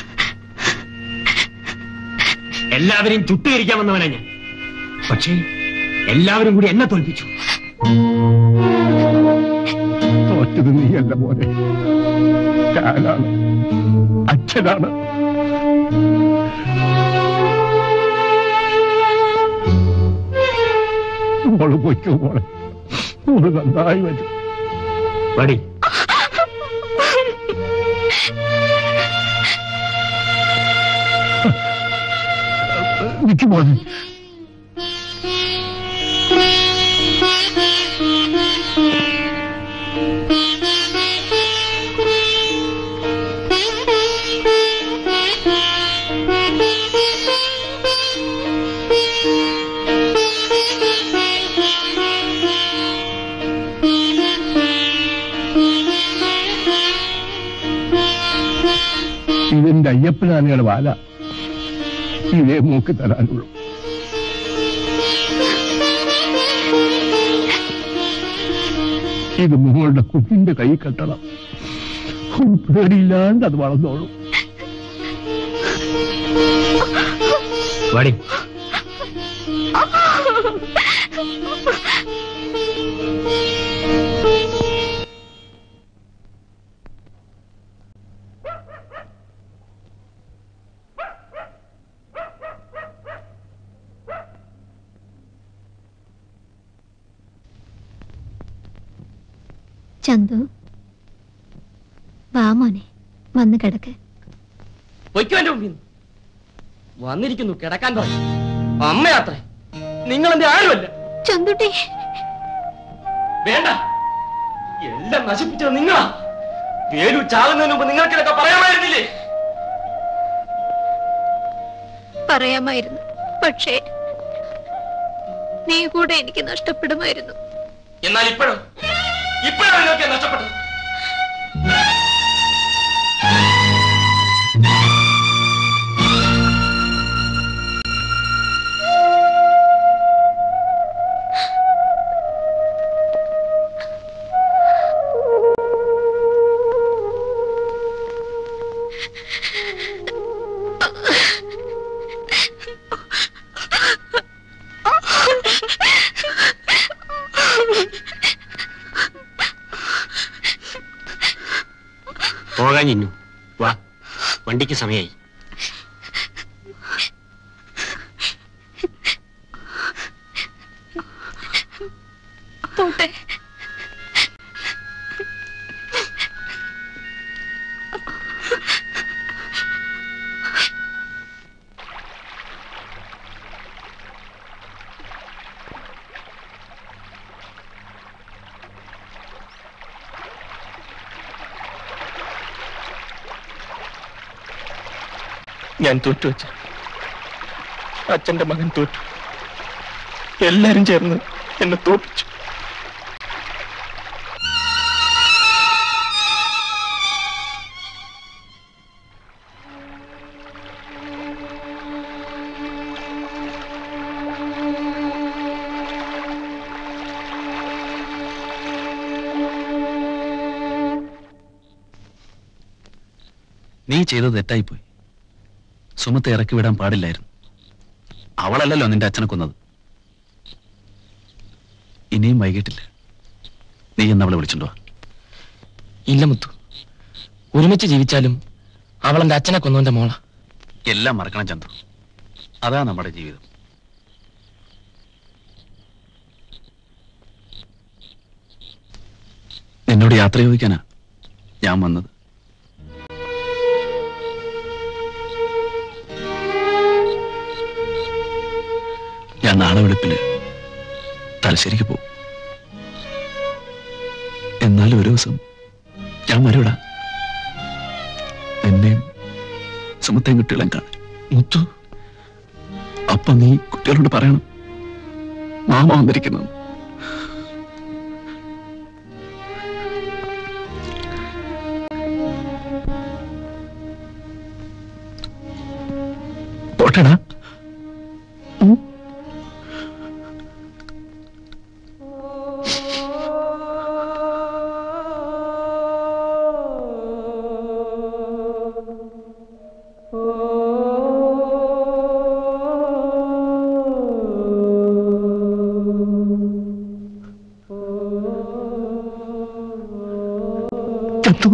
എല്ലാവരെയും ചുട്ടുകരിക്കാൻ വന്നവനാ ഞാൻ പക്ഷേ എല്ലാവരും കൂടി എന്നെ തോൽപ്പിച്ചു തോറ്റത് നീയല്ല മോനെ ഞാനാണ് അച്ഛനാണ് മോള് പൊയ്ക്കോ മോളെ മോള് നന്നായി വരും വടി നിക്ക് മോനെ ഇതെന്റെ അയ്യപ്പനാനയുടെ വാല ഇതേ മൂക്ക് തരാനുള്ളൂ ഇത് മോളുടെ കുഞ്ഞിന്റെ കൈ കെട്ടണം ഒരു പേടിയില്ലാണ്ട് അത് വളർന്നോളൂ വടി ചന്തു വാ മോനെ വന്ന് കിടക്ക് പൊയ്ക്കോ എന്റെ മുമ്പിൽ നിന്ന്. വന്നിരിക്കുന്നു കിടക്കാൻ പറഞ്ഞു അമ്മയാത്രേ നിങ്ങൾ എന്റെ ആരുമല്ല ചന്തുട്ടി വേണ്ട എല്ലാം നശിപ്പിച്ചത് നിങ്ങളാ വേലു ചാകുന്നതിന് മുമ്പ് നിങ്ങൾക്ക് ഇതൊക്കെ പറയാമായിരുന്നില്ലേ പറയാമായിരുന്നു പക്ഷേ നീ കൂടെ എനിക്ക് നഷ്ടപ്പെടുമായിരുന്നു എന്നാൽ ഇപ്പോഴും ഇപ്പോഴും നിങ്ങൾക്ക് നഷ്ടപ്പെട്ടത് പോകാൻ ഇന്നു വാ വണ്ടിക്ക് സമയായി പോട്ടെ ഞാൻ തോറ്റു വെച്ച അച്ഛന്റെ മകൻ തോറ്റു എല്ലാരും ചേർന്ന് എന്നെ തോപ്പിച്ചു നീ ചെയ്തത് തെറ്റായിപ്പോയി സുമത്തെ ഇറക്കി വിടാൻ പാടില്ലായിരുന്നു അവളല്ലല്ലോ നിന്റെ അച്ഛനെ കൊന്നത് ഇനിയും വൈകിട്ടില്ല നീ എന്ന് അവളെ വിളിച്ചിട്ടുണ്ടോ ഇല്ല മുത്തു ഒരുമിച്ച് ജീവിച്ചാലും അവൾ എന്റെ അച്ഛനെ കൊന്നവന്റെ മോള എല്ലാം മറക്കണം ചന്തു അതാ നമ്മുടെ ജീവിതം എന്നോട് യാത്ര ചോദിക്കാനാ ഞാൻ വന്നത് ഞാൻ നാളെ വെളുപ്പിന് തലശ്ശേരിക്ക് പോകും എന്നാലും ഒരു ദിവസം ഞാൻ വരൂടാ എന്നെയും സുമത്തെയും കുട്ടികളെ കാണാൻ മുത്തു അപ്പൊ നീ കുട്ടികളോട് പറയണം മാമ വന്നിരിക്കുന്നത് പോട്ടടാ ചത്തു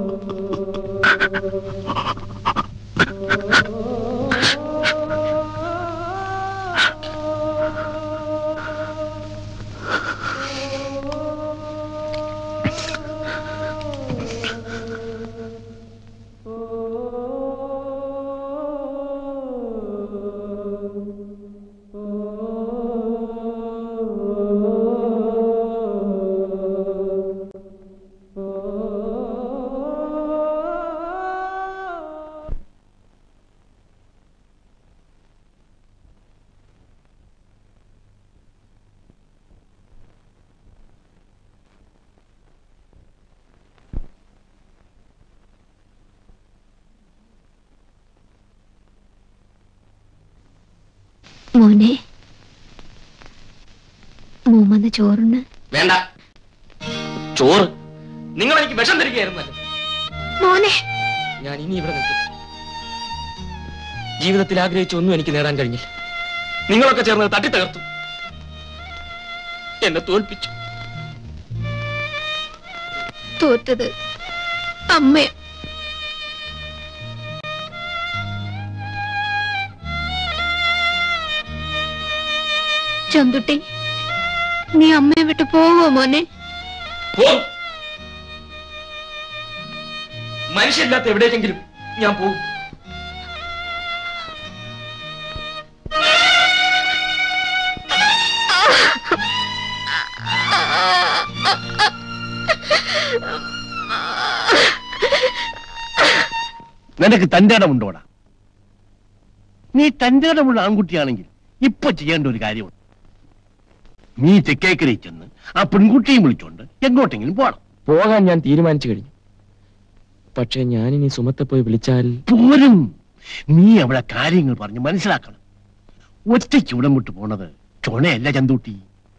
മോനെ മോൻ വന്ന ചോറിന് വേണ്ട ചോറ് നിങ്ങൾ എനിക്ക് വിഷം തരികയായിരുന്നല്ലോ മോനെ ഞാൻ ഇനി ഇവിടെ നിൽക്കും ജീവിതത്തിൽ ആഗ്രഹിച്ച ഒന്നും എനിക്ക് നേടാൻ കഴിഞ്ഞില്ല നിങ്ങളൊക്കെ ചേർന്ന് തട്ടി തകർത്തു എന്നെ തോൽപ്പിച്ചു തോറ്റത് അമ്മ ചന്തുട്ടി നീ അമ്മയെ വിട്ട് പോവോ മോനെ പോകും മനുഷ്യരില്ലാത്ത എവിടേക്കെങ്കിലും ഞാൻ പോകും നിനക്ക് തന്റെ ഇടമുണ്ടോടാ നീ തന്റെ ഇടമുള്ള ആൺകുട്ടിയാണെങ്കിൽ ഇപ്പൊ ചെയ്യേണ്ട ഒരു കാര്യമുണ്ട് നീ തെക്കേക്കരയിൽ ചെന്ന് ആ പെൺകുട്ടിയും വിളിച്ചോണ്ട് എങ്ങോട്ടെങ്കിലും പോണം പോകാൻ ഞാൻ തീരുമാനിച്ചു കഴിഞ്ഞു പക്ഷെ ഞാനിനി സുമത്തെ പോയി വിളിച്ചാൽ പോരും നീ അവളെ കാര്യങ്ങൾ പറഞ്ഞ് മനസ്സിലാക്കണം ഒറ്റയ്ക്ക് ഇവിടം വിട്ട് പോണത് ചുണയല്ല ചന്തൂട്ടി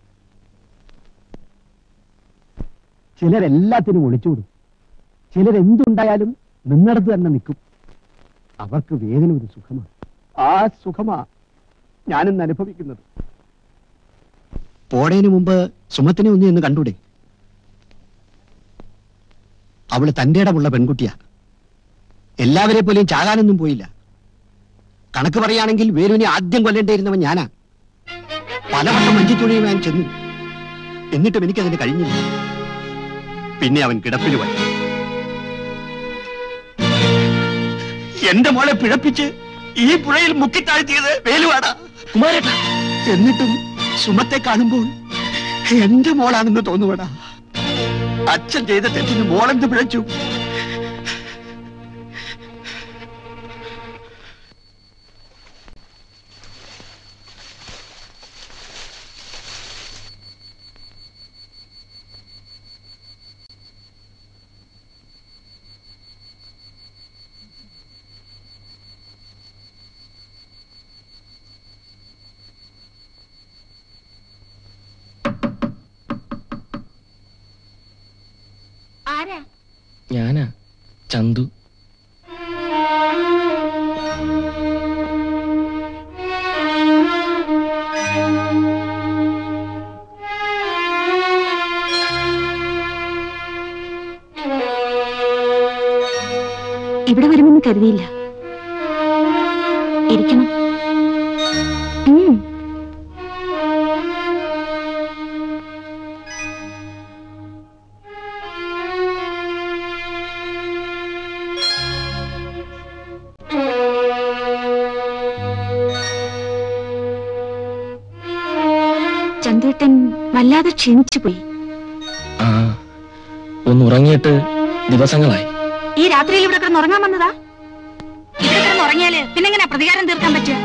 ചിലരെല്ലാത്തിനും ഒളിച്ചോടും ചിലരെന്തുണ്ടായാലും നിന്നിടത്ത് തന്നെ നിൽക്കും അവർക്ക് വേദന ഒരു സുഖമാണ് ആ സുഖമാ ഞാനിന്ന് അനുഭവിക്കുന്നത് പോടേന് മുമ്പ് സുമത്തിനെ ഒന്ന് എന്ന് കണ്ടൂടെ അവള് തന്റെ ഇടമുള്ള പെൺകുട്ടിയാ എല്ലാവരെ പോലെയും ചാകാനൊന്നും പോയില്ല കണക്ക് പറയുകയാണെങ്കിൽ വേലുവിനെ ആദ്യം കൊല്ലേണ്ടിയിരുന്നവൻ ഞാനാ പലവട്ടം മഞ്ചിത്തുണിയും ഞാൻ ചെന്നു എന്നിട്ടും എനിക്കതിന് കഴിഞ്ഞില്ല പിന്നെ അവൻ കിടപ്പിൽ പോയി എന്റെ മോളെ പിഴപ്പിച്ച് ഈ പുഴയിൽ മുക്കിത്താഴ്ത്തിയത് വേലുവാടാ കുമാരേട്ട എന്നിട്ടും സുമത്തെ കാണുമ്പോൾ എന്റെ മോളാണെന്ന് തോന്നുവടാ അച്ഛൻ ചെയ്ത തെറ്റിന് മോളെന്ത് പിഴച്ചു ആരാ ഞാനാ ചന്തു ഇവിടെ വരുമെന്ന് കരുതിയില്ല ഇരിക്കണം ഉം. ചന്ദേട്ടൻ വല്ലാതെ ക്ഷീണിച്ചു പോയി ആ ഒന്ന് ഉറങ്ങിയിട്ട് ദിവസങ്ങളായി ഈ രാത്രിയിൽ ഇവിടെ കിടന്ന് ഉറങ്ങാൻ വന്നതാ ഇവിടെ കിടന്ന് ഉറങ്ങിയാല് പിന്നെങ്ങനെ പ്രതികാരം തീർക്കാൻ പറ്റുക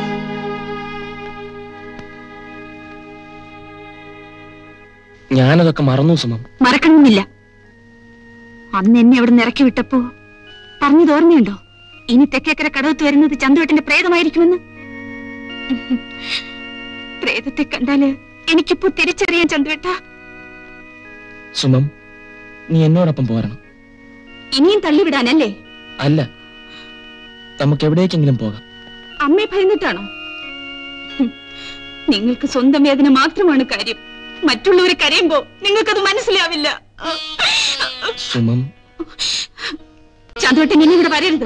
ഞാനതൊക്കെ മറന്നു സുമം മറക്കണമെന്നില്ല അന്ന് എന്നെ അവിടെ നിന്ന് ഇറക്കി വിട്ടപ്പോ പറഞ്ഞത് ഓർമ്മയുണ്ടോ ഇനി തെക്കേക്കര കടവത്ത് വരുന്നത് ചന്തുവേട്ടന്റെ പ്രേതമായിരിക്കുമെന്ന് പ്രേതത്തെ കണ്ടാല് എനിക്കിപ്പോ തിരിച്ചറിയാൻ ചന്തുവേട്ട സുമം നീ എന്നോടൊപ്പം പോരണം ഇനിയും തള്ളിവിടാനല്ലേ അല്ല നമുക്ക് എവിടേക്കെങ്കിലും പോകാം അമ്മയെ ഭയന്നിട്ടാണോ ഹും, നിങ്ങൾക്ക് സ്വന്തം വേദന മാത്രമാണ് കാര്യം മറ്റുള്ളവരെ കരയുമ്പോ നിങ്ങൾക്കത് മനസ്സിലാവില്ല സുമം ചന്തുവേട്ടൻ ഇനി ഇവിടെ വരരുത്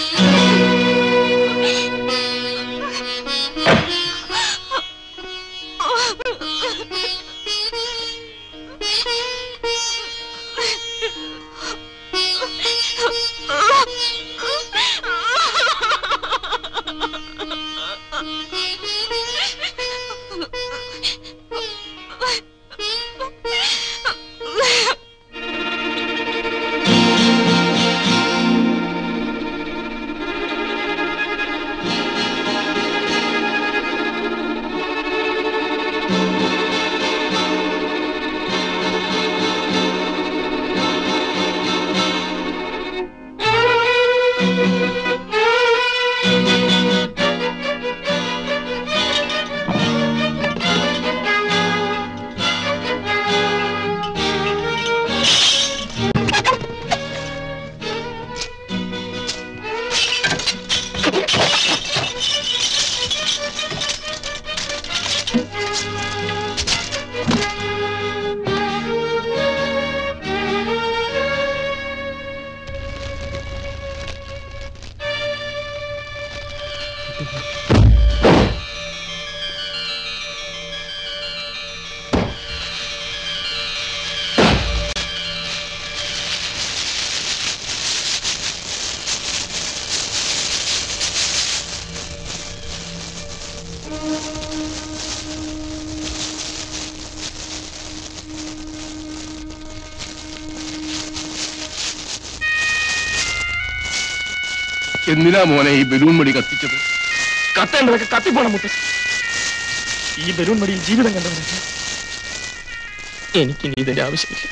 എന്തിനാ മോനെ ഈ ബലൂൺ മടി കത്തിച്ചത് കത്തേണ്ടതൊക്കെ കത്തിപ്പോണം മുത്ത ഈ ബലൂൺ മടിയിൽ ജീവിതം കണ്ടവനല്ല എനിക്കിനി ഇതിന്റെ ആവശ്യമില്ല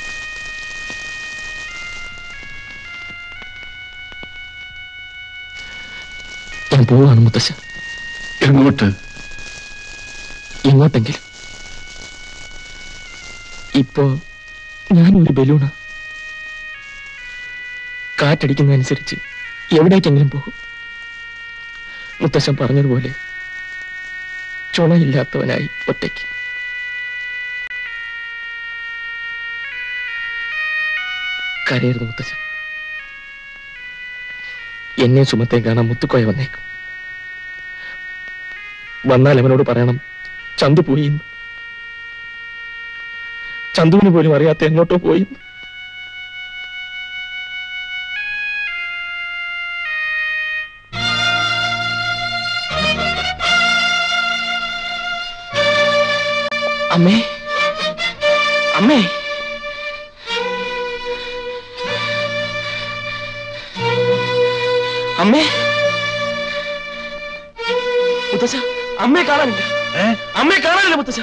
ഞാൻ പോവാണ് മുത്തശ്ശ എങ്ങോട്ട് എങ്ങോട്ടെങ്കിലും ഇപ്പോ ഞാനൊരു ബലൂണാ കാറ്റടിക്കുന്നതനുസരിച്ച് എവിടേക്കെങ്കിലും പോകും മുത്തശ്ശൻ പറഞ്ഞതുപോലെ ചുണയില്ലാത്തവനായി ഒറ്റയ്ക്ക് കരയരുത് മുത്തശ്ശൻ എന്നെ സുമത്തെ കാണാൻ മുത്തുക്കോയ വന്നേക്കും വന്നാൽ അവനോട് പറയണം ചന്തു പോയി എന്ന്. ചന്തുവിന് പോലും അറിയാത്ത എങ്ങോട്ടോ പോയി എന്ന്. അമ്മേ അമ്മേ അമ്മേ മുത്തച്ഛ അമ്മയെ കാണാനില്ല അമ്മയെ കാണാനില്ല മുത്തച്ഛ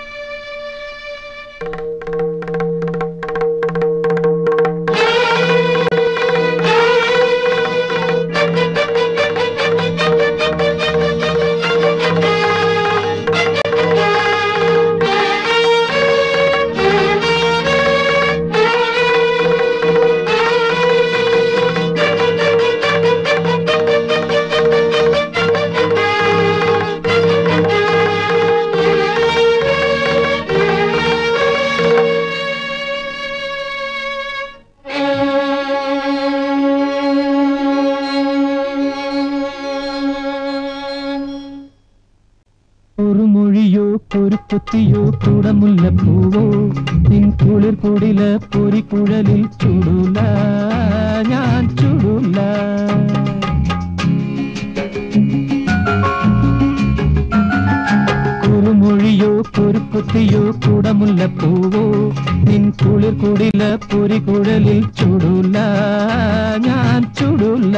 ഒരു മൊഴിയോ പൊരുക്കുത്തിയോ കുടമുല്ല പൂവോ നിൻ കുളിർ കുടില പൊരിക്കുഴലിൽ ചുടൂല ഞാൻ ചുടൂല കുറുമൊഴിയോ പൊരുക്കുത്തിയോ കുടമുല്ല പൂവോ നിൻ കുളിർ കുടില പൊരിക്കുഴലിൽ ചുടൂല ഞാൻ ചുടൂല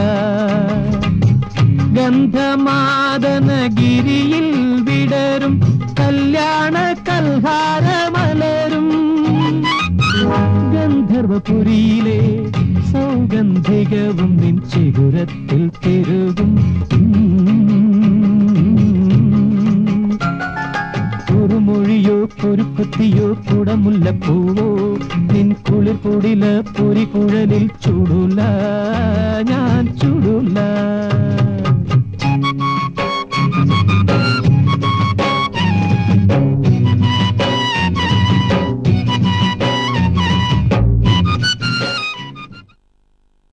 ഗന്ധമാദനഗിരിയിൽ വിടരും കല്യാണ കൽഹാരമലരും ഗന്ധർവപുരിയിലെ സൗഗന്ധികവും നിൻ ചിഗുരത്തിൽ പെരുകും കുറുമൊഴിയോ പൊരുക്കുത്തിയോ കുടമുല്ല പൂവോ നിൻ കുളിർ കുടില പൊരിക്കുഴലിൽ ചുടു